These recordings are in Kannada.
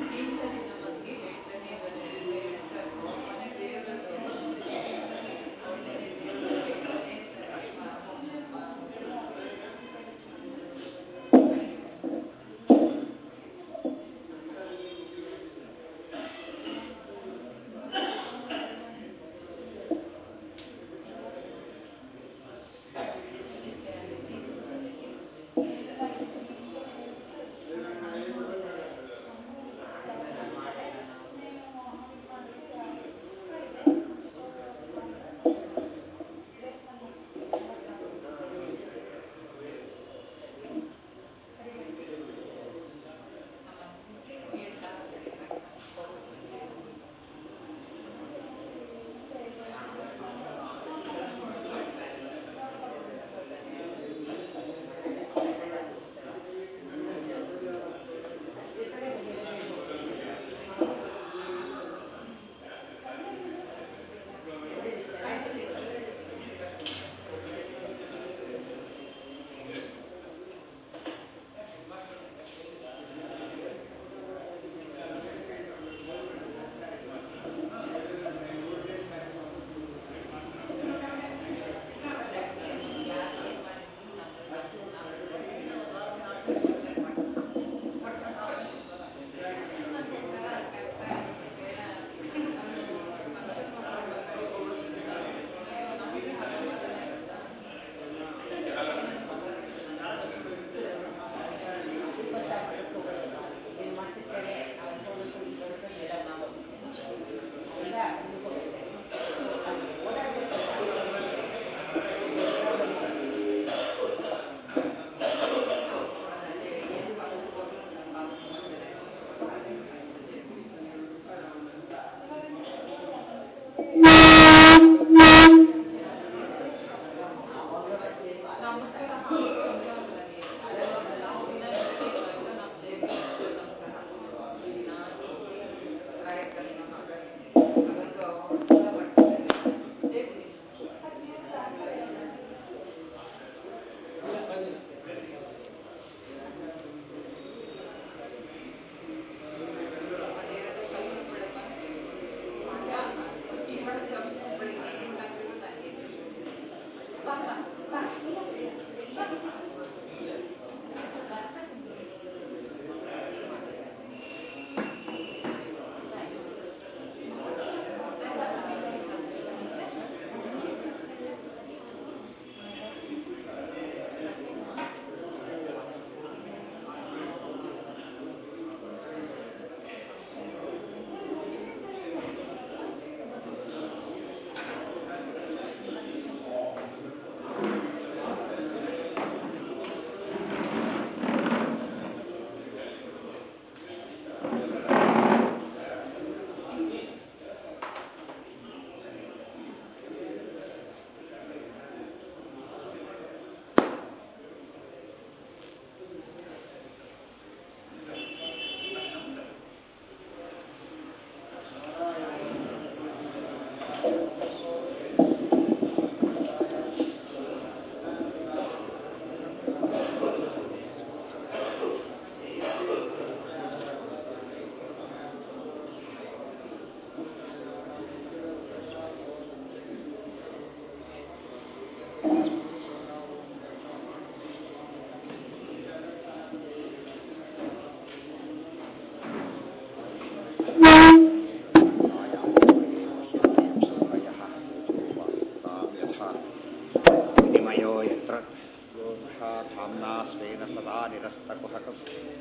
धाम्ना स्वेन सदा निरस्तकुहकं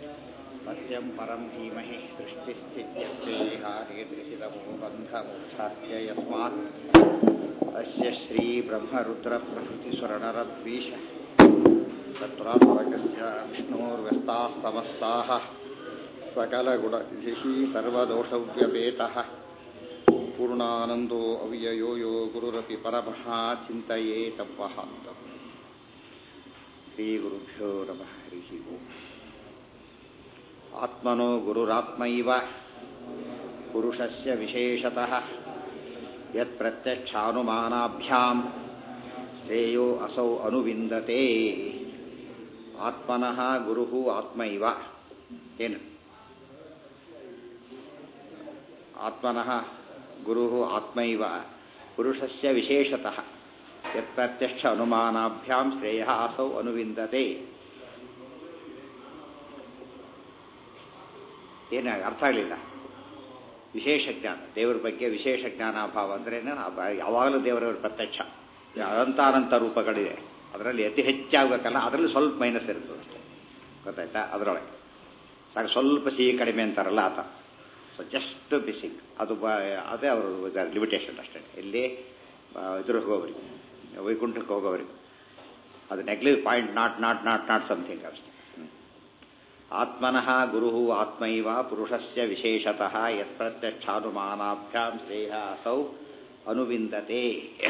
सत्यं परं धीमहि सृष्टिस्थित्यप्येहारेदृशितमोबन्धमोक्षाश्च यस्मात् अस्य श्रीब्रह्मरुद्रप्रभृतिस्वरणरद्वीष तत्रात्मकस्य विष्णोर्व्यस्ताः समस्ताः सकलगुणनिधिः सर्वदोषव्यपेतः पूर्णानन्दो अव्ययो यो गुरुरपि परमः चिन्तये तद्वहान्तम् श्रीगुरुभ्यो नमः हरिः ओम् आत्मनो गुरुरात्मैव पुरुषस्य विशेषतः यत्प्रत्यक्षानुमानाभ्यां श्रेयो असौ अनुविन्दते ಆತ್ಮನಃ ಗುರು ಆತ್ಮೈವ ಏನು ಆತ್ಮನಃ ಗುರು ಆತ್ಮೈವ ಪುರುಷಸ್ಯ ವಿಶೇಷತಃ ಯತ್ಪ್ರತ್ಯಕ್ಷ ಅನುಮಾನಾಭ್ಯಾಂ ಶ್ರೇಯ ಅಸೌ ಅನುವಿಂದತೆ ಏನು ಅರ್ಥ ಆಗಲಿಲ್ಲ ವಿಶೇಷ ಜ್ಞಾನ ದೇವರ ಬಗ್ಗೆ ವಿಶೇಷ ಜ್ಞಾನಾಭಾವ ಅಂದ್ರೆ ಯಾವಾಗಲೂ ದೇವರ ಪ್ರತ್ಯಕ್ಷ ಅನಂತಾನಂತ ರೂಪಗಳಿವೆ ಅದರಲ್ಲಿ ಅತಿ ಹೆಚ್ಚಾಗಬೇಕಲ್ಲ ಅದರಲ್ಲಿ ಸ್ವಲ್ಪ ಮೈನಸ್ ಇರ್ತದೆ ಅಷ್ಟೇ ಗೊತ್ತಾಯ್ತಾ ಅದರೊಳಗೆ ಸಾಕು ಸ್ವಲ್ಪ ಸಿಹಿ ಕಡಿಮೆ ಅಂತಾರಲ್ಲ ಆತ ಸೊ ಜಸ್ಟ್ ಬಿಸಿಂಗ್ ಅದು ಬ ಅದೇ ಅವರು ಲಿಮಿಟೇಷನ್ ಅಷ್ಟೇ ಇಲ್ಲಿ ಇದ್ರಿಗೆ ಹೋಗೋರಿಗೆ ವೈಕುಂಠಕ್ಕೆ ಹೋಗೋರಿಗೆ ಅದು negative point not not not not something ಅಷ್ಟೇ ಆತ್ಮನಃ ಗುರು ಆತ್ಮೈವ ಪುರುಷಸ್ಯ ವಿಶೇಷತಃ ಯತ್ಪ್ರತ್ಯಕ್ಷಾನುಮಾನಾಭ್ಯಾಂ ಶ್ರೇಯ ಅಸೌ ಅನುವಿಂದತೆ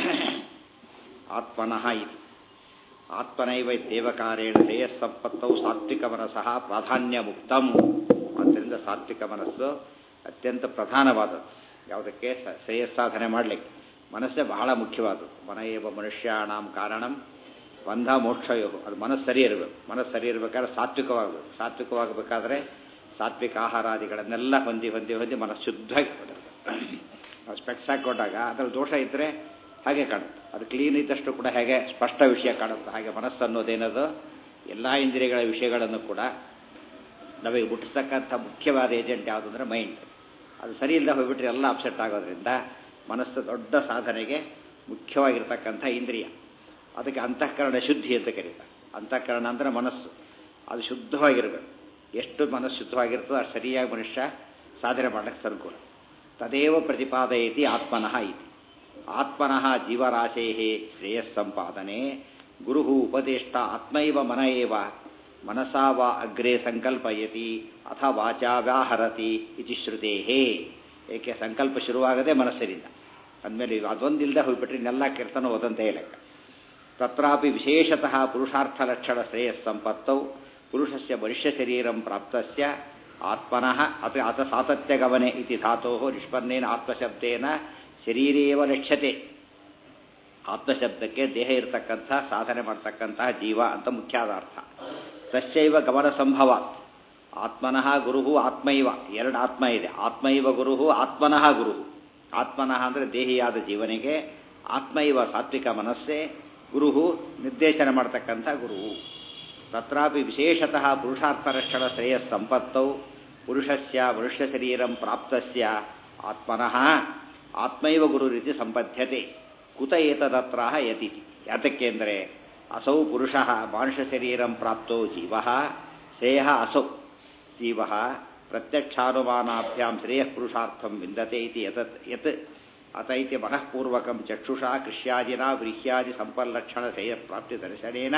ಆತ್ಮನಃ ಇದು ಆತ್ಮನೈವ ದೇವಕಾರೇಣ ಶ್ರೇಯಸ್ಸಂಪತ್ತೌ ಸಾತ್ವಿಕ ಮನಸ್ಸಃ ಪ್ರಾಧಾನ್ಯ ಮುಕ್ತಂ ಆದ್ದರಿಂದ ಸಾತ್ವಿಕ ಮನಸ್ಸು ಅತ್ಯಂತ ಪ್ರಧಾನವಾದದ್ದು ಯಾವುದಕ್ಕೆ ಶ್ರೇಯಸ್ಸಾಧನೆ ಮಾಡಲಿಕ್ಕೆ ಮನಸ್ಸೇ ಬಹಳ ಮುಖ್ಯವಾದದ್ದು ಮನ ಏವ ಮನುಷ್ಯಾಣಂ ಕಾರಣಂ ಬಂಧ ಮೋಕ್ಷಯೋ ಅದು ಮನಸ್ಸು ಸರಿ ಇರಬೇಕು ಮನಸ್ಸು ಸರಿ ಇರಬೇಕಾದ್ರೆ ಸಾತ್ವಿಕವಾಗಬೇಕು ಸಾತ್ವಿಕವಾಗಬೇಕಾದ್ರೆ ಸಾತ್ವಿಕ ಆಹಾರಾದಿಗಳನ್ನೆಲ್ಲ ಹೊಂದಿ ಹೊಂದಿ ಹೊಂದಿ ಮನಸ್ಸು ಶುದ್ಧವಾಗಿ ನಾವು ಸ್ಪೆಕ್ಸ್ ಹಾಕೊಂಡಾಗ ಅದರಲ್ಲಿ ದೋಷ ಇದ್ದರೆ ಹಾಗೆ ಕಾಣುತ್ತೆ ಅದು ಕ್ಲೀನ್ ಇದ್ದಷ್ಟು ಕೂಡ ಹೇಗೆ ಸ್ಪಷ್ಟ ವಿಷಯ ಕಾಣುತ್ತೆ ಹಾಗೆ ಮನಸ್ಸು ಅನ್ನೋದೇನದು ಎಲ್ಲ ಇಂದ್ರಿಯಗಳ ವಿಷಯಗಳನ್ನು ಕೂಡ ನಮಗೆ ಮುಟ್ಟಿಸ್ತಕ್ಕಂಥ ಮುಖ್ಯವಾದ ಏಜೆಂಟ್ ಯಾವುದು ಅಂದರೆ ಮೈಂಡ್ ಅದು ಸರಿ ಇಲ್ಲದೆ ಹೋಗ್ಬಿಟ್ರೆ ಎಲ್ಲ ಅಪ್ಸೆಟ್ ಆಗೋದ್ರಿಂದ ಮನಸ್ಸು ದೊಡ್ಡ ಸಾಧನೆಗೆ ಮುಖ್ಯವಾಗಿರ್ತಕ್ಕಂಥ ಇಂದ್ರಿಯ ಅದಕ್ಕೆ ಅಂತಃಕರಣ ಶುದ್ಧಿ ಅಂತ ಕರೀತಾರೆ ಅಂತಃಕರಣ ಅಂದರೆ ಮನಸ್ಸು ಅದು ಶುದ್ಧವಾಗಿರಬೇಕು ಎಷ್ಟು ಮನಸ್ಸು ಶುದ್ಧವಾಗಿರ್ತದೋ ಅಷ್ಟು ಸರಿಯಾಗಿ ಮನುಷ್ಯ ಸಾಧನೆ ಮಾಡಲಿಕ್ಕೆ ಅನುಕೂಲ ತದೇವ ಪ್ರತಿಪಾದಯತಿ ಆತ್ಮನಃ ಇತಿ ಆತ್ಮನಃ ಜೀವರಾಶೇ ಶ್ರೇಯಸ್ಸಂಪಾದನೆ ಗುರು ಉಪದೇಷ್ಟ ಆತ್ಮೈವ ಮನ ಏವ ಮನಸಾ ವಾ ಅಗ್ರೆ ಸಂಕಲ್ಪಯತಿ ಅಥ ವಾಚಾ ವ್ಯಾಹರತಿ ಇತಿ ಶ್ರುತೇ ಏಕೆ ಸಂಕಲ್ಪ ಶುರುವಾಗದೆ ಮನಸ್ಸಿನಿಂದ ಅಂದಮೇಲೆ ಅದೊಂದಿಲ್ಲದೆ ಹೋಗ್ಬಿಟ್ರೆ ಇನ್ನೆಲ್ಲ ಕೀರ್ತನ ಓದಂತೆ ಲೆಕ್ಕ ತತ್ರಾಪಿ ವಿಶೇಷತಃ ಪುರುಷಾರ್ಥಲಕ್ಷಣ ಶ್ರೇಯಸ್ಸಂಪತ್ತೌ ಪುರುಷಸ್ಯ ಮನುಷ್ಯ ಶರೀರಂ ಪ್ರಾಪ್ತಸ್ಯ ಆತ್ಮನಃ ಅಥ ಅಥ ಸಾತತ್ಯಗಮನೆ ಇತಿ ಧಾತೋ ನಿಷ್ಪನ್ನೇನ ಆತ್ಮಶಬ್ದೇನ ಶರೀರೇವ ಲಕ್ಷ್ಯತೆ ಆತ್ಮಶಬ್ದಕ್ಕೆ ದೇಹ ಇರತಕ್ಕಂಥ ಸಾಧನೆ ಮಾಡ್ತಕ್ಕಂತಹ ಜೀವ ಅಂತ ಮುಖ್ಯಾದ ಅರ್ಥ ತಸ್ಯೈವ ಗಮನ ಸಂಭವಾತ್ ಆತ್ಮನಃ ಗುರು ಆತ್ಮೈವ ಎರಡು ಆತ್ಮ ಇದೆ ಆತ್ಮೈವ ಗುರು ಆತ್ಮನಃ ಗುರು ಆತ್ಮನಃ ಅಂದರೆ ದೇಹಿಯಾದ ಜೀವನಿಗೆ ಆತ್ಮೈವ ಸಾತ್ವಿಕ ಮನಸ್ಸೇ ಗುರು ನಿರ್ದೇಶನ ಮಾಡ್ತಕ್ಕಂಥ ಗುರು ತತ್ರಾಪಿ ವಿಶೇಷತಃ ಪುರುಷಾರ್ಥರಕ್ಷಣ ಶ್ರೇಯಸ್ಸಂಪತ್ತೌ ಪುರುಷಸ್ಯ ಮನುಷ್ಯ ಶರೀರಂ ಪ್ರಾಪ್ತಸ್ಯ ಆತ್ಮನಃ ಆತ್ಮೈವ ಗುರು ರೀತಿ ಸಂಪದ್ಯತೆ ಕುತ ಏತದತ್ರ ಯತಿ ಯಾತಕ್ಕೆ ಅಂದರೆ ಅಸೌ ಪುರುಷ ಮಾನುಷ ಶರೀರಂ ಪ್ರಾಪ್ತೋ ಜೀವ ಶ್ರೇಯ ಅಸೌ ಜೀವ ಪ್ರತ್ಯಕ್ಷಾನುಮಾನಾಭ್ಯಾಂ ಶ್ರೇಯ ಪುರುಷಾರ್ಥಂ ವಿಂದತೆ ಇತಿ ಯತತ್ ಯತ್ ಅತ ಇತಿ ಮನಃಪೂರ್ವಕಂ ಚಕ್ಷುಷಾ ಕೃಷ್ಯಾದಿನ ವ್ರೀಹ್ಯಾದಿ ಸಂಪಲ್ಲಕ್ಷಣ ಶ್ರೇಯ ಪ್ರಾಪ್ತಿ ದರ್ಶನೇನ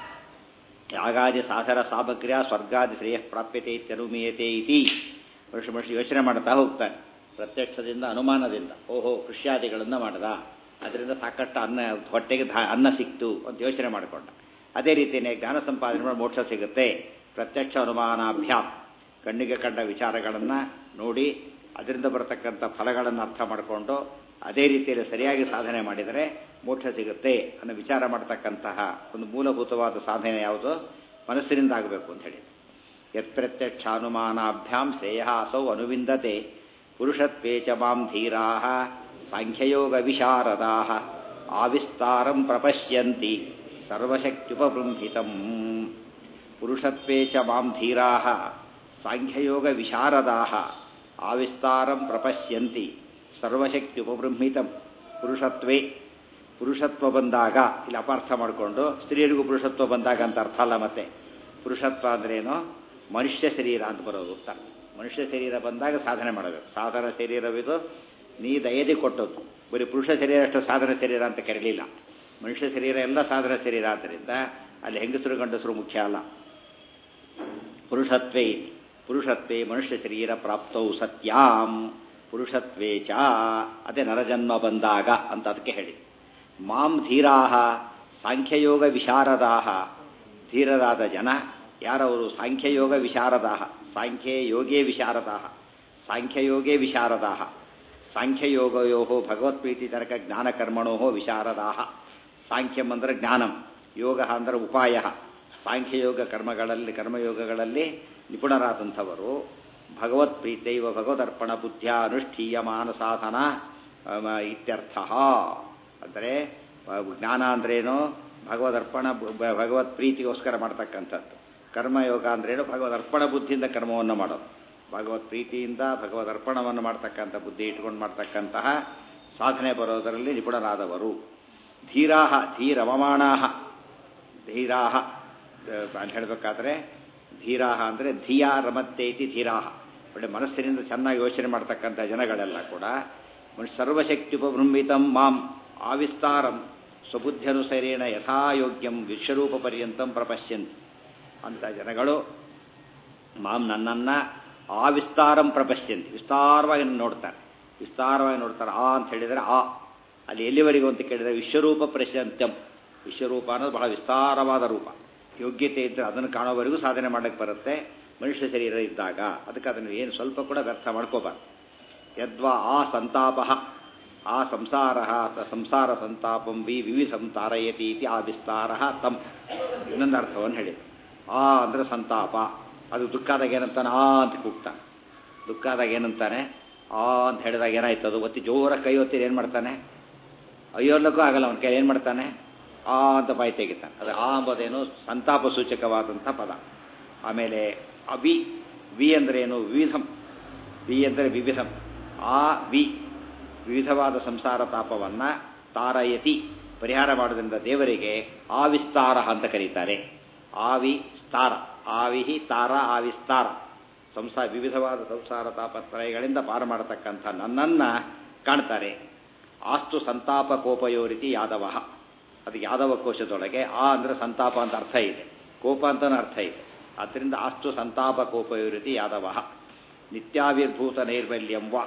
ಯಾಗಾದಿ ಸಾಧನ ಸಾಮಗ್ರ್ಯ ಸ್ವರ್ಗಾದಿ ಶ್ರೇಯ ಪ್ರಾಪ್ಯತೆ ಇತ್ಯನುಮೀಯತೆ ಇತಿ ಮನುಷ್ಯ ಮನುಷ್ಯ ಯೋಚನೆ ಮಾಡ್ತಾ ಹೋಗ್ತಾನೆ ಪ್ರತ್ಯಕ್ಷದಿಂದ ಅನುಮಾನದಿಂದ ಓಹೋ ಕೃಷ್ಯಾದಿಗಳನ್ನು ಮಾಡ್ದ ಅದರಿಂದ ಸಾಕಷ್ಟು ಅನ್ನ ಹೊಟ್ಟೆಗೆ ಅನ್ನ ಸಿಕ್ತು ಅಂತ ಯೋಚನೆ ಮಾಡಿಕೊಂಡ ಅದೇ ರೀತಿಯೇ ಜ್ಞಾನ ಸಂಪಾದನೆ ಮಾಡಿ ಮೋಕ್ಷ ಸಿಗುತ್ತೆ ಪ್ರತ್ಯಕ್ಷ ಅನುಮಾನಾಭ್ಯಾಮ್ ಕಣ್ಣಿಗೆ ಕಂಡ ವಿಚಾರಗಳನ್ನು ನೋಡಿ ಅದರಿಂದ ಬರತಕ್ಕಂಥ ಫಲಗಳನ್ನು ಅರ್ಥ ಮಾಡಿಕೊಂಡು ಅದೇ ರೀತಿಯಲ್ಲಿ ಸರಿಯಾಗಿ ಸಾಧನೆ ಮಾಡಿದರೆ ಮೋಕ್ಷ ಸಿಗುತ್ತೆ ಅನ್ನೋ ವಿಚಾರ ಮಾಡ್ತಕ್ಕಂತಹ ಒಂದು ಮೂಲಭೂತವಾದ ಸಾಧನೆ ಯಾವುದು ಮನಸ್ಸಿನಿಂದ ಆಗಬೇಕು ಅಂತ ಹೇಳಿ ಯತ್ಪ್ರತ್ಯಕ್ಷಾನುಮಾನಾಭ್ಯಾಂ ಶ್ರೇಯ ಅಸೌ ಅನುವಿಂದತೆ ಪುರುಷತ್ವೇ ಚ ಮಾಂ ಧೀರಾ ಸಾಂಖ್ಯಯೋಗ ವಿಶಾರದಾ ಆವಿಸ್ತಾರಂ ಪ್ರಪಶ್ಯಂತಿ ಸರ್ವಶಕ್ತ್ಯುಪಬೃಂಹಿತಂ ಪುರುಷತ್ವೇ ಚ ಮಾಂ ಧೀರಾ ಸಾಂಖ್ಯಯೋಗ ವಿಶಾರದಾ ಆವಿಸ್ತಾರಂ ಪ್ರಪಶ್ಯಂತಿ ಸರ್ವಶಕ್ತಿ ಉಪಬೃಂಹಿತಂ ಪುರುಷತ್ವೇ ಪುರುಷತ್ವ ಬಂದಾಗ ಇಲ್ಲಿ ಅಪಾರ್ಥ ಮಾಡಿಕೊಂಡು ಸ್ತ್ರೀಯರಿಗೂ ಪುರುಷತ್ವ ಬಂದಾಗ ಅಂತ ಅರ್ಥ ಅಲ್ಲ ಮತ್ತೆ ಪುರುಷತ್ವ ಅಂದ್ರೇನು ಮನುಷ್ಯ ಶರೀರ ಅಂತ ಬರೋದು ಅರ್ಥ ಮನುಷ್ಯ ಶರೀರ ಬಂದಾಗ ಸಾಧನೆ ಮಾಡಬೇಕು ಸಾಧನ ಶರೀರವಿದು ನೀ ದಯದಿ ಕೊಟ್ಟದ್ದು ಬರೀ ಪುರುಷ ಶರೀರ ಅಷ್ಟು ಸಾಧನ ಶರೀರ ಅಂತ ಕರೀಲಿಲ್ಲ ಮನುಷ್ಯ ಶರೀರ ಎಲ್ಲ ಸಾಧನ ಶರೀರ ಆದ್ದರಿಂದ ಅಲ್ಲಿ ಹೆಂಗಸರು ಗಂಡಸರು ಮುಖ್ಯ ಅಲ್ಲ ಪುರುಷತ್ವೇ ಇದೆ ಪುರುಷತ್ವೇ ಮನುಷ್ಯ ಶರೀರ ಪ್ರಾಪ್ತೌ ಸತ್ಯಾಂ ಪುರುಷತ್ವೇ ಚ ಅದೇ ನರಜನ್ಮ ಬಂದಾಗ ಅಂತ ಅದಕ್ಕೆ ಹೇಳಿ ಮಾಂ ಧೀರಾಹ ಸಾಂಖ್ಯಯೋಗ ವಿಶಾರದಾಹ ಧೀರರಾದ ಜನ ಯಾರವರು ಸಾಂಖ್ಯಯೋಗ ವಿಶಾರದಾಹ ಸಾಂಖ್ಯೇ ಯೋಗೇ ವಿಶಾರದಾಹ ಸಾಂಖ್ಯಯೋಗೇ ವಿಶಾರದಾಹ ಸಾಂಖ್ಯಯೋಗಯೋ ಭಗವತ್ಪ್ರೀತಿ ತನಕ ಜ್ಞಾನಕರ್ಮಣೋ ವಿಶಾರದಾಹ ಸಾಂಖ್ಯಂ ಅಂದರೆ ಜ್ಞಾನಂ ಯೋಗ ಅಂದರೆ ಉಪಾಯ ಸಾಂಖ್ಯಯೋಗ ಕರ್ಮಗಳಲ್ಲಿ ಕರ್ಮಯೋಗಗಳಲ್ಲಿ ನಿಪುಣರಾದಂಥವರು ಭಗವತ್ ಪ್ರೀತೈವ ಭಗವದರ್ಪಣ ಬುದ್ಧಿಯ ಅನುಷ್ಠೀಯಮಾನ ಸಾಧನ ಅಮ, ಇತ್ಯರ್ಥ ಅಂದರೆ ಅಹ್, ಜ್ಞಾನ ಅಂದ್ರೇನು ಭಗವದರ್ಪಣ ಬು- ಬ- ಭಗವತ್ ಪ್ರೀತಿಗೋಸ್ಕರ ಮಾಡ್ತಕ್ಕಂಥದ್ದು ಕರ್ಮಯೋಗ ಅಂದ್ರೇನು ಭಗವದರ್ಪಣ ಬುದ್ಧಿಯಿಂದ ಕರ್ಮವನ್ನು ಮಾಡೋದು ಭಗವತ್ ಪ್ರೀತಿಯಿಂದ ಭಗವದರ್ಪಣವನ್ನು ಮಾಡ್ತಕ್ಕಂಥ ಬುದ್ಧಿ ಇಟ್ಕೊಂಡು ಮಾಡ್ತಕ್ಕಂತಹ ಸಾಧನೆ ಬರೋದರಲ್ಲಿ ನಿಪುಣರಾದವರು ಧೀರಾಹ ಧೀರವಮಾಣಾಹ ಧೀರಾಹ ಅಂತ ಹೇಳಬೇಕಾದ್ರೆ ಧೀರಾಹ ಅಂದರೆ ಧಿಯಾ ರಮತ್ತೆ ಇತಿ ಧೀರಾಹ ಒಳ್ಳೆ ಮನಸ್ಸಿನಿಂದ ಚೆನ್ನಾಗಿ ಯೋಚನೆ ಮಾಡ್ತಕ್ಕಂಥ ಜನಗಳೆಲ್ಲ ಕೂಡ ಮನುಷ್ಯ ಸರ್ವಶಕ್ತ್ಯುಪಬೃಂಹಿತಂ ಮಾಂ ಆವಿಸ್ತಾರಂ ಸ್ವಬುದ್ಧ್ಯನುಸರೇಣ ಯಥಾಯೋಗ್ಯಂ ವಿಶ್ವರೂಪ ಪರ್ಯಂತಂ ಪ್ರಪಶ್ಯಂತಿ ಅಂಥ ಜನಗಳು ಮಾಂ ನನ್ನನ್ನು ಆವಿಸ್ತಾರಂ ಪ್ರಪಶ್ಯಂತಿ ವಿಸ್ತಾರವಾಗಿ ನನ್ನ ನೋಡ್ತಾರೆ ವಿಸ್ತಾರವಾಗಿ ನೋಡ್ತಾರೆ ಆ ಅಂತ ಹೇಳಿದರೆ ಆ ಅಲ್ಲಿ ಎಲ್ಲಿವರೆಗೂ ಅಂತ ಕೇಳಿದರೆ ವಿಶ್ವರೂಪ ಪ್ರಶಂತ್ಯಂ ವಿಶ್ವರೂಪ ಅನ್ನೋದು ಬಹಳ ವಿಸ್ತಾರವಾದ ರೂಪ ಯೋಗ್ಯತೆ ಇದ್ದರೆ ಅದನ್ನು ಕಾಣೋವರೆಗೂ ಸಾಧನೆ ಮಾಡಕ್ಕೆ ಬರುತ್ತೆ ಮನುಷ್ಯ ಶರೀರ ಇದ್ದಾಗ ಅದಕ್ಕೆ ಅದನ್ನು ಏನು ಸ್ವಲ್ಪ ಕೂಡ ವ್ಯರ್ಥ ಮಾಡ್ಕೋಬಾರ್ದು ಯದ್ವಾ ಆ ಸಂತಾಪ ಆ ಸಂಸಾರ ಸಂಸಾರ ಸಂತಾಪಂ ವಿ ವಿವಿಧಂ ತಾರಯತಿ ಇತಿ ಆ ವಿಸ್ತಾರ ತಂ ಇನ್ನೊಂದು ಅರ್ಥವನ್ನು ಹೇಳಿದೆ ಆ ಅಂದರೆ ಸಂತಾಪ ಅದು ದುಃಖಾದಾಗ ಏನಂತಾನೆ ಆ ಅಂತ ಕೂಗ್ತಾನೆ ದುಃಖಾದಾಗ ಏನಂತಾನೆ ಆ ಅಂತ ಹೇಳಿದಾಗ ಏನಾಯ್ತು ಅದು ಒತ್ತಿ ಜೋರ ಕೈ ಒತ್ತಿ ಏನು ಮಾಡ್ತಾನೆ ಅಯ್ಯೋಲ್ಲಕ್ಕೂ ಆಗಲ್ಲ ಅವನ ಕೈ ಏನು ಮಾಡ್ತಾನೆ ಆ ಅಂತ ಬಾಯಿ ತೆಗಿತಾನೆ ಅದು ಆ ಎಂಬುದೇನು ಸಂತಾಪ ಸೂಚಕವಾದಂಥ ಪದ ಆಮೇಲೆ ಅವಿ ವಿ ಅಂದರೆ ಏನು ವಿವಿಧಂ ವಿ ಅಂದರೆ ವಿವಿಧಂ ಆ ವಿ ವಿವಿಧವಾದ ಸಂಸಾರ ತಾಪವನ್ನು ತಾರಯತಿ ಪರಿಹಾರ ಮಾಡೋದ್ರಿಂದ ದೇವರಿಗೆ ಆವಿಸ್ತಾರ ಅಂತ ಕರೀತಾರೆ ಆವಿ ಸ್ತಾರ ಆವಿಹಿ ತಾರ ಆವಿಸ್ತಾರ ಸಂಸಾರ ವಿವಿಧವಾದ ಸಂಸಾರ ತಾಪತ್ರಯಗಳಿಂದ ಪಾರು ಮಾಡತಕ್ಕಂಥ ನನ್ನನ್ನು ಕಾಣ್ತಾರೆ ಆಸ್ತು ಸಂತಾಪ ಕೋಪಯೋರಿತಿ ಯಾದವ ಅದು ಯಾದವ ಕೋಶದೊಳಗೆ ಆ ಅಂದರೆ ಸಂತಾಪ ಅಂತ ಅರ್ಥ ಇದೆ ಕೋಪ ಅಂತಲೂ ಅರ್ಥ ಇದೆ ಆದ್ದರಿಂದ ಅಷ್ಟು ಸಂತಾಪ ಕೋಪಯೋರಿತಿ ಯಾದವ ನಿತ್ಯಾವಿರ್ಭೂತ ನೈರ್ಮಲ್ಯಂ ವಾ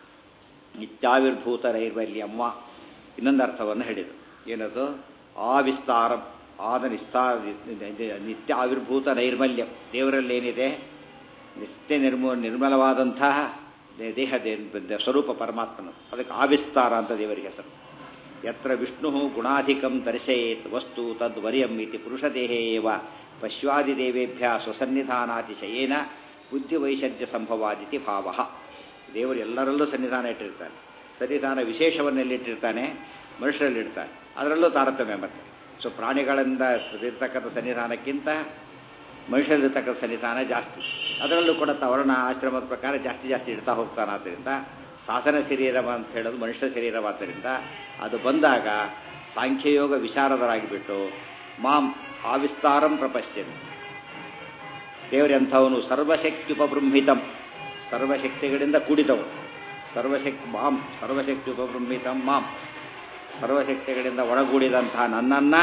ನಿತ್ಯಾವಿರ್ಭೂತ ನೈರ್ಮಲ್ಯಂ ವಾ ಇನ್ನೊಂದು ಅರ್ಥವನ್ನು ಹೇಳಿದರು ಏನದು ಆ ವಿಸ್ತಾರಂ ಆದ ನಿಸ್ತಾರ ನಿತ್ಯ ಆವಿರ್ಭೂತ ನೈರ್ಮಲ್ಯಂ ದೇವರಲ್ಲಿ ಏನಿದೆ ನಿತ್ಯ ನಿರ್ಮ ನಿರ್ಮಲವಾದಂತಹ ದೇ- ದೇಹದ ಸ್ವರೂಪ ಪರಮಾತ್ಮನ ಅದಕ್ಕೆ ಆವಿಸ್ತಾರ ಅಂತ ದೇವರಿಗೆ ಹೆಸರು ಯತ್ರ ವಿಷ್ಣು ಗುಣಾಧಿಕಂ ದರ್ಶಯೇತ್ ವಸ್ತು ತದ್ವರ್ಯಂ ಇತಿ ಪುರುಷದೇಹೇ ಏವ ಪಶ್ವಾದಿದೇವೇಭ್ಯ ಸ್ವಸನ್ನಿಧಾನಾತಿಶಯೇನ ಬುದ್ಧಿವೈಷಜ್ಯ ಸಂಭವಾದಿತಿ ಭಾವ ದೇವರು ಎಲ್ಲರಲ್ಲೂ ಸನ್ನಿಧಾನ ಇಟ್ಟಿರ್ತಾನೆ ಸನ್ನಿಧಾನ ವಿಶೇಷವನ್ನು ಎಲ್ಲಿಟ್ಟಿರ್ತಾನೆ ಮನುಷ್ಯರಲ್ಲಿಡ್ತಾನೆ ಅದರಲ್ಲೂ ತಾರತಮ್ಯ ಮತ್ತೆ ಸೊ ಪ್ರಾಣಿಗಳಿಂದ ಇರ್ತಕ್ಕಂಥ ಸನ್ನಿಧಾನಕ್ಕಿಂತ ಮನುಷ್ಯರಲ್ಲಿರ್ತಕ್ಕಂಥ ಸನ್ನಿಧಾನ ಜಾಸ್ತಿ ಅದರಲ್ಲೂ ಕೂಡ ವರ್ಣ ಆಶ್ರಮದ ಪ್ರಕಾರ ಜಾಸ್ತಿ ಜಾಸ್ತಿ ಇಡ್ತಾ ಹೋಗ್ತಾನೆ ಆದ್ದರಿಂದ ಸಾಧನ ಶರೀರ ಅಂತ ಹೇಳೋದು ಮನುಷ್ಯ ಶರೀರವಾದ್ದರಿಂದ ಅದು ಬಂದಾಗ ಸಾಂಖ್ಯಯೋಗ ವಿಶಾರದರಾಗಿಬಿಟ್ಟು ಮಾಂ ಆವಿಸ್ತಾರಂ ಪ್ರಪಶ್ಯನ್ ದೇವರೆಂಥವನು ಸರ್ವಶಕ್ತಿ ಉಪಬೃಂಹಿತಂ ಸರ್ವಶಕ್ತಿಗಳಿಂದ ಕೂಡಿದವು ಸರ್ವಶಕ್ತಿ ಮಾಂ ಸರ್ವಶಕ್ತಿ ಉಪಬೃಂಹಿತಂ ಮಾಂ ಸರ್ವಶಕ್ತಿಗಳಿಂದ ಒಳಗೂಡಿದಂತಹ ನನ್ನನ್ನು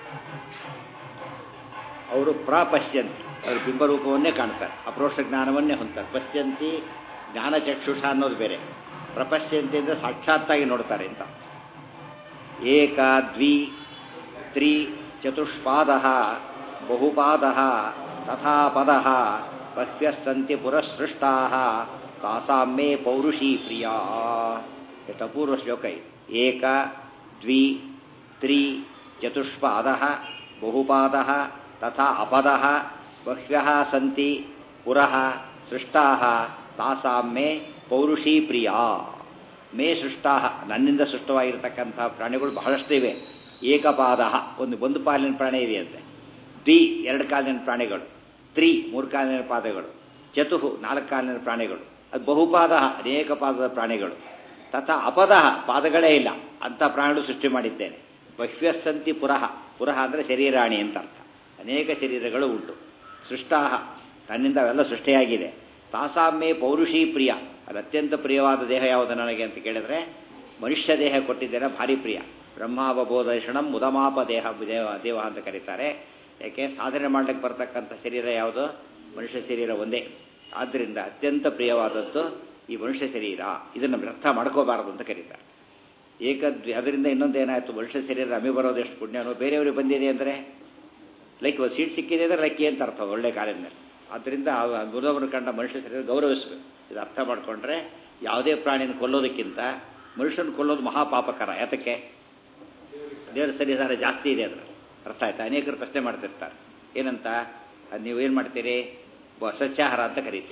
ಅವರು ಪ್ರಾಪಶ್ಯಂತಿ ಅವರು ಬಿಂಬರೂಪವನ್ನೇ ಕಾಣ್ತಾರೆ ಅಪ್ರೋಕ್ಷ ಜ್ಞಾನವನ್ನೇ ಹೊಂದ್ತಾರೆ ಪಶ್ಯಂತಿ ಜ್ಞಾನಚಕ್ಷುಷ ಅನ್ನೋದು ಬೇರೆ ಪ್ರಪಶ್ಯಂತಿ ಅಂದರೆ ಸಾಕ್ಷಾತ್ತಾಗಿ ನೋಡ್ತಾರೆ ಅಂತ ಏಕ ದ್ವಿ ತ್ರಿ ಚತುಷ್ಪಾದ ಬಹುಪಾದ ತಥಾ ಪದ ಪಥ್ಯಸ್ಸಂತಿ ಪುರಸೃಷ್ಟಾ ತಾಸಾಂ ಮೇ ಪೌರುಷಿ ಪ್ರಿಯಾ ಎಷ್ಟು ಅಪೂರ್ವ ಶ್ಲೋಕ ಇದು ಏಕ ದ್ವಿ ತ್ರಿ ಚತುಷ್ಪಾದ ಬಹುಪಾದ ತಥಾ ಅಪದ ಬಹ್ವ್ಯ ಸಂತಿ ಪುರಃ ಸೃಷ್ಟಾ ತಾಸಾಂ ಮೇ ಪೌರುಷಿ ಪ್ರಿಯಾ ಮೇ ಸೃಷ್ಟಾ ನನ್ನಿಂದ ಸೃಷ್ಟವಾಗಿರತಕ್ಕಂಥ ಪ್ರಾಣಿಗಳು ಬಹಳಷ್ಟಿವೆ ಏಕಪಾದ ಒಂದು ಒಂದು ಪಾಲಿನ ಪ್ರಾಣಿ ಇದೆಯಂತೆ ದ್ವಿ ಎರಡು ಕಾಲಿನ ಪ್ರಾಣಿಗಳು ತ್ರಿ ಮೂರು ಕಾಲಿನ ಪಾದಗಳು ಚತುಹು ನಾಲ್ಕು ಕಾಲಿನ ಪ್ರಾಣಿಗಳು ಅದು ಬಹುಪಾದ ಅನೇಕ ಪಾದದ ಪ್ರಾಣಿಗಳು ತಥಾ ಅಪದ ಪಾದಗಳೇ ಇಲ್ಲ ಅಂಥ ಪ್ರಾಣಿಗಳು ಸೃಷ್ಟಿ ಮಾಡಿದ್ದೇನೆ ಬಹ್ವ್ಯಸ್ಸಂತಿ ಪುರಃ ಪುರಃ ಅಂದರೆ ಶರೀರಾಣಿ ಅಂತ ಅರ್ಥ ಅನೇಕ ಶರೀರಗಳು ಉಂಟು ಸೃಷ್ಟಾಹ ತನ್ನಿಂದ ಅವೆಲ್ಲ ಸೃಷ್ಟಿಯಾಗಿದೆ ತಾಸಾಮೇ ಪೌರುಷಿ ಪ್ರಿಯ ಅದು ಅತ್ಯಂತ ಪ್ರಿಯವಾದ ದೇಹ ಯಾವುದು ನನಗೆ ಅಂತ ಕೇಳಿದ್ರೆ ಮನುಷ್ಯ ದೇಹ ಕೊಟ್ಟಿದ್ದೇನೆ ಭಾರಿ ಪ್ರಿಯ ಬ್ರಹ್ಮಾವಬೋಧರ್ಷಣಂ ಮುದಮಾಪ ದೇಹ ದೇವ ದೇವ ಅಂತ ಕರೀತಾರೆ ಯಾಕೆ ಸಾಧನೆ ಮಾಡಲಿಕ್ಕೆ ಬರ್ತಕ್ಕಂಥ ಶರೀರ ಯಾವುದು ಮನುಷ್ಯ ಶರೀರ ಒಂದೇ ಆದ್ದರಿಂದ ಅತ್ಯಂತ ಪ್ರಿಯವಾದದ್ದು ಈ ಮನುಷ್ಯ ಶರೀರ ಇದನ್ನು ವ್ಯರ್ಥ ಮಾಡ್ಕೋಬಾರದು ಅಂತ ಕರೀತಾರೆ ಏಕದ್ವಿ ಅದರಿಂದ ಇನ್ನೊಂದೇನಾಯಿತು ಮನುಷ್ಯ ಶರೀರ ನಮಗೆ ಬರೋದು ಎಷ್ಟು ಪುಣ್ಯನೋ ಬೇರೆಯವ್ರಿಗೆ ಬಂದಿದೆ ಅಂದರೆ ಲೈಕ್ ಒಂದು ಸೀಟ್ ಸಿಕ್ಕಿದೆ ಅಂದರೆ ಲಕ್ಕಿ ಅಂತ ಅರ್ಥ ಒಳ್ಳೆ ಕಾಲಿನ ಮೇಲೆ ಆದ್ದರಿಂದ ಗುರುವನ್ನು ಕಂಡ ಮನುಷ್ಯ ಶರೀರ ಗೌರವಿಸಬೇಕು ಇದು ಅರ್ಥ ಮಾಡಿಕೊಂಡ್ರೆ ಯಾವುದೇ ಪ್ರಾಣಿನ ಕೊಲ್ಲೋದಕ್ಕಿಂತ ಮನುಷ್ಯನ ಕೊಲ್ಲೋದು ಮಹಾಪಾಪಕರ ಯಾತಕ್ಕೆ ದೇವರ ಸನ್ನಿಧಾನ ಜಾಸ್ತಿ ಇದೆ ಅದರಲ್ಲಿ ಅರ್ಥ ಆಯ್ತಾ ಅನೇಕರು ಪ್ರಶ್ನೆ ಮಾಡ್ತಿರ್ತಾರೆ ಏನಂತ ಅದು ನೀವು ಏನು ಮಾಡ್ತೀರಿ ಬ- ಸಸ್ಯಾಹಾರ ಅಂತ ಕರೀತೀರಿ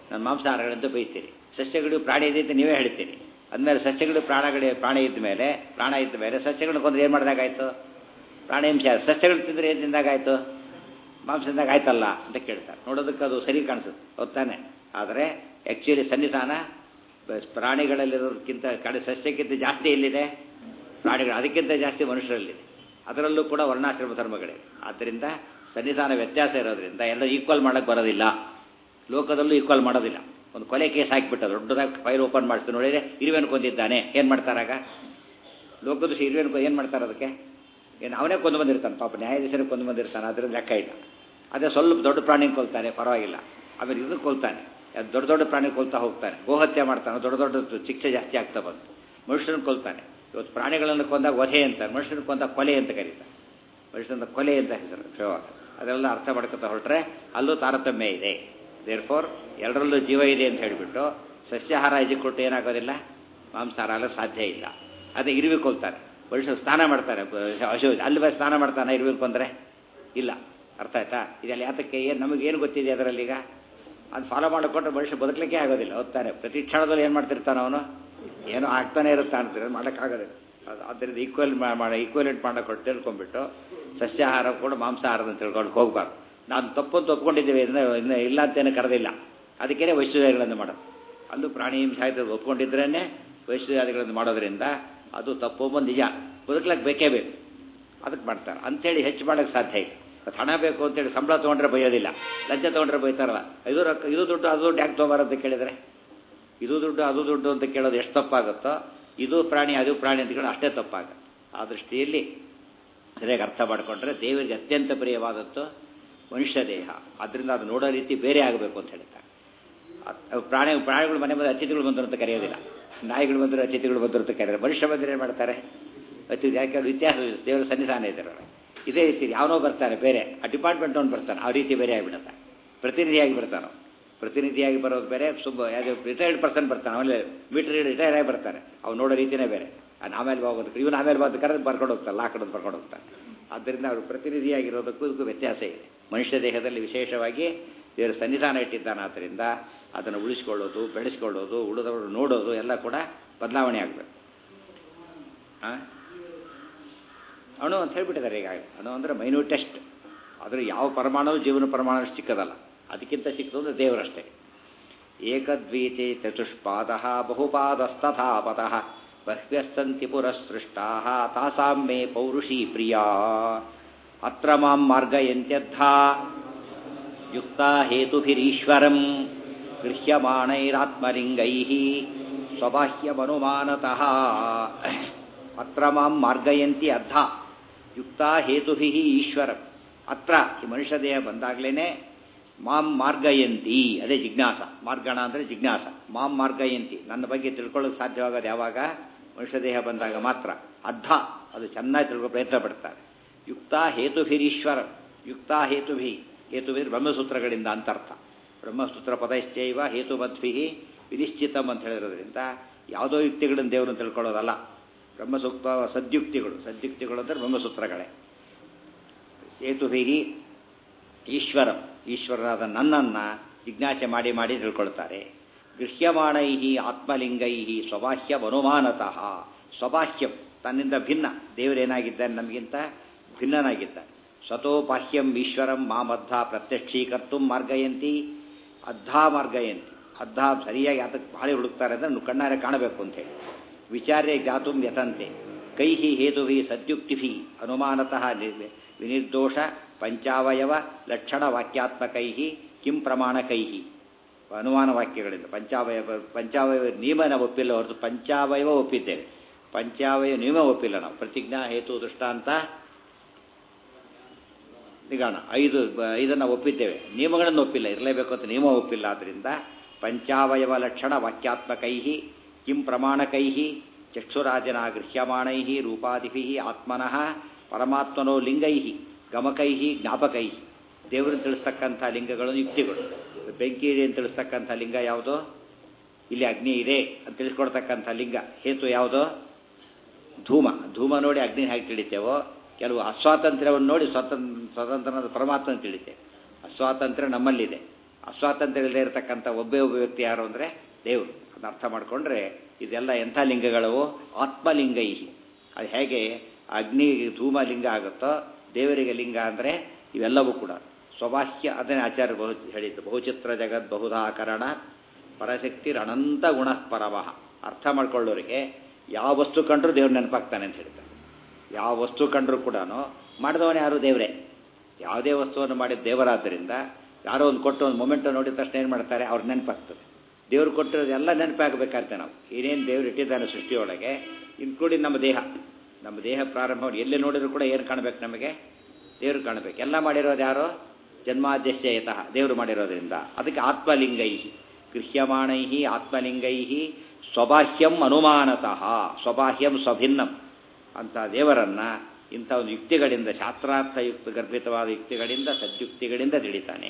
ನಾನು ಮಾಂಸಾಹಾರಗಳಂತ ಬೈತೀರಿ ಸಸ್ಯಗಳು ಪ್ರಾಣಿ ಇದೆ ಅಂತ ನೀವೇ ಹೇಳ್ತೀರಿ ಅಂದಮೇಲೆ ಸಸ್ಯಗಳು ಪ್ರಾಣಗಳೇ ಪ್ರಾಣಿ ಇದ್ದ ಮೇಲೆ ಪ್ರಾಣ ಇದ್ದ ಮೇಲೆ ಸಸ್ಯಗಳನ್ನ ಕೊಂದ್ರೆ ಏನು ಮಾಡಿದಾಗಾಯ್ತು ಪ್ರಾಣಿಹಿಂಸೆ ಸಸ್ಯಗಳು ತಿಂದರೆ ಏನು ತಿಂದಾಗಾಯ್ತು ಮಾಂಸದಿಂದಾಗ ಆಯ್ತಲ್ಲ ಅಂತ ಕೇಳ್ತಾರೆ ನೋಡೋದಕ್ಕೆ ಅದು ಸರಿ ಕಾಣಿಸುತ್ತೆ ಹೊತ್ತಾನೆ ಆದರೆ ಆ್ಯಕ್ಚುಲಿ ಸನ್ನಿಧಾನ ಪ್ರಾಣಿಗಳಲ್ಲಿರೋದಕ್ಕಿಂತ ಕಡೆ ಸಸ್ಯಕ್ಕಿಂತ ಜಾಸ್ತಿ ಎಲ್ಲಿದೆ ಪ್ರಾಣಿಗಳು ಅದಕ್ಕಿಂತ ಜಾಸ್ತಿ ಮನುಷ್ಯರಲ್ಲಿದೆ ಅದರಲ್ಲೂ ಕೂಡ ವರ್ಣಾಶ್ರಮ ಧರ್ಮಗಳಿವೆ ಆದ್ದರಿಂದ ಸನ್ನಿಧಾನ ವ್ಯತ್ಯಾಸ ಇರೋದ್ರಿಂದ ಎಲ್ಲ ಈಕ್ವಲ್ ಮಾಡೋಕ್ಕೆ ಬರೋದಿಲ್ಲ ಲೋಕದಲ್ಲೂ ಈಕ್ವಲ್ ಮಾಡೋದಿಲ್ಲ ಒಂದು ಕೊಲೆ ಕೇಸ್ ಹಾಕಿಬಿಟ್ಟು ದೊಡ್ಡದಾಗಿ ಫೈಲ್ ಓಪನ್ ಮಾಡಿಸ್ತು ನೋಡಿದರೆ ಇರುವೆನ್ ಕೊಂದಿದ್ದಾನೆ ಏನು ಮಾಡ್ತಾರಾಗ ಲೋಕದ ಇರುವೆನ್ ಏನು ಮಾಡ್ತಾರೆ ಅದಕ್ಕೆ ಏನು ಅವನೇ ಕೊಂದು ಬಂದಿರ್ತಾನೆ ಪಾಪ ನ್ಯಾಯಾಧೀಶನೇ ಕೊಂದು ಬಂದಿರ್ತಾನೆ ಅದರಿಂದ ಲೆಕ್ಕ ಇಲ್ಲ ಅದೇ ಸ್ವಲ್ಪ ದೊಡ್ಡ ಪ್ರಾಣಿ ಕೊಲ್ತಾನೆ ಪರವಾಗಿಲ್ಲ ಆಮೇಲೆ ಇದು ಕೊಲ್ತಾನೆ ದೊಡ್ಡ ದೊಡ್ಡ ಪ್ರಾಣಿ ಕೊಲ್ತಾ ಹೋಗ್ತಾನೆ ಗೋಹತ್ಯೆ ಮಾಡ್ತಾನೆ ದೊಡ್ಡ ದೊಡ್ಡ ಶಿಕ್ಷೆ ಜಾಸ್ತಿ ಆಗ್ತಾ ಬಂತು ಮನುಷ್ಯನ ಕೊಲ್ತಾನೆ ಇವತ್ತು ಪ್ರಾಣಿಗಳನ್ನು ಕೊಂದಾಗ ವಧೆ ಅಂತಾರೆ ಮನುಷ್ಯನ ಕೊಂದಾಗ ಕೊಲೆ ಅಂತ ಕರೀತಾರೆ ಮನುಷ್ಯನ ಕೊಲೆ ಅಂತ ಹೆಸರು ಪ್ರಯೋಗ ಅದೆಲ್ಲ ಅರ್ಥ ಮಾಡ್ಕೊತಾ ಹೊರಟ್ರೆ ಅಲ್ಲೂ ತಾರತಮ್ಯ ಇದೆ ದೇರ್ ಫೋರ್ ಎಲ್ಲರಲ್ಲೂ ಜೀವ ಇದೆ ಅಂತ ಹೇಳಿಬಿಟ್ಟು ಸಸ್ಯಾಹಾರ ಕೊಟ್ಟು ಏನಾಗೋದಿಲ್ಲ ಮಾಂಸಾಹಾರ ಎಲ್ಲ ಸಾಧ್ಯ ಇಲ್ಲ ಅದೇ ಇರುವೆ ಕೊಲ್ತಾರೆ ಮನುಷ್ಯರು ಸ್ನಾನ ಮಾಡ್ತಾರೆ ಹಸು ಅಲ್ಲಿ ಬರೀ ಸ್ನಾನ ಮಾಡ್ತಾನೆ ಇರುವೆ ಕೊಂದರೆ ಇಲ್ಲ ಅರ್ಥ ಆಯ್ತಾ ಇದೆಲ್ಲ ಯಾತಕ್ಕೆ ಏನು ನಮಗೇನು ಗೊತ್ತಿದೆ ಅದರಲ್ಲಿ ಈಗ ಅದು ಫಾಲೋ ಮಾಡಿಕೊಟ್ರೆ ಮನುಷ್ಯ ಬದುಕಲಿಕ್ಕೆ ಆಗೋದಿಲ್ಲ ಹೋಗ್ತಾನೆ ಪ್ರತಿ ಕ್ಷಣದಲ್ಲಿ ಏನು ಮಾಡ್ತಿರ್ತಾನೆ ಅವನು ಏನೋ ಆಗ್ತಾನೆ ಇರುತ್ತೆ ಅಂತಾರೆ ಮಾಡೋಕ್ಕಾಗೋದಿಲ್ಲ ಅದು ಆದ್ದರಿಂದ ಈಕ್ವಲ್ ಮಾಡಿ ಈಕ್ವಲೆಂಟ್ ಮಾಡೋಕೆ ತಿಳ್ಕೊಂಡ್ಬಿಟ್ಟು ಸಸ್ಯಾಹಾರ ಕೂಡ ಮಾಂಸಾಹಾರದ ತಿಳ್ಕೊಂಡು ಹೋಗ್ಬಾರ್ದು ನಾನು ತಪ್ಪು ಅಂತ ಒಪ್ಕೊಂಡಿದ್ದೇವೆ ಇನ್ನು ಇನ್ನು ಇಲ್ಲ ಅಂತೇನು ಕರೆದಿಲ್ಲ ಅದಕ್ಕೇ ವೈಶ್ವರ್ಯಗಳನ್ನು ಮಾಡೋದು ಅಲ್ಲೂ ಪ್ರಾಣಿ ಹಿಂಸೆ ಆಯ್ತು ಒಪ್ಕೊಂಡಿದ್ರೇ ವೈಶ್ವರ್ಯಾದಿಗಳನ್ನು ಮಾಡೋದ್ರಿಂದ ಅದು ತಪ್ಪು ಬಂದು ನಿಜ ಬದುಕಲಿಕ್ಕೆ ಬೇಕೇ ಬೇಕು ಅದಕ್ಕೆ ಮಾಡ್ತಾರೆ ಅಂಥೇಳಿ ಹೆಚ್ಚು ಮಾಡೋಕ್ಕೆ ಸಾಧ್ಯ ಇಲ್ಲ ಹಣ ಬೇಕು ಅಂತೇಳಿ ಸಂಬಳ ತೊಗೊಂಡ್ರೆ ಬೈಯೋದಿಲ್ಲ ಲಂಚ ತೊಗೊಂಡ್ರೆ ಬೈತಾರಲ್ಲ ಇದು ರೊಕ್ಕ ಇದು ದುಡ್ಡು ಅದು ದುಡ್ಡು ಯಾಕೆ ತೊಗೊಂಬಾರಂತ ಕೇಳಿದರೆ ಇದು ದುಡ್ಡು ಅದು ದುಡ್ಡು ಅಂತ ಕೇಳೋದು ಎಷ್ಟು ತಪ್ಪಾಗುತ್ತೋ ಇದು ಪ್ರಾಣಿ ಅದು ಪ್ರಾಣಿ ಅಂತ ಕೇಳೋದು ಅಷ್ಟೇ ತಪ್ಪಾಗುತ್ತೆ ಆ ದೃಷ್ಟಿಯಲ್ಲಿ ಸರಿಯಾಗಿ ಅರ್ಥ ಮಾಡಿಕೊಂಡ್ರೆ ದೇವರಿಗೆ ಅತ್ಯಂತ ಪ್ರಿಯವಾದದ್ದು ಮನುಷ್ಯ ದೇಹ ಅದರಿಂದ ಅದು ನೋಡೋ ರೀತಿ ಬೇರೆ ಆಗಬೇಕು ಅಂತ ಹೇಳ್ತಾರೆ ಪ್ರಾಣಿ ಪ್ರಾಣಿಗಳು ಮನೆ ಬಂದರೆ ಅತಿಥಿಗಳು ಬಂದರು ಅಂತ ಕರೆಯೋದಿಲ್ಲ ನಾಯಿಗಳು ಬಂದರೆ ಅತಿಥಿಗಳು ಬಂದರು ಅಂತ ಕರೆಯೋದು ಮನುಷ್ಯ ಬಂದರೆ ಏನು ಮಾಡ್ತಾರೆ ಅತಿಥಿ ಯಾಕೆ ವ್ಯತ್ಯಾಸ ದೇವರ ಸನ್ನಿಧಾನ ಇದೆ ಇದೇ ರೀತಿ ಯಾವನೋ ಬರ್ತಾನೆ ಬೇರೆ ಆ ಡಿಪಾರ್ಟ್ಮೆಂಟ್ ಅವ್ನು ಬರ್ತಾನೆ ಆ ರೀತಿ ಬೇರೆ ಆಗಿಬಿಡುತ್ತೆ ಪ್ರತಿನಿಧಿಯಾಗಿ ಬರ್ತಾನೆ ಪ್ರತಿನಿಧಿಯಾಗಿ ಬರೋದು ಬೇರೆ ಸುಬ್ಬ ಯಾವುದು ರಿಟೈರ್ಡ್ ಪರ್ಸನ್ ಬರ್ತಾನೆ ಆಮೇಲೆ ಮೀಟರ್ ರಿಟೈರ್ ಆಗಿ ಬರ್ತಾರೆ ಅವ್ನು ನೋಡೋ ರೀತಿಯೇ ಬೇರೆ ಆಮೇಲೆ ಹೋಗೋದು ಇವನು ಆಮೇಲೆ ಬಂದು ಕರೆದು ಬರ್ಕೊಂಡು ಹೋಗ್ತಾರೆ ಲಾ ಕಡೆದು ಬರ್ಕೊಂಡು ಹೋಗ್ತಾರೆ ಆದ್ದರಿಂದ ಅವರು ಪ್ರತಿನಿಧಿಯಾಗಿರೋದಕ್ಕೂ ಇದಕ್ಕೂ ವ್ಯತ್ಯಾಸ ಇದೆ ಮನುಷ್ಯ ದೇಹದಲ್ಲಿ ವಿಶೇಷವಾಗಿ ದೇವರ ಸನ್ನಿಧಾನ ಇಟ್ಟಿದ್ದಾನೆ ಆದ್ದರಿಂದ ಅದನ್ನು ಉಳಿಸ್ಕೊಳ್ಳೋದು ಬೆಳೆಸ್ಕೊಳ್ಳೋದು ಉಳಿದವರು ನೋಡೋದು ಎಲ್ಲ ಕೂಡ ಬದಲಾವಣೆ ಆಗಬೇಕು ಅಣು ಅಂತ ಹೇಳ್ಬಿಟ್ಟಿದ್ದಾರೆ ಈಗ ಅಣು ಅಂದರೆ ಮೈನ್ಯೂಟೆಸ್ಟ್ ಆದರೆ ಯಾವ ಪರಮಾಣು ಜೀವನ ಪರಮಾಣು ಚಿಕ್ಕದಲ್ಲ ಅದಕ್ಕಿಂತ ಚಿಕ್ಕದು ಅಂದರೆ ದೇವರಷ್ಟೇ ಏಕದ್ವೀತೆ ಚತುಷ್ಪಾದ ಬಹುಪಾದಸ್ತಥಾ ಪದಃ ಬಹ್ವ್ಯಸ್ಸಂತಿ ಪುರಸೃಷ್ಟಾ ತಾಸಾಂ ಮೇ ಪೌರುಷಿ ಪ್ರಿಯಾ ಅತ್ರ ಮಾಂ ಮಾರ್ಗಯಂತ್ಯದ್ಧ ಯುಕ್ತ ಹೇತುಭಿರೀಶ್ವರಂ ಗೃಹ್ಯಮಾಣೈರಾತ್ಮಲಿಂಗೈ ಸ್ವಬಾಹ್ಯಮನುಮಾನತಃ ಅತ್ರ ಮಾಂ ಮಾರ್ಗಯಂತಿ ಅದ್ಧ ಯುಕ್ತ ಹೇತುಭಿ ಈಶ್ವರಂ ಅತ್ರ ಈ ಮನುಷ್ಯ ದೇಹ ಬಂದಾಗಲೇ ಮಾಂ ಮಾರ್ಗಯಂತಿ ಅದೇ ಜಿಜ್ಞಾಸ ಮಾರ್ಗಣ ಅಂದರೆ ಜಿಜ್ಞಾಸ ಮಾಂ ಮಾರ್ಗಯಂತಿ ನನ್ನ ಬಗ್ಗೆ ತಿಳ್ಕೊಳ್ಳೋಕೆ ಸಾಧ್ಯವಾಗೋದು ಯಾವಾಗ ಮನುಷ್ಯ ದೇಹ ಬಂದಾಗ ಮಾತ್ರ ಅದ್ಧ ಅದು ಚೆನ್ನಾಗಿ ತಿಳ್ಕೊ ಪ್ರಯತ್ನ ಪಡ್ತಾರೆ ಯುಕ್ತ ಹೇತುಭಿರೀಶ್ವರ ಯುಕ್ತ ಹೇತುಭಿ ಹೇತುಭಿರ್ ಬ್ರಹ್ಮಸೂತ್ರಗಳಿಂದ ಅಂತರ್ಥ ಬ್ರಹ್ಮಸೂತ್ರ ಪದಶ್ಚೈವ ಹೇತುಮದ್ಭಿ ವಿನಿಶ್ಚಿತಂ ಅಂತ ಹೇಳಿರೋದ್ರಿಂದ ಯಾವುದೋ ಯುಕ್ತಿಗಳನ್ನು ದೇವರನ್ನು ತಿಳ್ಕೊಳ್ಳೋದಲ್ಲ ಬ್ರಹ್ಮಸೂಕ್ತ ಸದ್ಯುಕ್ತಿಗಳು ಸದ್ಯುಕ್ತಿಗಳು ಅಂದರೆ ಬ್ರಹ್ಮಸೂತ್ರಗಳೇ ಸೇತುಭಿ ಈಶ್ವರಂ ಈಶ್ವರನಾದ ನನ್ನನ್ನು ಜಿಜ್ಞಾಸೆ ಮಾಡಿ ಮಾಡಿ ತಿಳ್ಕೊಳ್ತಾರೆ ಗೃಹ್ಯಮಾಣೈ ಆತ್ಮಲಿಂಗೈ ಸ್ವಬಾಹ್ಯ ಅನುಮಾನತಃ ಸ್ವಬಾಹ್ಯಂ ತನ್ನಿಂದ ಭಿನ್ನ ದೇವರೇನಾಗಿದ್ದಾನೆ ನಮಗಿಂತ ಭಿನ್ನನಾಗಿದ್ದಾನೆ ಸ್ವತೋ ಬಾಹ್ಯಂ ಈಶ್ವರಂ ಮಾಮದ್ಧ ಪ್ರತ್ಯಕ್ಷೀಕರ್ತು ಮಾರ್ಗಯಂತಿ ಅದ್ಧಾ ಮಾರ್ಗಯಂತಿ ಅದ್ಧ ಸರಿಯಾಗಿ ಅದಕ್ಕೆ ಭಾಳ ಹುಡುಕ್ತಾರೆ ಅಂದರೆ ಕಣ್ಣಾರೆ ಕಾಣಬೇಕು ಅಂತೇಳಿ ವಿಚಾರ್ಯ ಜಾತು ಯತಂತೆ ಕೈಹಿ ಹೇತುಭಿ ಸದ್ಯುಕ್ತಿಭಿ ಅನುಮಾನತಃ ವಿನಿರ್ದೋಷ ಪಂಚಾವಯವ ಲಕ್ಷಣ ವಾಕ್ಯಾತ್ಮಕೈ ಕಿಂ ಪ್ರಮಾಣಕೈ ಅನುಮಾನ ವಾಕ್ಯಗಳಿಂದ ಪಂಚಾವಯವ ಪಂಚಾವಯವ ನಿಯಮ ನಾವು ಒಪ್ಪಿಲ್ಲ ಹೊರತು ಪಂಚಾವಯವ ಒಪ್ಪಿದ್ದೇವೆ ಪಂಚಾವಯವ ನಿಯಮ ಒಪ್ಪಿಲ್ಲ ನಾವು ಪ್ರತಿಜ್ಞಾ ಹೇತು ದೃಷ್ಟಾಂತ ನಿಗಾಣ ಐದು ಐದನ್ನು ಒಪ್ಪಿದ್ದೇವೆ ನಿಯಮಗಳನ್ನು ಒಪ್ಪಿಲ್ಲ ಇರಲೇಬೇಕು ಅಂತ ನಿಯಮ ಒಪ್ಪಿಲ್ಲ ಆದ್ದರಿಂದ ಪಂಚಾವಯವ ಲಕ್ಷಣ ವಾಕ್ಯಾತ್ಮಕೈ ಕಿಂ ಪ್ರಮಾಣಕೈ ಚಕ್ಷುರಾಜನ ಗೃಹ್ಯಮಾಣೈ ರೂಪಾದಿಭಿ ಆತ್ಮನಃ ಪರಮಾತ್ಮನೋ ಲಿಂಗೈ ಗಮಕೈ ಜ್ಞಾಪಕೈ ದೇವರನ್ನು ತಿಳಿಸ್ತಕ್ಕಂಥ ಲಿಂಗಗಳು ಯುಕ್ತಿಗಳು ಬೆಂಕಿ ಇದೆ ಅಂತ ತಿಳಿಸ್ತಕ್ಕಂಥ ಲಿಂಗ ಯಾವುದೋ ಇಲ್ಲಿ ಅಗ್ನಿ ಇದೆ ಅಂತ ತಿಳಿಸ್ಕೊಡ್ತಕ್ಕಂಥ ಲಿಂಗ ಹೇತು ಯಾವುದೋ ಧೂಮ ಧೂಮ ನೋಡಿ ಅಗ್ನಿ ಹೇಗೆ ತಿಳಿತೇವೋ ಕೆಲವು ಅಸ್ವಾತಂತ್ರ್ಯವನ್ನು ನೋಡಿ ಸ್ವತಂತ್ರ ಸ್ವತಂತ್ರನಾದ ಪರಮಾತ್ಮನ ತಿಳಿತೇವೆ ಅಸ್ವಾತಂತ್ರ್ಯ ನಮ್ಮಲ್ಲಿದೆ ಅಸ್ವಾತಂತ್ರ್ಯ ಇಲ್ಲದೆ ಇರತಕ್ಕಂಥ ಒಬ್ಬೇ ಒಬ್ಬ ವ್ಯಕ್ತಿ ಯಾರು ಅಂದರೆ ದೇವರು ಅದನ್ನ ಅರ್ಥ ಮಾಡಿಕೊಂಡ್ರೆ ಇದೆಲ್ಲ ಎಂಥ ಲಿಂಗಗಳವು ಆತ್ಮಲಿಂಗೈ ಅದು ಹೇಗೆ ಅಗ್ನಿ ಧೂಮ ಲಿಂಗ ಆಗುತ್ತೋ ದೇವರಿಗೆ ಲಿಂಗ ಅಂದರೆ ಇವೆಲ್ಲವೂ ಕೂಡ ಸ್ವಬಾಹ್ಯ ಅದನ್ನೇ ಆಚಾರ್ಯ ಬಹು ಹೇಳಿದ್ದು ಬಹುಚಿತ್ರ ಜಗತ್ ಬಹುಧಾಕರಣ ಪರಶಕ್ತಿ ಅನಂತ ಗುಣ ಪರಮಃ ಅರ್ಥ ಮಾಡ್ಕೊಳ್ಳೋರಿಗೆ ಯಾವ ವಸ್ತು ಕಂಡ್ರೂ ದೇವ್ರು ನೆನಪಾಗ್ತಾನೆ ಅಂತ ಹೇಳ್ತಾರೆ ಯಾವ ವಸ್ತು ಕಂಡ್ರೂ ಕೂಡ ಮಾಡಿದವನೇ ಯಾರು ದೇವರೇ ಯಾವುದೇ ವಸ್ತುವನ್ನು ಮಾಡಿದ ದೇವರಾದ್ದರಿಂದ ಯಾರೋ ಒಂದು ಕೊಟ್ಟು ಒಂದು ಮೊಮೆಂಟ್ ನೋಡಿದ ತಕ್ಷಣ ಏನು ಮಾಡ್ತಾರೆ ಅವ್ರು ನೆನಪಾಗ್ತದೆ ದೇವ್ರು ಕೊಟ್ಟಿರೋದು ಎಲ್ಲ ನೆನಪಾಗಬೇಕಾಗುತ್ತೆ ನಾವು ಏನೇನು ದೇವ್ರು ಇಟ್ಟಿದ್ದಾನೆ ಸೃಷ್ಟಿಯೊಳಗೆ ಇನ್ಕ್ಲೂಡಿಂಗ್ ನಮ್ಮ ದೇಹ ನಮ್ಮ ದೇಹ ಪ್ರಾರಂಭ ಎಲ್ಲಿ ನೋಡಿದ್ರು ಕೂಡ ಏನು ಕಾಣಬೇಕು ನಮಗೆ ದೇವರು ಕಾಣಬೇಕು ಎಲ್ಲ ಮಾಡಿರೋದು ಯಾರೋ ಜನ್ಮಾದ್ಯಶ್ಚಯತಃ ದೇವರು ಮಾಡಿರೋದ್ರಿಂದ ಅದಕ್ಕೆ ಆತ್ಮಲಿಂಗೈ ಗೃಹ್ಯಮಾಣೈ ಆತ್ಮಲಿಂಗೈ ಸ್ವಬಾಹ್ಯಂ ಅನುಮಾನತಃ ಸ್ವಬಾಹ್ಯಂ ಸ್ವಭಿನ್ನಂ ಅಂತ ದೇವರನ್ನ ಇಂಥ ಒಂದು ಯುಕ್ತಿಗಳಿಂದ ಶಾಸ್ತ್ರಾರ್ಥಯುಕ್ತ ಗರ್ಭಿತವಾದ ಯುಕ್ತಿಗಳಿಂದ ಸದ್ಯುಕ್ತಿಗಳಿಂದ ತಿಳಿತಾನೆ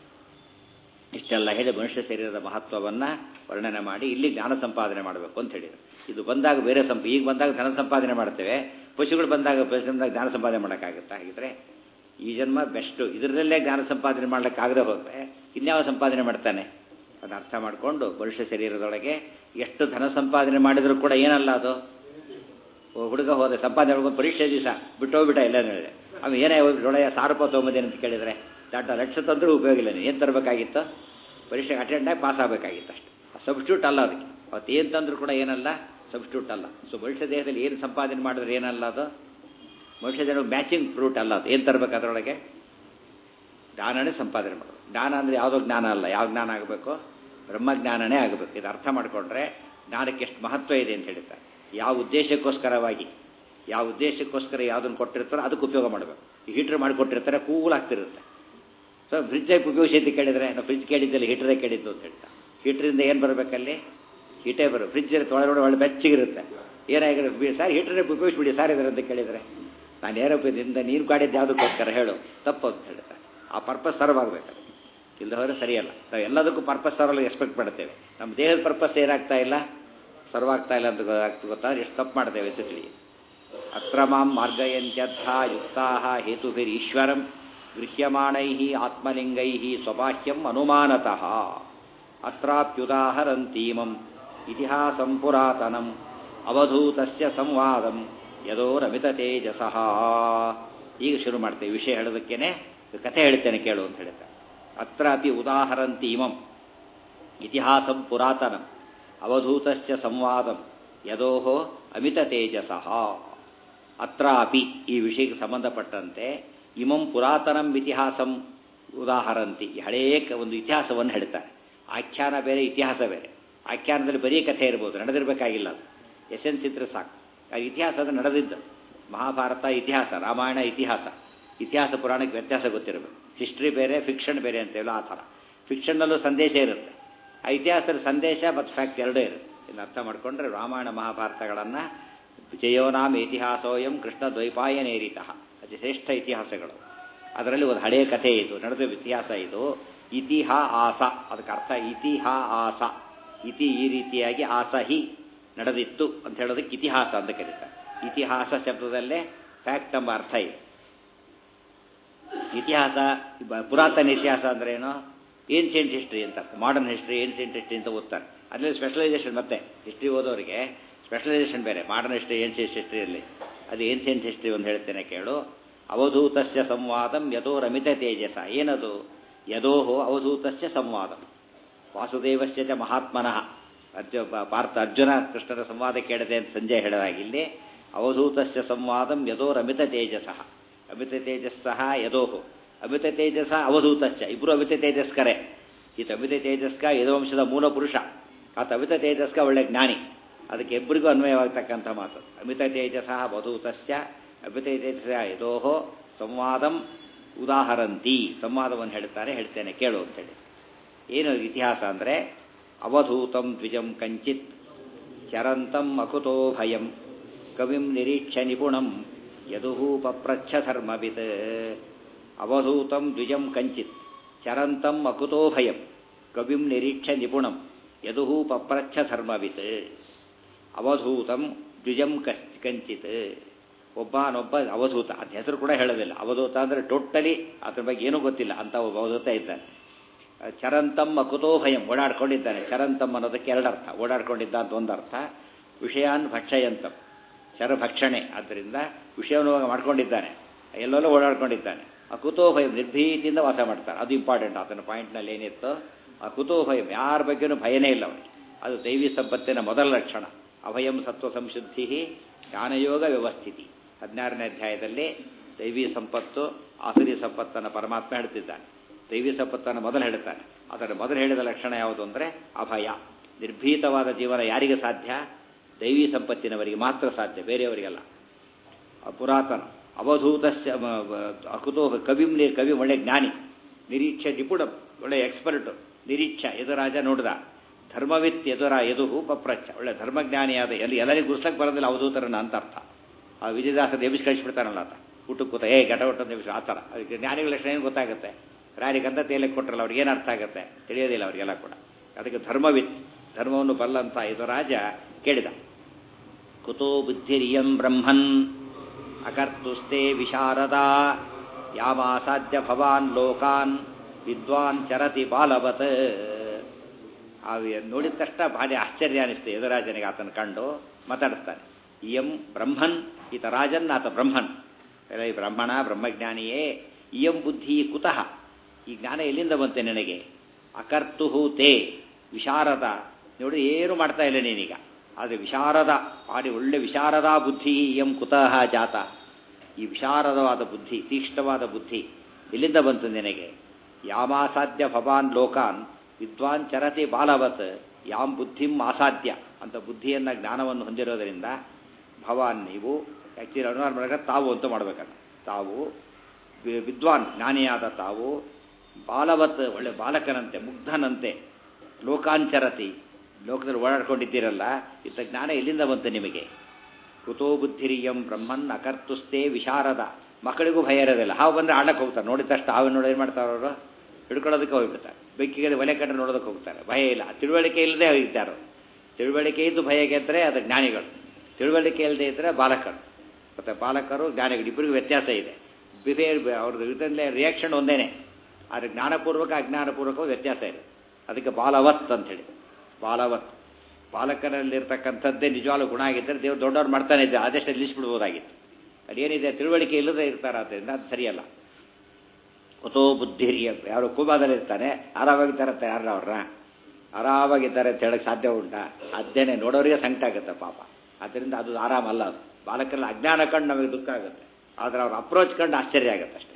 ಇಷ್ಟೆಲ್ಲ ಹೇಳಿ ಮನುಷ್ಯ ಶರೀರದ ಮಹತ್ವವನ್ನು ವರ್ಣನೆ ಮಾಡಿ ಇಲ್ಲಿ ಜ್ಞಾನ ಸಂಪಾದನೆ ಮಾಡಬೇಕು ಅಂತ ಹೇಳಿದರು ಇದು ಬಂದಾಗ ಬೇರೆ ಸಂಪ ಈಗ ಬಂದಾಗ ಧನ ಸಂಪಾದನೆ ಮಾಡ್ತೇವೆ ಪಶುಗಳು ಬಂದಾಗ ಬಂದಾಗ ಜ್ಞಾನ ಸಂಪಾದನೆ ಮಾಡೋಕ್ಕಾಗುತ್ತಾ ಹಾಗಿದ್ರೆ ಈ ಜನ್ಮ ಬೆಸ್ಟು ಇದರಲ್ಲೇ ಜ್ಞಾನ ಸಂಪಾದನೆ ಮಾಡ್ಲಿಕ್ಕಾಗದೆ ಹೋದರೆ ಇನ್ಯಾವ ಸಂಪಾದನೆ ಮಾಡ್ತಾನೆ ಅದನ್ನ ಅರ್ಥ ಮಾಡಿಕೊಂಡು ಮನುಷ್ಯ ಶರೀರದೊಳಗೆ ಎಷ್ಟು ಧನ ಸಂಪಾದನೆ ಮಾಡಿದರೂ ಕೂಡ ಏನಲ್ಲ ಅದು ಹುಡುಗ ಹೋದ ಸಂಪಾದನೆ ಮಾಡ್ಕೊಂಡು ಪರೀಕ್ಷೆ ದಿವಸ ಬಿಟ್ಟೋಗ್ಬಿಟ್ಟ ಎಲ್ಲ ಹೇಳಿದೆ ಅವ ಏನೇ ಒಳ್ಳೆಯ ಸಾವಿರ ರೂಪಾಯಿ ತೊಗೊಂಬಂದೇನೆ ಅಂತ ಕೇಳಿದರೆ ದಡ್ಡ ಲಕ್ಷ ತಂದರೂ ಉಪಯೋಗ ಇಲ್ಲ ಏನು ತರಬೇಕಾಗಿತ್ತು ಪರೀಕ್ಷೆಗೆ ಅಟೆಂಡ್ ಆಗಿ ಪಾಸ್ ಆಗಬೇಕಾಗಿತ್ತು ಅಷ್ಟು ಸಬ್ಸ್ಟ್ಯೂಟ್ ಅಲ್ಲ ಅದಕ್ಕೆ ಅವತ್ತು ಏನು ತಂದರೂ ಕೂಡ ಏನಲ್ಲ ಸಬ್ಸ್ಟ್ಯೂಟ್ ಅಲ್ಲ ಸೊ ಮನುಷ್ಯ ದೇಹದಲ್ಲಿ ಏನು ಸಂಪಾದನೆ ಮಾಡಿದ್ರೆ ಏನಲ್ಲ ಅದು ಮನುಷ್ಯ ದೇಹ ಮ್ಯಾಚಿಂಗ್ ಫ್ರೂಟ್ ಅಲ್ಲ ಅದು ಏನು ತರಬೇಕು ಅದರೊಳಗೆ ಜ್ಞಾನನೇ ಸಂಪಾದನೆ ಮಾಡೋದು ಜ್ಞಾನ ಅಂದರೆ ಯಾವುದೋ ಜ್ಞಾನ ಅಲ್ಲ ಯಾವ ಜ್ಞಾನ ಆಗಬೇಕು ಬ್ರಹ್ಮಜ್ಞಾನನೇ ಆಗಬೇಕು ಇದು ಅರ್ಥ ಮಾಡಿಕೊಂಡ್ರೆ ಜ್ಞಾನಕ್ಕೆ ಎಷ್ಟು ಮಹತ್ವ ಇದೆ ಅಂತ ಹೇಳ್ತಾರೆ ಯಾವ ಉದ್ದೇಶಕ್ಕೋಸ್ಕರವಾಗಿ ಯಾವ ಉದ್ದೇಶಕ್ಕೋಸ್ಕರ ಯಾವುದನ್ನು ಕೊಟ್ಟಿರ್ತಾರೋ ಅದಕ್ಕೆ ಉಪಯೋಗ ಮಾಡಬೇಕು ಈ ಹೀಟ್ರ್ ಮಾಡಿಕೊಟ್ಟಿರ್ತಾರೆ ಕೂಲ್ ಆಗ್ತಿರುತ್ತೆ ಸೊ ಫ್ರಿಜ್ಜೇ ಉಪಯೋಗಿಸಿ ಅಂತ ಕೇಳಿದರೆ ನಾವು ಫ್ರಿಜ್ ಕೇಳಿದ್ದಲ್ಲಿ ಹೀಟ್ರೇ ಕೇಳಿದ್ದು ಅಂತ ಹೇಳ್ತಾ ಹೀಟ್ರಿಂದ ಏನು ಬರಬೇಕಲ್ಲಿ ಹೀಟೇ ಬರೋ ಫ್ರಿಜ್ ತೊಳೆದೊಳಗೆ ಒಳ್ಳೆ ಬೆಚ್ಚಗಿರುತ್ತೆ ಏನಾಗಿರುತ್ತೆ ಸರ್ ಹೀಟ್ರೇ ಉಪಯೋಗಿಸ್ಬಿಡಿ ಸರ್ ಇದ್ರೆ ಅಂತ ಕೇಳಿದರೆ ನಾನು ಏರೋಪ್ಯದಿಂದ ನೀರು ಕಾಡಿದ್ದು ಯಾವುದಕ್ಕೋಸ್ಕರ ಹೇಳು ತಪ್ಪು ಅಂತ ಹೇಳ್ತಾರೆ ಆ ಪರ್ಪಸ್ ಸರ್ವ್ ಆಗಬೇಕು ಇಲ್ಲದ ಹೋದರೆ ಸರಿಯಲ್ಲ ನಾವು ಎಲ್ಲದಕ್ಕೂ ಪರ್ಪಸ್ ಸರ್ವಲ್ಲಿ ಎಕ್ಸ್ಪೆಕ್ಟ್ ಮಾಡ್ತೇವೆ ನಮ್ಮ ದೇಹದ ಪರ್ಪಸ್ ಏನಾಗ್ತಾ ಇಲ್ಲ ಸರ್ವ್ ಆಗ್ತಾ ಇಲ್ಲ ಅಂತ ಗೊತ್ತಾದ್ರೆ ಎಷ್ಟು ತಪ್ಪು ಮಾಡ್ತೇವೆ ಅಂತ ತಿಳಿ ಅತ್ರ ಮಾಂ ಮಾರ್ಗಯಂತ್ಯರ್ಥ ಯುಕ್ತಾ ಹೇತುಭಿರೀಶ್ವರಂ ಗೃಹ್ಯಮಾಣೈ ಆತ್ಮಲಿಂಗೈ ಸ್ವಬಾಹ್ಯಂ ಅನುಮಾನತಃ ಅತ್ರಾಪ್ಯುದಾಹರಂತೀಮಂ ಇತಿಹಾಸಂ ಪುರಾತನಂ ಅವಧೂತಸ್ಯ ಸಂವಾದಂ ಯದೋ ರಮಿತ ತೇಜಸಃ ಈಗ ಶುರು ಮಾಡ್ತೇವೆ ವಿಷಯ ಹೇಳೋದಕ್ಕೇನೆ ಕಥೆ ಹೇಳ್ತೇನೆ ಕೇಳು ಅಂತ ಹೇಳ್ತಾರೆ ಅತ್ರ ಅಪಿ ಉದಾಹರಂತೀಮಂ ಇತಿಹಾಸಂ ಪುರಾತನಂ ಅವಧೂತಸ್ಯ ಸಂವಾದಂ ಯದೋಹೋ ಅಮಿತ ತೇಜಸಃ ಅತ್ರಾಪಿ ಈ ವಿಷಯಕ್ಕೆ ಸಂಬಂಧಪಟ್ಟಂತೆ ಇಮಂ ಪುರಾತನಂ ಇತಿಹಾಸಂ ಉದಾಹರಂತಿ ಹಳೇ ಒಂದು ಇತಿಹಾಸವನ್ನು ಹೇಳ್ತಾರೆ ಆಖ್ಯಾನ ಬೇರೆ ಇತಿಹಾಸ ಬೇರೆ ಆಖ್ಯಾನದಲ್ಲಿ ಬರೀ ಕಥೆ ಇರ್ಬೋದು ನಡೆದಿರಬೇಕಾಗಿಲ್ಲ ಅದು ಎಸೆನ್ಸ್ ಇದ್ರೆ ಸಾಕು ಆ ಇತಿಹಾಸ ಅದು ನಡೆದಿದ್ದು ಮಹಾಭಾರತ ಇತಿಹಾಸ ರಾಮಾಯಣ ಇತಿಹಾಸ ಇತಿಹಾಸ ಪುರಾಣಕ್ಕೆ ವ್ಯತ್ಯಾಸ ಗೊತ್ತಿರಬೇಕು ಹಿಸ್ಟ್ರಿ ಬೇರೆ ಫಿಕ್ಷನ್ ಬೇರೆ ಅಂತೇಳಿ ಆ ಥರ ಫಿಕ್ಷನ್ನಲ್ಲೂ ಸಂದೇಶ ಇರುತ್ತೆ ಆ ಇತಿಹಾಸದ ಸಂದೇಶ ಮತ್ತು ಫ್ಯಾಕ್ಟ್ ಎರಡೂ ಇರುತ್ತೆ ಇನ್ನು ಅರ್ಥ ಮಾಡಿಕೊಂಡ್ರೆ ರಾಮಾಯಣ ಮಹಾಭಾರತಗಳನ್ನು ಜಯೋನಾಮ ಇತಿಹಾಸೋಯಂ ಕೃಷ್ಣ ದ್ವೈಪಾಯನೇರಿತಃ ಅತಿ ಶ್ರೇಷ್ಠ ಇತಿಹಾಸಗಳು ಅದರಲ್ಲಿ ಒಂದು ಹಳೆಯ ಕಥೆ ಇದು ನಡೆದ ಇತಿಹಾಸ ಇದು ಇತಿಹಾ ಆಸ ಅದಕ್ಕೆ ಅರ್ಥ ಇತಿಹಾ ಆಸ ಇತಿ ಈ ರೀತಿಯಾಗಿ ಆಸ ಹಿ ನಡೆದಿತ್ತು ಅಂತ ಹೇಳೋದಕ್ಕೆ ಇತಿಹಾಸ ಅಂತ ಕರೀತಾರೆ ಇತಿಹಾಸ ಶಬ್ದದಲ್ಲೇ ಫ್ಯಾಕ್ಟ್ ಎಂಬ ಅರ್ಥ ಇದೆ ಇತಿಹಾಸ ಪುರಾತನ ಇತಿಹಾಸ ಅಂದ್ರೆ ಏನು ಏನ್ಸಿಯಂಟ್ ಹಿಸ್ಟ್ರಿ ಅಂತ ಮಾಡರ್ನ್ ಹಿಸ್ಟ್ರಿ ಏನ್ಸಿಯಂಟ್ ಹಿಸ್ಟ್ರಿ ಅಂತ ಓದ್ತಾರೆ ಅದರಲ್ಲಿ ಸ್ಪೆಷಲೈಸೇಷನ್ ಮತ್ತೆ ಹಿಸ್ಟ್ರಿ ಓದೋರಿಗೆ ಸ್ಪೆಷಲೈಸೇಷನ್ ಬೇರೆ ಮಾಡರ್ನ್ ಹಿಸ್ಟ್ರಿ ಏನ್ಸಿಯಂಟ್ ಹಿಸ್ಟ್ರಿಯಲ್ಲಿ ಅದು ಏನ್ಸಿಯಂಟ್ ಹಿಸ್ಟ್ರಿ ಒಂದು ಹೇಳ್ತೇನೆ ಕೇಳು ಅವಧೂತಸ್ಯ ಸಂವಾದಂ ಯದೋ ರಮಿತ ತೇಜಸ ಏನದು ಯದೋಹೋ ಅವಧೂತಸ್ಯ ಸಂವಾದಂ ವಾಸುದೇವಸ್ಯ ಚ ಮಹಾತ್ಮನಃ ಅರ್ಜು ಪಾರ್ಥ ಅರ್ಜುನ ಕೃಷ್ಣರ ಸಂವಾದ ಕೇಳದೆ ಅಂತ ಸಂಜೆ ಹೇಳಲಾಗಿಲ್ಲಿ ಅವಧೂತಸ್ಯ ಸಂವಾದಂ ಯದೋ ರಮಿತ ತೇಜಸಃ ಅಮಿತ ತೇಜಸ್ಸಹ ಯದೋಹು ಅಮಿತ ತೇಜಸ ಅವಧೂತಸ್ಯ ಇಬ್ಬರು ಅಮಿತ ತೇಜಸ್ಕರೇ ಈತ ಅಮಿತ ಯದುವಂಶದ ಯದುವಂಶದ ಮೂಲ ಪುರುಷ ಆತ ಅಮಿತ ತೇಜಸ್ಕ ಒಳ್ಳೆ ಜ್ಞಾನಿ ಅದಕ್ಕೆ ಇಬ್ಬರಿಗೂ ಅನ್ವಯವಾಗತಕ್ಕಂಥ ಮಾತು ಅಮಿತ ತೇಜಸ ಅವಧೂತಸ್ಯ ಅಮಿತ ತೇಜಸ ಯದೋಹೋ ಸಂವಾದಂ ಉದಾಹರಂತಿ ಸಂವಾದವನ್ನು ಹೇಳ್ತಾರೆ ಹೇಳ್ತೇನೆ ಕೇಳು ಅಂತೇಳಿ ಏನು ಇತಿಹಾಸ ಅಂದರೆ ಅವಧೂತಂ ದ್ವಿಜಂ ಕಂಚಿತ್ ಚರಂತಂ ಅಕುತೋ ಭಯಂ ಕವಿಂ ನಿರೀಕ್ಷ ನಿಪುಣಂ ಯದುಹೂ ಪಪ್ರಚ್ಛ ಧರ್ಮವಿತ್ ಅವಧೂತಂ ದ್ವಿಜಂ ಕಂಚಿತ್ ಚರಂತಂ ಅಕುತೋ ಭಯಂ ಕವಿಂ ನಿರೀಕ್ಷ ನಿಪುಣಂ ಯದುಹೂ ಪಪ್ರಚ್ಛ ಧರ್ಮವಿತ್ ಅವಧೂತಂ ದ್ವಿಜಂ ಕಶ್ ಕಂಚಿತ್ ಒಬ್ಬನೊಬ್ಬ ಅವಧೂತ ಅದ ಹೆಸರು ಕೂಡ ಹೇಳೋದಿಲ್ಲ ಅವಧೂತ ಅಂದರೆ ಟೋಟಲಿ ಅದ್ರ ಬಗ್ಗೆ ಏನೂ ಗೊತ್ತಿಲ್ಲ ಅಂತ ಒಬ್ಬ ಅವಧೂತ ಇದ್ದಾನೆ ಚರಂತಂ ಅಕುತೋಭಯಂ ಓಡಾಡ್ಕೊಂಡಿದ್ದಾನೆ ಚರಂತಂ ಅನ್ನೋದಕ್ಕೆ ಎರಡರ್ಥ ಓಡಾಡ್ಕೊಂಡಿದ್ದ ಅಂತ ಒಂದರ್ಥ ವಿಷಯಾನ್ ಭಕ್ಷಯಂತಂ ಶರಭಕ್ಷಣೆ ಆದ್ದರಿಂದ ವಿಷಯವನ್ನು ಮಾಡ್ಕೊಂಡಿದ್ದಾನೆ ಎಲ್ಲೆಲ್ಲೋ ಓಡಾಡ್ಕೊಂಡಿದ್ದಾನೆ ಆ ಕುತೂಹಯಂ ನಿರ್ಭೀತಿಯಿಂದ ವಾಸ ಮಾಡ್ತಾರೆ ಅದು ಇಂಪಾರ್ಟೆಂಟ್ ಆತನ ಪಾಯಿಂಟ್ನಲ್ಲಿ ಏನಿತ್ತು ಆ ಕುತೂಹಯಂ ಯಾರ ಬಗ್ಗೆನೂ ಭಯನೇ ಇಲ್ಲ ಅವನಿಗೆ ಅದು ದೈವಿ ಸಂಪತ್ತಿನ ಮೊದಲ ಲಕ್ಷಣ ಅಭಯಂ ಸತ್ವ ಸಂಶುದ್ಧಿ ಜ್ಞಾನಯೋಗ ವ್ಯವಸ್ಥಿತಿ ಹದಿನಾರನೇ ಅಧ್ಯಾಯದಲ್ಲಿ ದೈವಿ ಸಂಪತ್ತು ಆಸುರಿ ಸಂಪತ್ತನ್ನು ಪರಮಾತ್ಮ ಹೇಳ್ತಿದ್ದಾನೆ ದೈವಿ ಸಂಪತ್ತನ್ನು ಮೊದಲು ಹೇಳ್ತಾನೆ ಅದರ ಮೊದಲು ಹೇಳಿದ ಲಕ್ಷಣ ಯಾವುದು ಅಂದರೆ ಅಭಯ ನಿರ್ಭೀತವಾದ ಜೀವನ ಯಾರಿಗೆ ಸಾಧ್ಯ ದೈವಿ ಸಂಪತ್ತಿನವರಿಗೆ ಮಾತ್ರ ಸಾಧ್ಯ ಬೇರೆಯವರಿಗಲ್ಲ ಪುರಾತನ ಅವಧೂತಸ್ಯ ಅಕುತೋ ಕವಿ ಕವಿ ಒಳ್ಳೆ ಜ್ಞಾನಿ ನಿರೀಕ್ಷೆ ನಿಪುಣ ಒಳ್ಳೆ ಎಕ್ಸ್ಪರ್ಟು ನಿರೀಕ್ಷ ಯದುರಾಜ ನೋಡಿದ ಧರ್ಮವಿತ್ ಎದುರ ಎದು ಪಪ್ರಚ್ಚ ಒಳ್ಳೆ ಧರ್ಮಜ್ಞಾನಿಯಾದ ಎಲ್ಲಿ ಎಲ್ಲರಿಗೂ ಗುರ್ಸಕ್ಕೆ ಬರೋದಿಲ್ಲ ಅವಧೂತರನ್ನ ಅಂತ ಅರ್ಥ ಆ ವಿಜಯದಾಸ ಎಬ್ಬಿಸಿ ಕಳಿಸ್ಬಿಡ್ತಾನಲ್ಲ ಆತ ಊಟಕ್ಕೆ ಕೂತ ಏ ಘಟ ಊಟ ಎಬ್ಬಿಸಿ ಆ ಥರ ಅದಕ್ಕೆ ಜ್ಞಾನಿಗಳ ಲಕ್ಷಣ ಏನು ಗೊತ್ತಾಗುತ್ತೆ ರಾರಿಗಂತ ತೇಲಕ್ಕೆ ಕೊಟ್ಟರಲ್ಲ ಅವ್ರಿಗೆ ಏನು ಅರ್ಥ ಆಗುತ್ತೆ ತಿಳಿಯೋದಿಲ್ಲ ಅವರಿಗೆಲ್ಲ ಕೂಡ ಅದಕ್ಕೆ ಧರ್ಮವಿತ್ ಧರ್ಮವನ್ನು ಬಲ್ಲಂತ ಯದುರಾಜ ಕೇಳಿದ ಕುತೋ ಬುದ್ಧಿರಿಯಂ ಬ್ರಹ್ಮನ್ ಅಕರ್ತುಸ್ತೆ ವಿಶಾರದಾ ಯಾಮಾಸಾಧ್ಯ ಭವಾನ್ ಲೋಕಾನ್ ವಿದ್ವಾನ್ ಚರತಿ ಬಾಲವತ್ ಆ ನೋಡಿದ ತಕ್ಷಣ ಭಾರಿ ಆಶ್ಚರ್ಯ ಅನಿಸ್ತು ಯದುರಾಜನಿಗೆ ಆತನ ಕಂಡು ಮಾತಾಡಿಸ್ತಾನೆ ಇಯಂ ಬ್ರಹ್ಮನ್ ಈತ ರಾಜನ್ ಆತ ಬ್ರಹ್ಮನ್ ಎಲ್ಲ ಈ ಬ್ರಹ್ಮಣ ಬ್ರಹ್ಮಜ್ಞಾನಿಯೇ ಇಯಂ ಬುದ್ಧಿ ಕುತಃ ಈ ಜ್ಞಾನ ಎಲ್ಲಿಂದ ಬಂತೆ ನಿನಗೆ ಅಕರ್ತುಹು ತೇ ವಿಶಾರದ ನೋಡಿ ಏನು ಮಾಡ್ತಾ ಇಲ್ಲ ನೀನೀಗ ಆದರೆ ವಿಶಾರದ ಭಾರಿ ಒಳ್ಳೆ ವಿಶಾರದಾ ಬುದ್ಧಿ ಎಂ ಕುತಃ ಜಾತ ಈ ವಿಶಾರದವಾದ ಬುದ್ಧಿ ತೀಕ್ಷ್ಣವಾದ ಬುದ್ಧಿ ಎಲ್ಲಿಂದ ಬಂತು ನಿನಗೆ ಯಾಮಾಸಾಧ್ಯ ಭವಾನ್ ಲೋಕಾನ್ ವಿದ್ವಾನ್ ಚರತಿ ಬಾಲವತ್ ಯಾಂ ಬುದ್ಧಿಂ ಆಸಾಧ್ಯ ಅಂತ ಬುದ್ಧಿಯನ್ನು ಜ್ಞಾನವನ್ನು ಹೊಂದಿರೋದರಿಂದ ಭವಾನ್ ನೀವು ಆ್ಯಕ್ಚುಲಿ ಅನುವಾದ ಮಾಡಿದ್ರೆ ತಾವು ಅಂತ ಮಾಡಬೇಕಲ್ಲ ತಾವು ವಿದ್ವಾನ್ ಜ್ಞಾನಿಯಾದ ತಾವು ಬಾಲವತ್ ಒಳ್ಳೆ ಬಾಲಕನಂತೆ ಮುಗ್ಧನಂತೆ ಲೋಕಾಂಚರತಿ ಲೋಕದಲ್ಲಿ ಓಡಾಡ್ಕೊಂಡಿದ್ದೀರಲ್ಲ ಇಂಥ ಜ್ಞಾನ ಎಲ್ಲಿಂದ ಬಂತು ನಿಮಗೆ ಕುತೋ ಬುದ್ಧಿರಿಯಂ ಬ್ರಹ್ಮನ್ ಅಕರ್ತುಸ್ತೆ ವಿಶಾರದ ಮಕ್ಕಳಿಗೂ ಭಯ ಇರೋದಿಲ್ಲ ಹಾವು ಬಂದರೆ ಆಡಕ್ಕೆ ಹೋಗ್ತಾರೆ ನೋಡಿದ ತಕ್ಷಣ ಹಾವು ನೋಡಿ ಏನು ಮಾಡ್ತಾರೆ ಅವರು ಹಿಡ್ಕೊಳ್ಳೋದಕ್ಕೆ ಹೋಗ್ಬಿಡ್ತಾರೆ ಬೆಕ್ಕಿಗೆ ಒಲೆ ಕಂಡ್ರೆ ನೋಡೋದಕ್ಕೆ ಹೋಗ್ತಾರೆ ಭಯ ಇಲ್ಲ ತಿಳುವಳಿಕೆ ಇಲ್ಲದೆ ಹೋಗಿದ್ದಾರೆ ತಿಳುವಳಿಕೆ ಇದ್ದು ಭಯ ಗೆದ್ದರೆ ಅದು ಜ್ಞಾನಿಗಳು ತಿಳುವಳಿಕೆ ಇಲ್ಲದೆ ಇದ್ದರೆ ಬಾಲಕರು ಮತ್ತು ಬಾಲಕರು ಜ್ಞಾನಿಗಳು ಇಬ್ಬರಿಗೂ ವ್ಯತ್ಯಾಸ ಇದೆ ಬಿಹೇವ್ ಅವ್ರದ್ದು ಇದರಲ್ಲೇ ರಿಯಾಕ್ಷನ್ ಒಂದೇನೆ ಆದರೆ ಜ್ಞಾನಪೂರ್ವಕ ಅಜ್ಞಾನಪೂರ್ವಕ ವ್ಯತ್ಯಾಸ ಇದೆ ಅದಕ್ಕೆ ಬಾಲವತ್ ಅಂತ ಹೇಳಿ ಬಾಲವತ್ ಬಾಲಕನಲ್ಲಿರ್ತಕ್ಕಂಥದ್ದೇ ನಿಜವಾಗ್ಲೂ ಗುಣ ಆಗಿದ್ದರೆ ದೇವ್ರು ದೊಡ್ಡವ್ರು ಮಾಡ್ತಾನೆ ಇದ್ದೆ ಆದೇಶ ನಿಲ್ಲಿಸ್ಬಿಡ್ಬೋದಾಗಿತ್ತು ಅದೇನಿದೆ ತಿಳುವಳಿಕೆ ಇಲ್ಲದೆ ಇರ್ತಾರೆ ಆದ್ದರಿಂದ ಅದು ಸರಿಯಲ್ಲ ಕುತೋ ಬುದ್ಧಿರಿ ಯಾರು ಕೂಬಾದಲ್ಲಿರ್ತಾನೆ ಆರಾಮಾಗಿದ್ದಾರೆ ಯಾರು ಅವ್ರನ್ನ ಆರಾಮಾಗಿದ್ದಾರೆ ಅಂತ ಹೇಳಕ್ಕೆ ಸಾಧ್ಯ ಉಂಟಾ ಅದೇನೆ ನೋಡೋರಿಗೆ ಸಂಕಟ ಆಗುತ್ತೆ ಪಾಪ ಆದ್ದರಿಂದ ಅದು ಆರಾಮಲ್ಲ ಅದು ಬಾಲಕರಲ್ಲಿ ಅಜ್ಞಾನ ಕಂಡು ನಮಗೆ ದುಃಖ ಆಗುತ್ತೆ ಆದರೆ ಅವ್ರ ಅಪ್ರೋಚ್ ಕಂಡು ಆಶ್ಚರ್ಯ ಆಗುತ್ತೆ ಅಷ್ಟೇ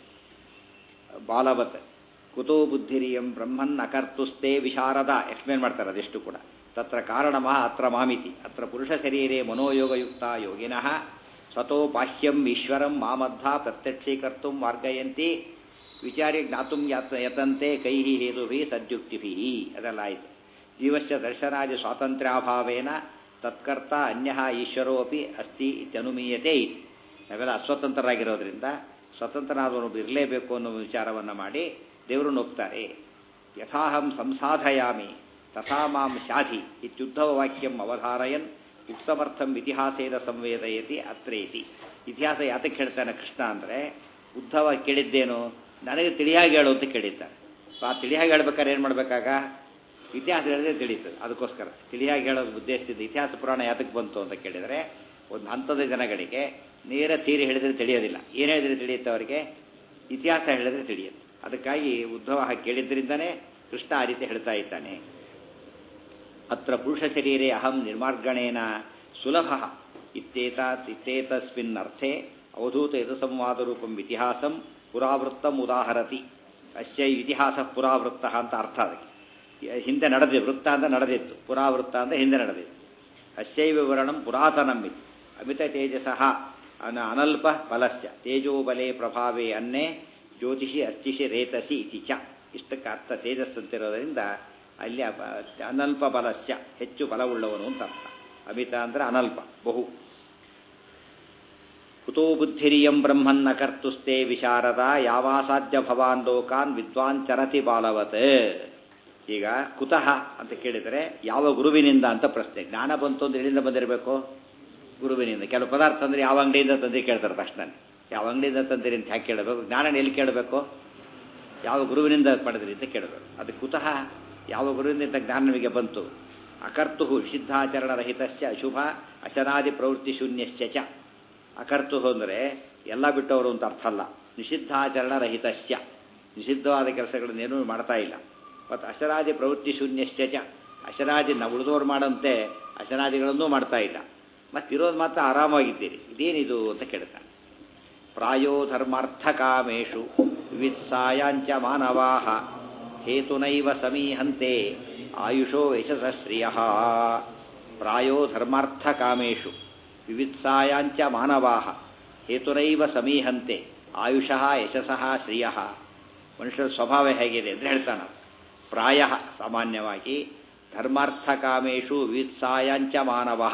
ಬಾಲವತ್ ಕುತೋ ಬುದ್ಧಿರಿಯಂ ಬ್ರಹ್ಮನ್ ಅಕರ್ತುಸ್ತೆ ವಿಶಾರದ ಎಕ್ಸ್ಪ್ಲೇನ್ ಮಾಡ್ತಾರೆ ಅದೆಷ್ಟು ಕೂಡ ತತ್ರ ಕಾರಣಮಃ ಅತ್ರ ಮಾಮಿತಿ ಅತ್ರ ಪುರುಷ ಶರೀರೆ ಮನೋಯೋಗಯುಕ್ತ ಯೋಗಿನಃ ಸ್ವತೋ ಬಾಹ್ಯಂ ಈಶ್ವರಂ ಮಾಮದ್ಧ ಪ್ರತ್ಯಕ್ಷೀಕರ್ತು ಮಾರ್ಗಯಂತಿ ವಿಚಾರಿ ಜ್ಞಾತು ಯತಂತೆ ಕೈ ಹೇತುಭಿ ಸದ್ಯುಕ್ತಿಭಿ ಅದೆಲ್ಲ ಆಯಿತು ಜೀವಸ್ಯ ದರ್ಶನಾದಿ ಸ್ವಾತಂತ್ರ್ಯಾಭಾವೇನ ತತ್ಕರ್ತ ಅನ್ಯ ಈಶ್ವರೋ ಅಪಿ ಅಸ್ತಿ ಇತ್ಯನುಮೀಯತೆ ಇತಿ ನಾವೆಲ್ಲ ಅಸ್ವತಂತ್ರರಾಗಿರೋದ್ರಿಂದ ಸ್ವತಂತ್ರನಾದವನು ಇರಲೇಬೇಕು ಅನ್ನೋ ವಿಚಾರವನ್ನು ಮಾಡಿ ದೇವರನ್ನು ಒಪ್ತಾರೆ ಯಥಾಹಂ ಸಂಸಾಧಯಾಮಿ ತಥಾ ಮಾಂ ಶಾಧಿ ಇತ್ಯುದ್ಧವ ವಾಕ್ಯಂ ಅವಧಾರಯನ್ ಉಕ್ತಮರ್ಥಂ ಇತಿಹಾಸೇನ ಸಂವೇದಯತಿ ಅತ್ರೇತಿ ಇತಿಹಾಸ ಯಾತಕ್ಕೆ ಹೇಳ್ತಾನೆ ಕೃಷ್ಣ ಅಂದರೆ ಉದ್ಧವ ಕೇಳಿದ್ದೇನು ನನಗೆ ತಿಳಿಯಾಗಿ ಹೇಳು ಅಂತ ಕೇಳಿದ್ದಾನೆ ಆ ತಿಳಿಯಾಗಿ ಹೇಳ್ಬೇಕಾದ್ರೆ ಏನು ಮಾಡಬೇಕಾಗ ಇತಿಹಾಸ ಹೇಳಿದ್ರೆ ತಿಳಿಯುತ್ತದೆ ಅದಕ್ಕೋಸ್ಕರ ತಿಳಿಯಾಗಿ ಹೇಳೋದು ಉದ್ದೇಶದಿಂದ ಇತಿಹಾಸ ಪುರಾಣ ಯಾತಕ್ಕೆ ಬಂತು ಅಂತ ಕೇಳಿದರೆ ಒಂದು ಹಂತದ ಜನಗಳಿಗೆ ನೇರ ತೀರಿ ಹೇಳಿದರೆ ತಿಳಿಯೋದಿಲ್ಲ ಏನು ಹೇಳಿದರೆ ತಿಳಿಯುತ್ತೆ ಅವರಿಗೆ ಇತಿಹಾಸ ಹೇಳಿದ್ರೆ ತಿಳಿಯುತ್ತೆ ಅದಕ್ಕಾಗಿ ಉದ್ಧವ ಕೇಳಿದ್ದರಿಂದನೇ ಕೃಷ್ಣ ಆ ರೀತಿ ಹೇಳ್ತಾ ಇದ್ದಾನೆ ಅತ್ರ ಪುರುಷ ಶರೀರೆ ಅಹಂ ನಿರ್ಮಾರ್ಗಣೇನ ಸುಲಭ ಇತ್ಯೇತಾತ್ ಇತ್ಯೇತಸ್ಮಿನ್ ಅರ್ಥೆ ಅವಧೂತ ಯತಸಂವಾದರೂಪಂ ಇತಿಹಾಸಂ ಪುರಾವೃತ್ತಂ ಉದಾಹರತಿ ಅಸ್ಯ ಇತಿಹಾಸ ಪುರಾವೃತ್ತ ಅಂತ ಅರ್ಥ ಅದಕ್ಕೆ ಹಿಂದೆ ನಡೆದಿದೆ ವೃತ್ತ ಅಂತ ನಡೆದಿತ್ತು ಪುರಾವೃತ್ತ ಅಂತ ಹಿಂದೆ ನಡೆದಿತ್ತು ಅಸ್ಯೈ ವಿವರಣಂ ಪುರಾತನಂ ಇತ್ತು ಅಮಿತ ತೇಜಸಃ ಅನ ಅನಲ್ಪ ಬಲಸ್ಯ ತೇಜೋಬಲೆ ಪ್ರಭಾವೇ ಅನ್ನೇ ಜ್ಯೋತಿಷಿ ಅರ್ಚಿಷಿ ರೇತಸಿ ಇತಿ ಚ ಇಷ್ಟಕ್ಕೆ ಅರ್ಥ ತೇಜಸ್ಸಂತಿರೋದರಿಂದ ಅಲ್ಲಿ ಅನಲ್ಪ ಬಲಸ್ಯ ಹೆಚ್ಚು ಬಲವುಳ್ಳವನು ಅಂತ ಅರ್ಥ ಅಮಿತ ಅಂದರೆ ಅನಲ್ಪ ಬಹು ಕುತೋ ಬುದ್ಧಿರಿಯಂ ಬ್ರಹ್ಮನ್ನ ಕರ್ತುಸ್ತೆ ವಿಶಾರದ ಯಾವಾಸಾಧ್ಯ ಭವಾನ್ ಲೋಕಾನ್ ವಿದ್ವಾನ್ ಚರತಿ ಬಾಲವತ್ ಈಗ ಕುತಃ ಅಂತ ಕೇಳಿದರೆ ಯಾವ ಗುರುವಿನಿಂದ ಅಂತ ಪ್ರಶ್ನೆ ಜ್ಞಾನ ಬಂತು ಅಂದ್ರೆ ಎಲ್ಲಿಂದ ಬಂದಿರಬೇಕು ಗುರುವಿನಿಂದ ಕೆಲವು ಪದಾರ್ಥ ಅಂದರೆ ಯಾವ ಅಂಗಡಿಯಿಂದ ತಂದು ಕೇಳ್ತಾರೆ ತಕ್ಷಣ ಯಾವ ಅಂಗಡಿಯಿಂದ ತಂದಿರಿ ಅಂತ ಯಾಕೆ ಕೇಳಬೇಕು ಜ್ಞಾನ ಎಲ್ಲಿ ಕೇಳಬೇಕು ಯಾವ ಗುರುವಿನಿಂದ ಪಡೆದ್ರಿ ಅಂತ ಕೇಳಬೇಕು ಅದು ಕುತಃ ಯಾವ ಗುರುವಿನಿಂದ ಇಂಥ ಜ್ಞಾನ ನಿಮಗೆ ಬಂತು ಅಕರ್ತು ನಿಷಿದ್ಧಾಚರಣರಹಿತಸ್ಯ ಅಶುಭ ಅಶನಾದಿ ಪ್ರವೃತ್ತಿ ಶೂನ್ಯಶ್ಚ ಚ ಅಕರ್ತು ಅಂದರೆ ಎಲ್ಲ ಬಿಟ್ಟವರು ಅಂತ ಅರ್ಥ ಅಲ್ಲ ನಿಷಿದ್ಧಾಚರಣರಹಿತಸ್ಯ ನಿಷಿದ್ಧವಾದ ಕೆಲಸಗಳನ್ನೇನೂ ಮಾಡ್ತಾ ಇಲ್ಲ ಮತ್ತು ಅಶನಾದಿ ಪ್ರವೃತ್ತಿ ಶೂನ್ಯಶ್ಚ ಚ ಅಶನಾದಿ ನಾವು ಉಳಿದವ್ರು ಮಾಡಂತೆ ಅಶನಾದಿಗಳನ್ನೂ ಮಾಡ್ತಾ ಇಲ್ಲ ಮತ್ತಿರೋದು ಮಾತ್ರ ಆರಾಮಾಗಿದ್ದೀರಿ ಇದೇನಿದು ಅಂತ ಕೇಳ್ತಾನೆ ಪ್ರಾಯೋ ಧರ್ಮಾರ್ಥಕಾಮೇಶು ವಿವಿತ್ಸಾಯಾಂಚ ಮಾನವಾಹ ಹೇತುನೈವ ಸಮೀಹಂತೆ ಆಯುಷೋ ಯಶಸ್ಶ್ರಿಯ ಪ್ರಾಯೋ ಧರ್ಮಾರ್ಥಕಾಮೇಶು ವಿವಿತ್ಸಾಯಾಂಚ ಮಾನವಾಹ ಹೇತುನೈವ ಸಮೀಹಂತೆ ಆಯುಷಃ ಯಶಸ್ಸಃ ಶ್ರಿಯ ಮನುಷ್ಯರ ಸ್ವಭಾವ ಹೇಗಿದೆ ಅಂದರೆ ಹೇಳ್ತಾನೆ ಪ್ರಾಯ ಸಾಮಾನ್ಯವಾಗಿ ಧರ್ಮಾರ್ಥಕಾಮೇಶು ವಿವಿತ್ಸಾಯಾಂಚ ಮಾನವ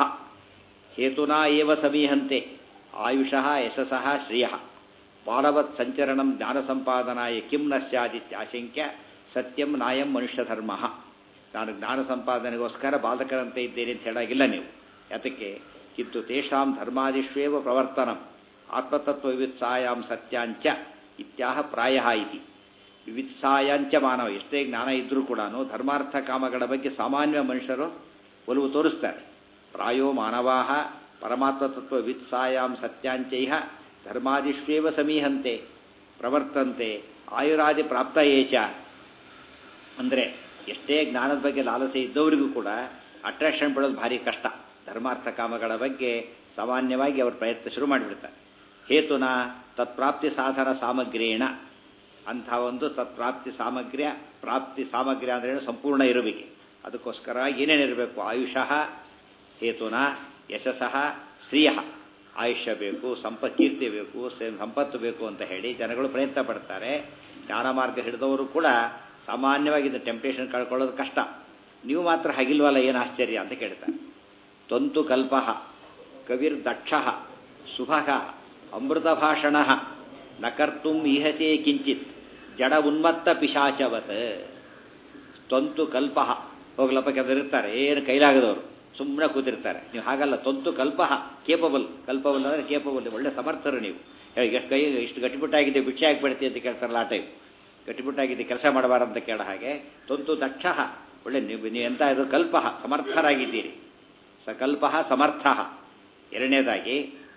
ಹೇತುನಾ ಏವ ಸಮೀಹಂತೆ ಆಯುಷಃ ಯಶಸ್ಸಃ ಶ್ರಿಯ ಬಾಲವತ್ ಸಂಚರಣಂ ಜ್ಞಾನ ಸಂಪಾದನಾಯ ಕಿಂ ನ ಸ್ಯಾದಿತ್ಯಾಶಂಕ್ಯ ಸತ್ಯಂ ನಾಯಂ ಮನುಷ್ಯ ಧರ್ಮ ನಾನು ಜ್ಞಾನ ಸಂಪಾದನೆಗೋಸ್ಕರ ಬಾಲಕರಂತೆ ಇದ್ದೇನೆ ಅಂತ ಹೇಳಾಗಿಲ್ಲ ನೀವು ಯಾತಕ್ಕೆ ಕಿಂತು ತೇಷಾಂ ಧರ್ಮಾದಿಷ್ವೇವ ಪ್ರವರ್ತನಂ ಆತ್ಮತತ್ವ ವಿವಿತ್ಸಾಯಾಂ ಸತ್ಯಾಂಚ ಇತ್ಯಾಹ ಪ್ರಾಯ ಇತಿ ವಿವಿತ್ಸಾಯಾಂಚ ಮಾನವ ಎಷ್ಟೇ ಜ್ಞಾನ ಇದ್ದರೂ ಕೂಡ ಧರ್ಮಾರ್ಥ ಕಾಮಗಳ ಬಗ್ಗೆ ಸಾಮಾನ್ಯ ಮನುಷ್ಯರು ಒಲವು ತೋರಿಸ್ತಾರೆ ಪ್ರಾಯೋ ಮಾನವಾಹ ಪರಮಾತ್ಮ ತತ್ವ ವಿತ್ಸಾಯಾಂ ಸತ್ಯಾಂಚೈಹ ಧರ್ಮಾದಿಷ್ವೇವ ಸಮೀಹಂತೆ ಪ್ರವರ್ತಂತೆ ಆಯುರಾದಿ ಪ್ರಾಪ್ತ ಏಚ ಅಂದರೆ ಎಷ್ಟೇ ಜ್ಞಾನದ ಬಗ್ಗೆ ಲಾಲಸೆ ಇದ್ದವರಿಗೂ ಕೂಡ ಅಟ್ರಾಕ್ಷನ್ ಪಡೋದು ಭಾರಿ ಕಷ್ಟ ಧರ್ಮಾರ್ಥ ಕಾಮಗಳ ಬಗ್ಗೆ ಸಾಮಾನ್ಯವಾಗಿ ಅವರು ಪ್ರಯತ್ನ ಶುರು ಮಾಡಿಬಿಡ್ತಾರೆ ಹೇತುನ ತತ್ಪ್ರಾಪ್ತಿ ಸಾಧನ ಸಾಮಗ್ರಿಯೇಣ ಅಂಥ ಒಂದು ತತ್ಪ್ರಾಪ್ತಿ ಸಾಮಗ್ರ್ಯ ಪ್ರಾಪ್ತಿ ಸಾಮಗ್ರಿ ಅಂದ್ರೆ ಸಂಪೂರ್ಣ ಇರಬೇಕು ಅದಕ್ಕೋಸ್ಕರ ಏನೇನಿರಬೇಕು ಆಯುಷಃ ಹೇತುನ ಯಶಸ್ಸಃ ಶ್ರೀಯ ಆಯುಷ್ಯ ಬೇಕು ಸಂಪ ಕೀರ್ತಿ ಬೇಕು ಸಂಪತ್ತು ಬೇಕು ಅಂತ ಹೇಳಿ ಜನಗಳು ಪ್ರಯತ್ನ ಪಡ್ತಾರೆ ಜ್ಞಾನ ಮಾರ್ಗ ಹಿಡಿದವರು ಕೂಡ ಸಾಮಾನ್ಯವಾಗಿ ಇದು ಟೆಂಪ್ಟೇಷನ್ ಕಳ್ಕೊಳ್ಳೋದು ಕಷ್ಟ ನೀವು ಮಾತ್ರ ಹಾಗಿಲ್ವಲ್ಲ ಏನು ಆಶ್ಚರ್ಯ ಅಂತ ಕೇಳ್ತಾರೆ ತೊಂತು ಕಲ್ಪ ಕವಿರ್ ದಕ್ಷ ಸುಭಗ ಅಮೃತ ಭಾಷಣ ನ ಕರ್ತು ಈಹಸೆ ಕಿಂಚಿತ್ ಜಡ ಉನ್ಮತ್ತ ಪಿಶಾಚವತ್ ತೊಂತು ಕಲ್ಪ ಹೋಗ್ಲಪ್ಪ ಕೆಲವರಿರ್ತಾರೆ ಏನು ಕೈಲಾಗದವರು ಸುಮ್ಮನೆ ಕೂತಿರ್ತಾರೆ ನೀವು ಹಾಗಲ್ಲ ತೊಂತು ಕಲ್ಪ ಕೇಪಬಲ್ ಕಲ್ಪಬಲ್ ಅಂದರೆ ಕೇಪಬಲ್ ಒಳ್ಳೆ ಸಮರ್ಥರು ನೀವು ಎಷ್ಟು ಕೈ ಇಷ್ಟು ಗಟ್ಟಿಬಿಟ್ಟಾಗಿದೆ ಭಿಕ್ಷೆ ಹಾಕ್ಬಿಡ್ತಿ ಅಂತ ಕೇಳ್ತಾರಲ್ಲ ಆ ಟೈಮ್ ಗಟ್ಟಿಬಿಟ್ಟಾಗಿದೆ ಕೆಲಸ ಮಾಡಬಾರಂತ ಕೇಳ ಹಾಗೆ ತೊಂತು ದಕ್ಷ ಒಳ್ಳೆ ನೀವು ನೀವು ಎಂತ ಇದು ಕಲ್ಪ ಸಮರ್ಥರಾಗಿದ್ದೀರಿ ಸಕಲ್ಪ ಸಮರ್ಥ ಎರಡನೇದಾಗಿ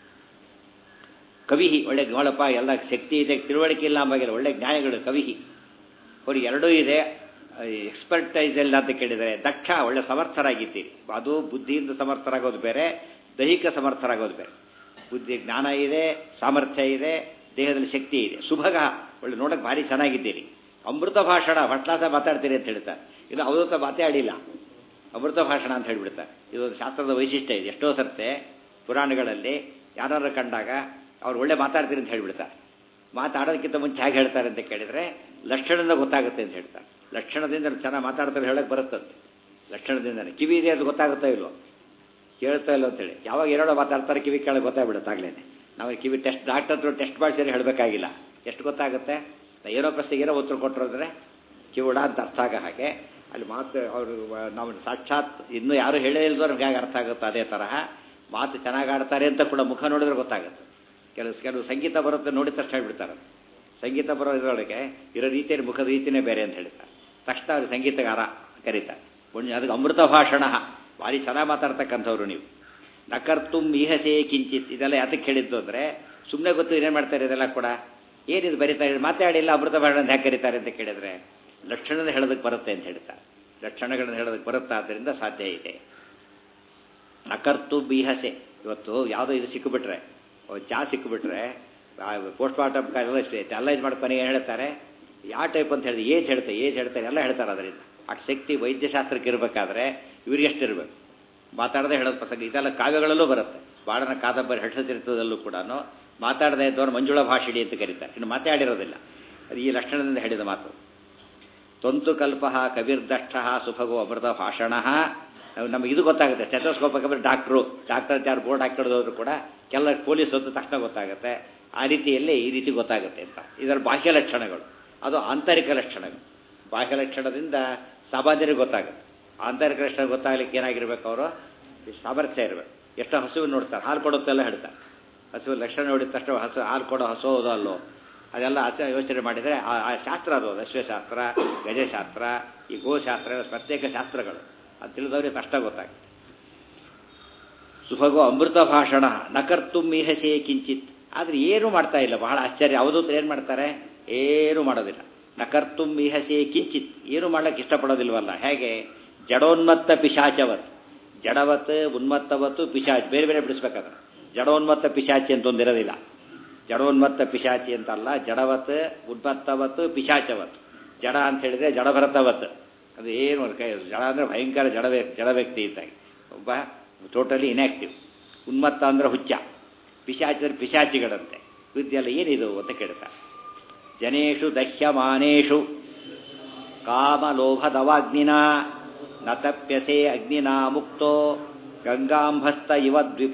ಕವಿಹಿ ಒಳ್ಳೆ ನೋಡಪ್ಪ ಎಲ್ಲ ಶಕ್ತಿ ಇದೆ ತಿಳುವಳಿಕೆ ಇಲ್ಲ ಅಂಬಾಗಿಲ್ಲ ಒಳ್ಳೆ ಜ್ಞಾನಿಗಳು ಕವಿಹಿ ಅವ್ರಿಗೆ ಎರಡೂ ಇದೆ ಎಕ್ಸ್ಪರ್ಟೈಸ್ ಎಲ್ಲ ಅಂತ ಕೇಳಿದರೆ ದಕ್ಷ ಒಳ್ಳೆ ಸಮರ್ಥರಾಗಿದ್ದೀರಿ ಅದು ಬುದ್ಧಿಯಿಂದ ಸಮರ್ಥರಾಗೋದು ಬೇರೆ ದೈಹಿಕ ಸಮರ್ಥರಾಗೋದು ಬೇರೆ ಬುದ್ಧಿ ಜ್ಞಾನ ಇದೆ ಸಾಮರ್ಥ್ಯ ಇದೆ ದೇಹದಲ್ಲಿ ಶಕ್ತಿ ಇದೆ ಸುಭಗ ಒಳ್ಳೆ ನೋಡಕ್ಕೆ ಭಾರಿ ಚೆನ್ನಾಗಿದ್ದೀರಿ ಅಮೃತ ಭಾಷಣ ಭಟ್ಲಾಸ ಮಾತಾಡ್ತೀರಿ ಅಂತ ಹೇಳ್ತಾರೆ ಇದು ಅವಧೂತ ಮಾತಾಡಿಲ್ಲ ಅಮೃತ ಭಾಷಣ ಅಂತ ಹೇಳಿಬಿಡ್ತಾರೆ ಇದೊಂದು ಶಾಸ್ತ್ರದ ವೈಶಿಷ್ಟ್ಯ ಇದೆ ಎಷ್ಟೋ ಸರ್ತೆ ಪುರಾಣಗಳಲ್ಲಿ ಯಾರು ಕಂಡಾಗ ಅವ್ರು ಒಳ್ಳೆ ಮಾತಾಡ್ತೀರಿ ಅಂತ ಹೇಳಿಬಿಡ್ತಾರೆ ಮಾತಾಡೋದಕ್ಕಿಂತ ಮುಂಚೆ ಹೇಗೆ ಹೇಳ್ತಾರೆ ಅಂತ ಕೇಳಿದರೆ ಲಕ್ಷಣದಿಂದ ಗೊತ್ತಾಗುತ್ತೆ ಅಂತ ಹೇಳ್ತಾರೆ ಲಕ್ಷಣದಿಂದ ಚೆನ್ನಾಗಿ ಮಾತಾಡ್ತಾರೆ ಹೇಳಕ್ಕೆ ಬರುತ್ತಂತೆ ಲಕ್ಷಣದಿಂದನೇ ಕಿವಿ ಇದೆ ಅದು ಗೊತ್ತಾಗುತ್ತೋ ಇಲ್ವೋ ಕೇಳ್ತಾ ಇಲ್ಲ ಅಂತೇಳಿ ಯಾವಾಗ ಎರಡೋ ಮಾತಾಡ್ತಾರೆ ಕಿವಿ ಕೇಳಕ್ಕೆ ಗೊತ್ತಾಗ್ಬಿಡುತ್ತೆ ಆಗ್ಲೇ ನಾವು ಕಿವಿ ಟೆಸ್ಟ್ ಡಾಕ್ಟರ್ ಹತ್ರ ಟೆಸ್ಟ್ ಮಾಡಿಸಿದ್ರೆ ಹೇಳಬೇಕಾಗಿಲ್ಲ ಎಷ್ಟು ಗೊತ್ತಾಗುತ್ತೆ ಏನೋ ಪ್ರಶ್ನೆಗೆ ಏನೋ ಉತ್ತರ ಕೊಟ್ಟರು ಕಿವುಡ ಅಂತ ಅರ್ಥ ಆಗ ಹಾಗೆ ಅಲ್ಲಿ ಮಾತು ಅವರು ನಾವು ಸಾಕ್ಷಾತ್ ಇನ್ನೂ ಯಾರು ಹೇಳೇ ಇಲ್ದವ್ರಿಗೆ ಹೇಗೆ ಅರ್ಥ ಆಗುತ್ತೆ ಅದೇ ತರಹ ಮಾತು ಚೆನ್ನಾಗಿ ಆಡ್ತಾರೆ ಅಂತ ಕೂಡ ಮುಖ ನೋಡಿದ್ರೆ ಗೊತ್ತಾಗುತ್ತೆ ಕೆಲವು ಕೆಲವು ಸಂಗೀತ ಬರುತ್ತೆ ನೋಡಿದ ತಕ್ಷಣ ಹೇಳ್ಬಿಡ್ತಾರೆ ಸಂಗೀತ ಬರೋ ಇದರೊಳಗೆ ಇರೋ ರೀತಿಯಲ್ಲಿ ಮುಖದ ರೀತಿಯೇ ಬೇರೆ ಅಂತ ಹೇಳ್ತಾರೆ ತಕ್ಷಣ ಅವ್ರು ಸಂಗೀತಗಾರ ಕರೀತಾರೆ ಅದಕ್ಕೆ ಅಮೃತ ಭಾಷಣ ಭಾರಿ ಚೆನ್ನಾಗಿ ಮಾತಾಡ್ತಕ್ಕಂಥವ್ರು ನೀವು ನಕರ್ತುಂ ಈಹಸೇ ಕಿಂಚಿತ್ ಇದೆಲ್ಲ ಯಾತಕ್ಕೆ ಹೇಳಿದ್ದು ಅಂದರೆ ಸುಮ್ಮನೆ ಗೊತ್ತು ಏನೇನು ಮಾಡ್ತಾರೆ ಇದೆಲ್ಲ ಕೂಡ ಏನಿದು ಬರೀತಾರೆ ಮಾತಾಡಿಲ್ಲ ಅಮೃತ ಭಾಷಣ ಅಂತ ಯಾಕೆ ಕರೀತಾರೆ ಅಂತ ಕೇಳಿದ್ರೆ ಲಕ್ಷಣದ ಹೇಳೋದಕ್ಕೆ ಬರುತ್ತೆ ಅಂತ ಹೇಳ್ತಾರೆ ಲಕ್ಷಣಗಳನ್ನು ಹೇಳೋದಕ್ಕೆ ಬರುತ್ತೆ ಆದ್ದರಿಂದ ಸಾಧ್ಯ ಇದೆ ನಕರ್ತು ಬೀಹಸೆ ಇವತ್ತು ಯಾವುದೋ ಇದು ಸಿಕ್ಕಿಬಿಟ್ರೆ ಚಾ ಸಿಕ್ಕಿಬಿಟ್ರೆ ಪೋಸ್ಟ್ ಮಾರ್ಟಮ್ ಎಲ್ಲ ಇಷ್ಟೇ ಅನಲೈಸ್ ಮಾಡ್ಕೊಂಡು ಏನು ಹೇಳ್ತಾರೆ ಯಾವ ಟೈಪ್ ಅಂತ ಹೇಳಿದ್ರೆ ಏಜ್ ಹೇಳ್ತಾರೆ ಏಜ್ ಹೇಳ್ತಾರೆ ಎಲ್ಲ ಹೇಳ್ತಾರೆ ಅದರಿಂದ ಆ ಶಕ್ತಿ ವೈದ್ಯಶಾಸ್ತ್ರಕ್ಕೆ ಇರಬೇಕಾದ್ರೆ ಇವ್ರಿಗೆ ಎಷ್ಟಿರಬೇಕು ಮಾತಾಡದೆ ಹೇಳೋದು ಪ್ರಸಂಗ ಇದೆಲ್ಲ ಕಾವ್ಯಗಳಲ್ಲೂ ಬರುತ್ತೆ ಬಾಳನ ಕಾದಂಬರಿ ಹಡ್ಸತಿರ್ತದಲ್ಲೂ ಕೂಡ ಮಾತಾಡದೆ ಇದ್ದವ್ರು ಮಂಜುಳ ಭಾಷಿಡಿ ಅಂತ ಕರೀತಾರೆ ಇನ್ನು ಮಾತಾಡಿರೋದಿಲ್ಲ ಅದು ಈ ಲಕ್ಷಣದಿಂದ ಹೇಳಿದ ಮಾತು ತೊಂತು ಕಲ್ಪ ಕವಿರ್ದಷ್ಟ ಸುಭಗೋ ಅಮೃತ ಭಾಷಣ ನಮಗೆ ಇದು ಗೊತ್ತಾಗುತ್ತೆ ಸ್ಟೆಥೋಸ್ಕೋಪ್ ಹಾಕಿದ್ರೆ ಡಾಕ್ಟ್ರು ಡಾಕ್ಟರ್ ಯಾರು ಬೋರ್ಡ್ ಹಾಕಿಡೋದ್ರು ಕೂಡ ಕೆಲ ಪೊಲೀಸ್ ಹೊತ್ತು ತಕ್ಷಣ ಗೊತ್ತಾಗುತ್ತೆ ಆ ರೀತಿಯಲ್ಲಿ ಈ ರೀತಿ ಗೊತ್ತಾಗುತ್ತೆ ಅಂತ ಇದರ ಬಾಹ್ಯ ಲಕ್ಷಣಗಳು ಅದು ಆಂತರಿಕ ಲಕ್ಷಣಗಳು ಬಾಹ್ಯ ಲಕ್ಷಣದಿಂದ ಸಾಮಾನ್ಯರಿಗೆ ಗೊತ್ತಾಗುತ್ತೆ ಆಂತರಿಕ ಲಕ್ಷಣ ಗೊತ್ತಾಗ್ಲಿಕ್ಕೆ ಏನಾಗಿರ್ಬೇಕು ಅವರು ಸಾಮರ್ಥ್ಯ ಇರಬೇಕು ಎಷ್ಟು ಹಸುವು ನೋಡ್ತಾರೆ ಹಾಲು ಕೊಡುತ್ತೆಲ್ಲ ಹೇಳ್ತಾರೆ ಹಸುವು ಲಕ್ಷಣ ನೋಡಿದ ತಕ್ಷಣ ಹಸು ಹಾಲು ಕೊಡೋ ಹಸು ಹೌದೋ ಅಲ್ಲೋ ಅದೆಲ್ಲ ಆಚೆ ಯೋಚನೆ ಮಾಡಿದರೆ ಆ ಆ ಶಾಸ್ತ್ರ ಅದು ಅಶ್ವಶಾಸ್ತ್ರ ಗಜಶಾಸ್ತ್ರ ಈ ಗೋಶಾಸ್ತ್ರ ಇವೆಲ್ಲ ಪ್ರತ್ಯೇಕ ಶಾಸ್ತ್ರಗಳು ಅದು ತಿಳಿದವ್ರಿಗೆ ಕಷ್ಟ ಗೊತ್ತಾಗುತ್ತೆ ಸುಭಗೋ ಅಮೃತ ಭಾಷಣ ನಕರ್ತು ಮೀಹಸೇ ಕಿಂಚಿತ್ ಆದರೆ ಏನು ಮಾಡ್ತಾ ಇಲ್ಲ ಬಹಳ ಆಶ್ಚರ್ಯ ಅವಧೂತರು ಏನು ಮಾಡ್ತಾರೆ ಏನು ಮಾಡೋದಿಲ್ಲ ನಕರ್ತು ಮೀಹಸೇ ಕಿಂಚಿತ್ ಏನು ಮಾಡ್ಲಿಕ್ಕೆ ಇಷ್ಟಪಡೋದಿಲ್ವಲ್ಲ ಹೇಗೆ ಜಡೋನ್ಮತ್ತ ಪಿಶಾಚವತ್ ಜಡವತ್ ಉನ್ಮತ್ತವತ್ತು ಪಿಶಾಚ್ ಬೇರೆ ಬೇರೆ ಬಿಡಿಸ್ಬೇಕಾದ್ರೆ ಜಡೋನ್ಮತ್ತ ಪಿಶಾಚಿ ಅಂತ ಒಂದಿರೋದಿಲ್ಲ ಜಡೋನ್ಮತ್ತ ಪಿಶಾಚಿ ಅಂತಲ್ಲ ಜಡವತ್ ಉನ್ಮತ್ತವತ್ತು ಪಿಶಾಚವತ್ ಜಡ ಅಂತ ಹೇಳಿದ್ರೆ ಜಡಭರತವತ್ ಅದು ಏನು ಕೈ ಜಡ ಅಂದರೆ ಭಯಂಕರ ಜಡ ವ್ಯ- ಜಡ ವ್ಯಕ್ತಿ ಇದ್ದಾಗೆ ಒಬ್ಬ ಟೋಟಲಿ ಇನ್ಯಾಕ್ಟಿವ್ ಉನ್ಮತ್ತ ಅಂದ್ರೆ ಹುಚ್ಚ ಪಿಶಾಚಿ ಪಿಶಾಚಿಗಳಂತೆ ವಿದ್ಯೆಲ್ಲ ಏನಿದು ಅಂತ ಕೇಳ್ತಾರೆ ಜನೇಶು ದಹ್ಯಮಾನೇಶು ಕಾಮಲೋಭದವಾಗ್ನಿನ ನ ತಪ್ಯಸೆ ಅಗ್ನಿನಾ ಮುಕ್ತೋ ಗಂಗಾಂಭಸ್ತ ಇವ ದ್ವಿಪ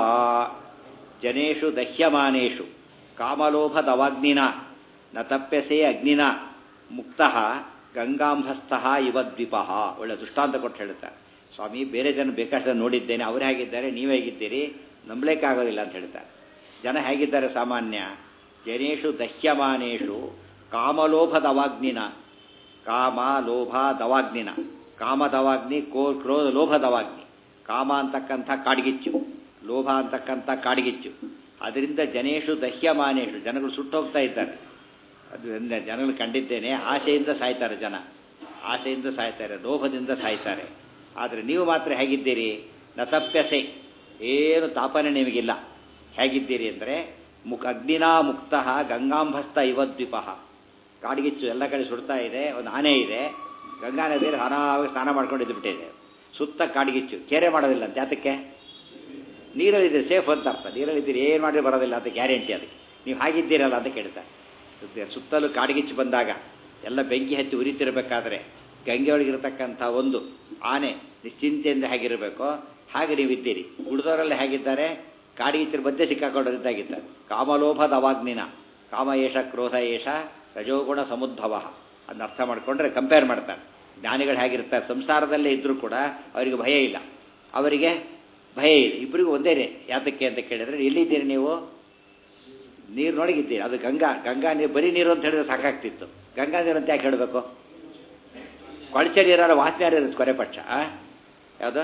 ಜನೇಶು ದಹ್ಯಮಾನೇಶು ಕಾಮಲೋಭದವಾಗ್ನಿನ ನ ತಪ್ಯಸೆ ಅಗ್ನಿನ ಮುಕ್ತ ಗಂಗಾಂಭಸ್ಥ ಇವ ದ್ವಿಪ ಒಳ್ಳೆ ದೃಷ್ಟಾಂತ ಕೊಟ್ಟು ಹೇಳ್ತಾರೆ ಸ್ವಾಮಿ ಬೇರೆ ಜನ ಬೇಕಾಷ್ಟು ನೋಡಿದ್ದೇನೆ ಅವ್ರು ಹೇಗಿದ್ದಾರೆ ನೀವು ಹೇಗಿದ್ದೀರಿ ನಂಬಲೇಕಾಗೋದಿಲ್ಲ ಅಂತ ಹೇಳ್ತಾರೆ ಜನ ಹೇಗಿದ್ದಾರೆ ಸಾಮಾನ್ಯ ಜನೇಶು ದಹ್ಯಮಾನೇಶು ಕಾಮಲೋಭದವಾಗ್ನಿನ ಕಾಮ ಲೋಭ ದವಾಗ್ನಿನ ಕಾಮದವಾಗ್ನಿ ಕೋ ಕ್ರೋಧ ಲೋಭದವಾಗ್ನಿ ಕಾಮ ಅಂತಕ್ಕಂಥ ಕಾಡ್ಗಿಚ್ಚು ಲೋಭ ಅಂತಕ್ಕಂಥ ಕಾಡ್ಗಿಚ್ಚು ಅದರಿಂದ ಜನೇಶು ದಹ್ಯಮಾನೇಶು ಜನಗಳು ಸುಟ್ಟೋಗ್ತಾ ಇದ್ದಾರೆ ಅದು ಅಂದ್ರೆ ಜನಗಳು ಕಂಡಿದ್ದೇನೆ ಆಸೆಯಿಂದ ಸಾಯ್ತಾರೆ ಜನ ಆಸೆಯಿಂದ ಸಾಯ್ತಾರೆ ಲೋಭದಿಂದ ಸಾಯ್ತಾರೆ ಆದರೆ ನೀವು ಮಾತ್ರ ಹೇಗಿದ್ದೀರಿ ನ ತಪ್ಯಸೆ ಏನು ತಾಪನೆ ನಿಮಗಿಲ್ಲ ಹೇಗಿದ್ದೀರಿ ಅಂದರೆ ಮುಖ ಅಗ್ನಿನಾ ಮುಕ್ತ ಗಂಗಾಂಭಸ್ತ ಇವದ್ವಿಪ ಕಾಡ್ಗಿಚ್ಚು ಎಲ್ಲ ಕಡೆ ಸುಡ್ತಾ ಇದೆ ಒಂದು ಆನೆ ಇದೆ ಗಂಗಾ ನದಿಯಲ್ಲಿ ಹಣವಾಗಿ ಸ್ನಾನ ಮಾಡ್ಕೊಂಡು ಇದ್ದುಬಿಟ್ಟಿದೆ ಸುತ್ತ ಕಾಡ್ಗಿಚ್ಚು ಕೇರೆ ಮಾಡೋದಿಲ್ಲ ಅಂತ ಯಾತಕ್ಕೆ ನೀರಲ್ಲಿದೆ ಸೇಫ್ ಅಂತ ಅರ್ಥ ನೀರಲ್ಲಿದ್ದೀರಿ ಏನು ಮಾಡಿ ಬರೋದಿಲ್ಲ ಅಂತ ಗ್ಯಾರಂಟಿ ಅದಕ್ಕೆ ನೀವು ಹಾಗಿದ್ದೀರಲ್ಲ ಅಂತ ಕೇಳ್ತಾರೆ ಸುತ್ತ- ಸುತ್ತಲೂ ಕಾಡ್ಗಿಚ್ಚು ಬಂದಾಗ ಎಲ್ಲ ಬೆಂಕಿ ಹಚ್ಚಿ ಉರಿತಿರಬೇಕಾದ್ರೆ ಗಂಗೆ ಒಳಗಿರತಕ್ಕಂಥ ಒಂದು ಆನೆ ನಿಶ್ಚಿಂತೆಯಿಂದ ಹೇಗಿರಬೇಕೋ ಹಾಗೆ ನೀವಿದ್ದೀರಿ ಉಳಿದವರೆಲ್ಲ ಹೇಗಿದ್ದಾರೆ ಕಾಡ್ಗಿಚ್ಚರ ಮಧ್ಯೆ ಸಿಕ್ಕಾಕೊಂಡಿದ್ದಾಗಿದ್ದಾರೆ ಕಾಮಲೋಭದ ಅವಾಗ್ನಿನ ಕಾಮ ಏಷ ಕ್ರೋಧ ಏಷ ರಜೋಗುಣ ಸಮುದ್ಭವ ಅದನ್ನ ಅರ್ಥ ಮಾಡಿಕೊಂಡ್ರೆ ಕಂಪೇರ್ ಮಾಡ್ತಾರೆ ಜ್ಞಾನಿಗಳು ಹೇಗಿರ್ತಾರೆ ಸಂಸಾರದಲ್ಲೇ ಇದ್ದರೂ ಕೂಡ ಅವರಿಗೆ ಭಯ ಇಲ್ಲ ಅವರಿಗೆ ಭಯ ಇದೆ ಇಬ್ಬರಿಗೂ ಒಂದೇನೆ ಯಾತಕ್ಕೆ ಅಂತ ಕೇಳಿದ್ರೆ ಎಲ್ಲಿದ್ದೀರಿ ನೀವು ನೀರು ನೋಡಗಿದ್ದೀರಿ ಅದು ಗಂಗಾ ಗಂಗಾ ನೀರು ಬರೀ ನೀರು ಅಂತ ಹೇಳಿದ್ರೆ ಸಾಕಾಗ್ತಿತ್ತು ಗಂಗಾ ನೀರು ಅಂತ ಯಾಕೆ ಹೇಳಬೇಕು ಕೊಳಚೆ ನೀರಾರ ವಾಸನೆ ಇರುತ್ತೆ ಕೊನೆ ಪಕ್ಷ ಯಾವುದು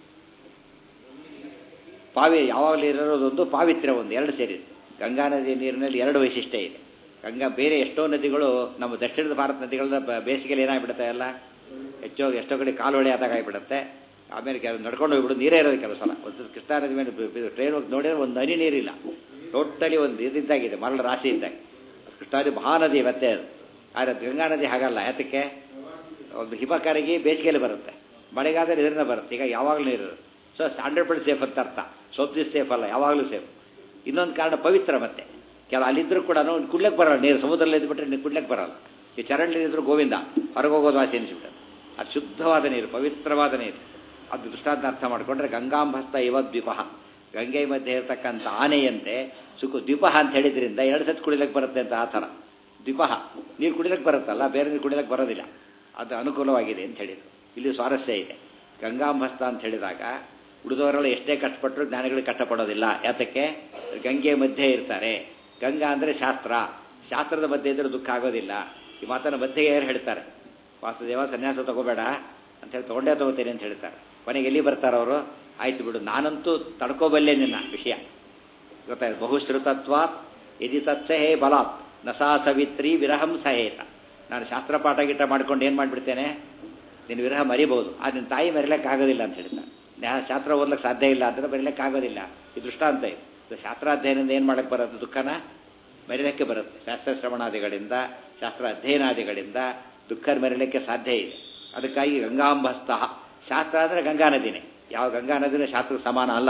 ಪಾವಿ ಯಾವಾಗಲೂ ಇರೋದೊಂದು ಪಾವಿತ್ರ್ಯ ಒಂದು ಎರಡು ಸೇರಿದೆ ಗಂಗಾ ನದಿ ನೀರಿನಲ್ಲಿ ಎರಡು ವೈಶಿಷ್ಟ್ಯ ಇದೆ ಗಂಗಾ ಬೇರೆ ಎಷ್ಟೋ ನದಿಗಳು ನಮ್ಮ ದಕ್ಷಿಣದ ಭಾರತ ನದಿಗಳ ಬೇಸಿಗೆಯಲ್ಲಿ ಏನಾಗ್ಬಿಡುತ್ತೆ ಎಲ್ಲ ಹೆಚ್ಚೋ ಎಷ್ಟೋ ಕಡೆ ಕಾಲುವಳಿ ಆದಾಗ ಆಗಿಬಿಡುತ್ತೆ ಆಮೇಲೆ ಕೆಲವು ನಡ್ಕೊಂಡು ಹೋಗ್ಬಿಡು ನೀರೇ ಇರೋದು ಕೆಲವು ಸಲ ಒಂದು ಕೃಷ್ಣಾ ನದಿ ಮೇಲೆ ಟ್ರೈನ್ ಹೋಗಿ ನೋಡಿದ್ರೆ ಒಂದು ಹನಿ ನೀರಿಲ್ಲ ಟೋಟಲಿ ಒಂದು ಇದಿದ್ದಾಗಿದೆ ಮರಳ ರಾಶಿ ಇದ್ದಾಗ ಕೃಷ್ಣಾ ನದಿ ಮಹಾನದಿ ಇವತ್ತೇ ಅದು ಆದರೆ ಗಂಗಾ ನದಿ ಹಾಗಲ್ಲ ಯಾತಕ್ಕೆ ಒಂದು ಹಿಮ ಕರಗಿ ಬೇಸಿಗೆಯಲ್ಲಿ ಬರುತ್ತೆ ಮಳೆಗಾದ್ರೆ ಇದರಿಂದ ಬರುತ್ತೆ ಈಗ ಯಾವಾಗಲೂ ನೀರು ಸೊ ಹಂಡ್ರೆಡ್ ಪರ್ಸೆಂಟ್ ಸೇಫ್ ಅಂತ ಅರ್ಥ ಸ್ವಲ್ಪ ದಿವಸ ಸೇಫ್ ಅಲ್ಲ ಯಾವಾಗಲೂ ಸೇಫ್ ಇನ್ನೊಂದು ಕಾರಣ ಪವಿತ್ರ ಮತ್ತೆ ಕೆಲವು ಅಲ್ಲಿದ್ದರೂ ಕೂಡ ಕುಡ್ಲಕ್ಕೆ ಬರಲ್ಲ ನೀರು ಸಮುದ್ರದಲ್ಲಿ ಇದ್ಬಿಟ್ರೆ ನೀರು ಕುಡ್ಲಕ್ಕೆ ಬರಲ್ಲ ಈ ಚರಂಡಿ ಇದ್ರು ಗೋವಿಂದ ಹೊರಗೆ ಹೋಗೋದು ಆಸೆ ಎನಿಸ್ಬಿಟ್ಟೆ ಅದು ಶುದ್ಧವಾದ ನೀರು ಪವಿತ್ರವಾದ ನೀರು ಅದು ದೃಷ್ಟಾಂತ ಅರ್ಥ ಮಾಡಿಕೊಂಡ್ರೆ ಗಂಗಾಂಬಸ್ತ ಇವ ದ್ವೀಪ ಗಂಗೆ ಮಧ್ಯೆ ಇರತಕ್ಕಂಥ ಆನೆಯಂತೆ ಸುಖ ದ್ವೀಪ ಅಂತ ಹೇಳಿದ್ರಿಂದ ಎರಡು ಸತಿ ಕುಡಿಲಕ್ಕೆ ಬರುತ್ತೆ ಅಂತ ಆ ಥರ ದ್ವೀಪ ನೀರು ಕುಡಿಲಕ್ಕೆ ಬರುತ್ತಲ್ಲ ಬೇರೆ ನೀರು ಕುಡಿಲಕ್ಕೆ ಬರೋದಿಲ್ಲ ಅದು ಅನುಕೂಲವಾಗಿದೆ ಅಂತ ಹೇಳಿದ್ರು ಇಲ್ಲಿ ಸ್ವಾರಸ್ಯ ಇದೆ ಗಂಗಾಂಬಸ್ತ ಅಂತ ಹೇಳಿದಾಗ ಉಳಿದವರೆಲ್ಲ ಎಷ್ಟೇ ಕಷ್ಟಪಟ್ಟರು ಜ್ಞಾನಿಗಳಿಗೆ ಕಷ್ಟಪಡೋದಿಲ್ಲ ಯಾತಕ್ಕೆ ಗಂಗೆ ಮಧ್ಯೆ ಇರ್ತಾರೆ ಗಂಗಾ ಅಂದರೆ ಶಾಸ್ತ್ರ ಶಾಸ್ತ್ರದ ಮಧ್ಯೆ ಇದ್ದರೆ ದುಃಖ ಆಗೋದಿಲ್ಲ ಈ ಮಾತನ್ನು ಮಧ್ಯೆ ಯಾರು ಹೇಳ್ತಾರೆ ವಾಸುದೇವ ಸನ್ಯಾಸ ತಗೋಬೇಡ ಅಂತ ಹೇಳಿ ತಗೊಂಡೇ ತಗೋತೇನೆ ಅಂತ ಹೇಳ್ತಾರೆ ಕೊನೆಗೆ ಎಲ್ಲಿ ಬರ್ತಾರೆ ಅವರು ಆಯ್ತು ಬಿಡು ನಾನಂತೂ ತಡ್ಕೋಬಲ್ಲೆ ನಿನ್ನ ವಿಷಯ ಗೊತ್ತಾಯ್ತು ಬಹುಶ್ರುತತ್ವಾತ್ ಯದಿ ತತ್ಸಹೇ ಬಲಾತ್ ನಸಾ ಸವಿತ್ರಿ ವಿರಹಂ ಸಹೇತ ನಾನು ಶಾಸ್ತ್ರ ಪಾಠ ಗೀಟ ಮಾಡ್ಕೊಂಡು ಏನು ಮಾಡಿಬಿಡ್ತೇನೆ ನಿನ್ನ ವಿರಹ ಮರಿಬಹುದು ಆ ನಿನ್ನ ತಾಯಿ ಮರಿಲಿಕ್ಕೆ ಆಗೋದಿಲ್ಲ ಅಂತ ಹೇಳ್ತಾರೆ ನ್ಯಾಯ ಶಾಸ್ತ್ರ ಓದ್ಲಿಕ್ಕೆ ಸಾಧ್ಯ ಇಲ್ಲ ಅಂದರೆ ಬರೀಲಿಕ್ಕೆ ಆಗೋದಿಲ್ಲ ಈ ದೃಷ್ಟಾಂತ ಇದು ಶಾಸ್ತ್ರಾಧ್ಯಯನದಿಂದ ಏನು ಮಾಡಕ್ಕೆ ಬರುತ್ತೆ ದುಃಖನ ಮರಿಲಿಕ್ಕೆ ಬರುತ್ತೆ ಶಾಸ್ತ್ರ ಶ್ರವಣಾದಿಗಳಿಂದ ಶಾಸ್ತ್ರ ಅಧ್ಯಯನಾದಿಗಳಿಂದ ದುಃಖ ಮರಿಲಿಕ್ಕೆ ಸಾಧ್ಯ ಇದೆ ಅದಕ್ಕಾಗಿ ಗಂಗಾಂಬಸ್ತ ಶಾಸ್ತ್ರ ಅಂದರೆ ಗಂಗಾ ನದಿನೇ ಯಾವ ಗಂಗಾ ನದಿನೇ ಶಾಸ್ತ್ರಕ್ಕೆ ಸಮಾನ ಅಲ್ಲ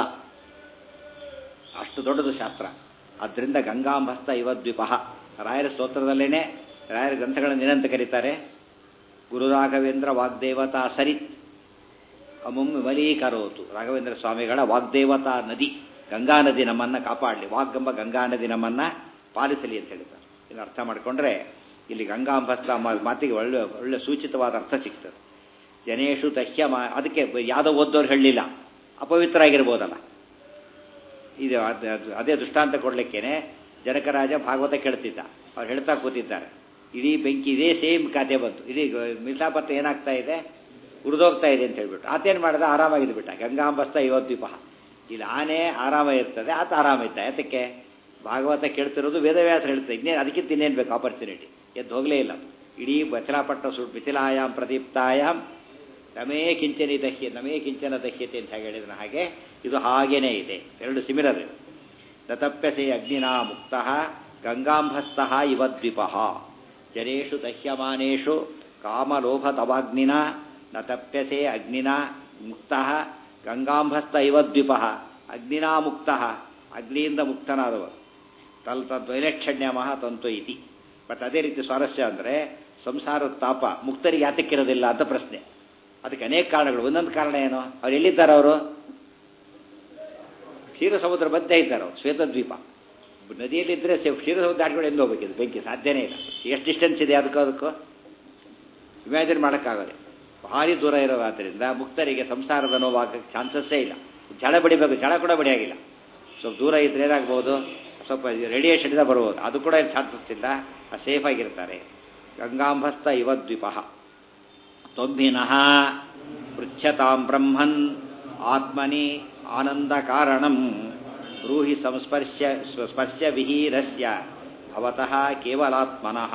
ಅಷ್ಟು ದೊಡ್ಡದು ಶಾಸ್ತ್ರ ಆದ್ದರಿಂದ ಗಂಗಾಂಬಸ್ತ ಇವದ್ವಿಪ ರಾಯರ ಸ್ತೋತ್ರದಲ್ಲೇನೆ ರಾಯರ ಗ್ರಂಥಗಳನ್ನು ಏನಂತ ಕರೀತಾರೆ ಗುರುರಾಘವೇಂದ್ರ ವಾಗ್ದೇವತಾ ಸರಿತ್ ಅಮುಂ ವಿಮಲೀಕರೋತು ರಾಘವೇಂದ್ರ ಸ್ವಾಮಿಗಳ ವಾಗ್ದೇವತಾ ನದಿ ಗಂಗಾ ನದಿ ನಮ್ಮನ್ನು ಕಾಪಾಡಲಿ ವಾಗ್ಗಂಬ ಗಂಗಾ ನದಿ ನಮ್ಮನ್ನು ಪಾಲಿಸಲಿ ಅಂತ ಹೇಳ್ತಾರೆ ಇದನ್ನು ಅರ್ಥ ಮಾಡಿಕೊಂಡ್ರೆ ಇಲ್ಲಿ ಗಂಗಾಂಬಸ್ತ ಮಾತಿಗೆ ಒಳ್ಳೆ ಒಳ್ಳೆ ಸೂಚಿತವಾದ ಅರ್ಥ ಸಿಗ್ತದೆ ಜನೇಶು ದಹ್ಯ ಮಾ ಅದಕ್ಕೆ ಯಾವುದೋ ಓದೋರು ಹೇಳಲಿಲ್ಲ ಅಪವಿತ್ರ ಆಗಿರ್ಬೋದಲ್ಲ ಇದು ಅದೇ ದೃಷ್ಟಾಂತ ಕೊಡಲಿಕ್ಕೇನೆ ಜನಕರಾಜ ಭಾಗವತ ಕೇಳ್ತಿದ್ದ ಅವ್ರು ಹೇಳ್ತಾ ಕೂತಿದ್ದಾರೆ ಇಡೀ ಬೆಂಕಿ ಇದೇ ಸೇಮ್ ಖಾತೆ ಬಂತು ಇಡೀ ಮಿಲ್ಟಾಪತ್ರ ಏನಾಗ್ತಾ ಇದೆ ಉರಿದೋಗ್ತಾ ಇದೆ ಅಂತ ಹೇಳ್ಬಿಟ್ಟು ಆತೇನು ಮಾಡಿದ ಆರಾಮಾಗಿದ್ದು ಬಿಟ್ಟ ಗಂಗಾಂಬಸ್ತ ಇವದ್ವೀಪ ಇಲ್ಲಿ ಆನೆ ಆರಾಮ ಇರ್ತದೆ ಆತ ಆರಾಮ ಇದ್ದ ಯಾತಕ್ಕೆ ಭಾಗವತ ಕೇಳ್ತಿರೋದು ವೇದವ್ಯಾಸ ಹೇಳ್ತದೆ ಇನ್ನೇನು ಅದಕ್ಕಿಂತ ಇನ್ನೇನು ಬೇಕು ಆಪರ್ಚುನಿಟಿ ಎದ್ದು ಹೋಗಲೇ ಇಲ್ಲ ಇಡೀ ಬಚಲಾಪಟ್ಟ ಸುಟ್ಟು ಮಿಥಿಲಾಯಾಮ್ ಪ್ರದೀಪ್ತಾಯಾಮ್ ನಮೇ ಕಿಂಚನಿ ದಹ್ಯ ನಮೇ ಕಿಂಚನ ದಹ್ಯತೆ ಅಂತ ಹೇಗೆ ಹೇಳಿದ್ರೆ ಹಾಗೆ ಇದು ಹಾಗೇನೇ ಇದೆ ಎರಡು ಸಿಮಿಲರ್ ಇದೆ ನತಪ್ಯಸೆ ಅಗ್ನಿನಾ ಮುಕ್ತ ಗಂಗಾಂಭಸ್ತ ಇವದ್ವಿಪ ಜನೇಷು ದಹ್ಯಮಾನೇಷು ಕಾಮಲೋಭತವಾಗ್ನಿನ ನ ತಪ್ಯಸೆ ಅಗ್ನಿನ ಮುಕ್ತ ಗಂಗಾಂಭಸ್ತ ಇವದ್ವಿಪ ಅಗ್ನಿನಾ ಮುಕ್ತ ಅಗ್ನಿಯಿಂದ ಮುಕ್ತನಾದವ ತಲ್ ತದ್ವೈಲಕ್ಷಣ್ಯಮಃ ತಂತು ಇತಿ ಬಟ್ ಅದೇ ರೀತಿ ಸ್ವಾರಸ್ಯ ಅಂದರೆ ಸಂಸಾರದ ತಾಪ ಮುಕ್ತರಿಗೆ ಯಾತಕ್ಕಿರೋದಿಲ್ಲ ಅಂತ ಪ್ರಶ್ನೆ ಅದಕ್ಕೆ ಅನೇಕ ಕಾರಣಗಳು ಒಂದೊಂದು ಕಾರಣ ಏನು ಅವ್ರು ಎಲ್ಲಿದ್ದಾರೆ ಅವರು ಕ್ಷೀರ ಸಮುದ್ರ ಮಧ್ಯೆ ಇದ್ದಾರೆ ಅವರು ಶ್ವೇತದ್ವೀಪ ನದಿಯಲ್ಲಿದ್ದರೆ ಕ್ಷೀರ ಸಮುದ್ರ ದಾಟ್ಕೊಂಡು ಎಂದು ಹೋಗ್ಬೇಕಿದು ಬೆಂಕಿ ಸಾಧ್ಯನೇ ಇಲ್ಲ ಎಷ್ಟು ಡಿಸ್ಟೆನ್ಸ್ ಇದೆ ಅದಕ್ಕೂ ಅದಕ್ಕೂ ಇಮ್ಯಾಜಿನ್ ಮಾಡೋಕ್ಕಾಗದೆ ಭಾರಿ ದೂರ ಇರೋದಾದ್ದರಿಂದ ಮುಕ್ತರಿಗೆ ಸಂಸಾರದ ನೋವಾಗಕ್ಕೆ ಚಾನ್ಸಸ್ಸೇ ಇಲ್ಲ ಜಳ ಬಡಿಬೇಕು ಜಳ ಕೂಡ ಬಡಿಯಾಗಿಲ್ಲ ಸ್ವಲ್ಪ ದೂರ ಇದ್ರೆ ಏನಾಗ್ಬೋದು ಸ್ವಲ್ಪ ರೇಡಿಯೇಷನಿಂದ ಬರ್ಬೋದು ಅದು ಕೂಡ ಚಾನ್ಸಸ್ ಇಲ್ಲ ಸೇಫ್ ಆಗಿರ್ತಾರೆ ಗಂಗಾಂಬಸ್ತ ಇವದ್ವಿಪ ತೊಂಬಿನಃ ಪೃಚ್ಛತಾಂ ಬ್ರಹ್ಮನ್ ಆತ್ಮನಿ ಆನಂದ ಕಾರಣಂ ಬ್ರೂಹಿ ಸಂಸ್ಪರ್ಶ ಸ್ಪರ್ಶ ವಿಹೀರಸ್ಯ ಭವತಃ ಕೇವಲಾತ್ಮನಃ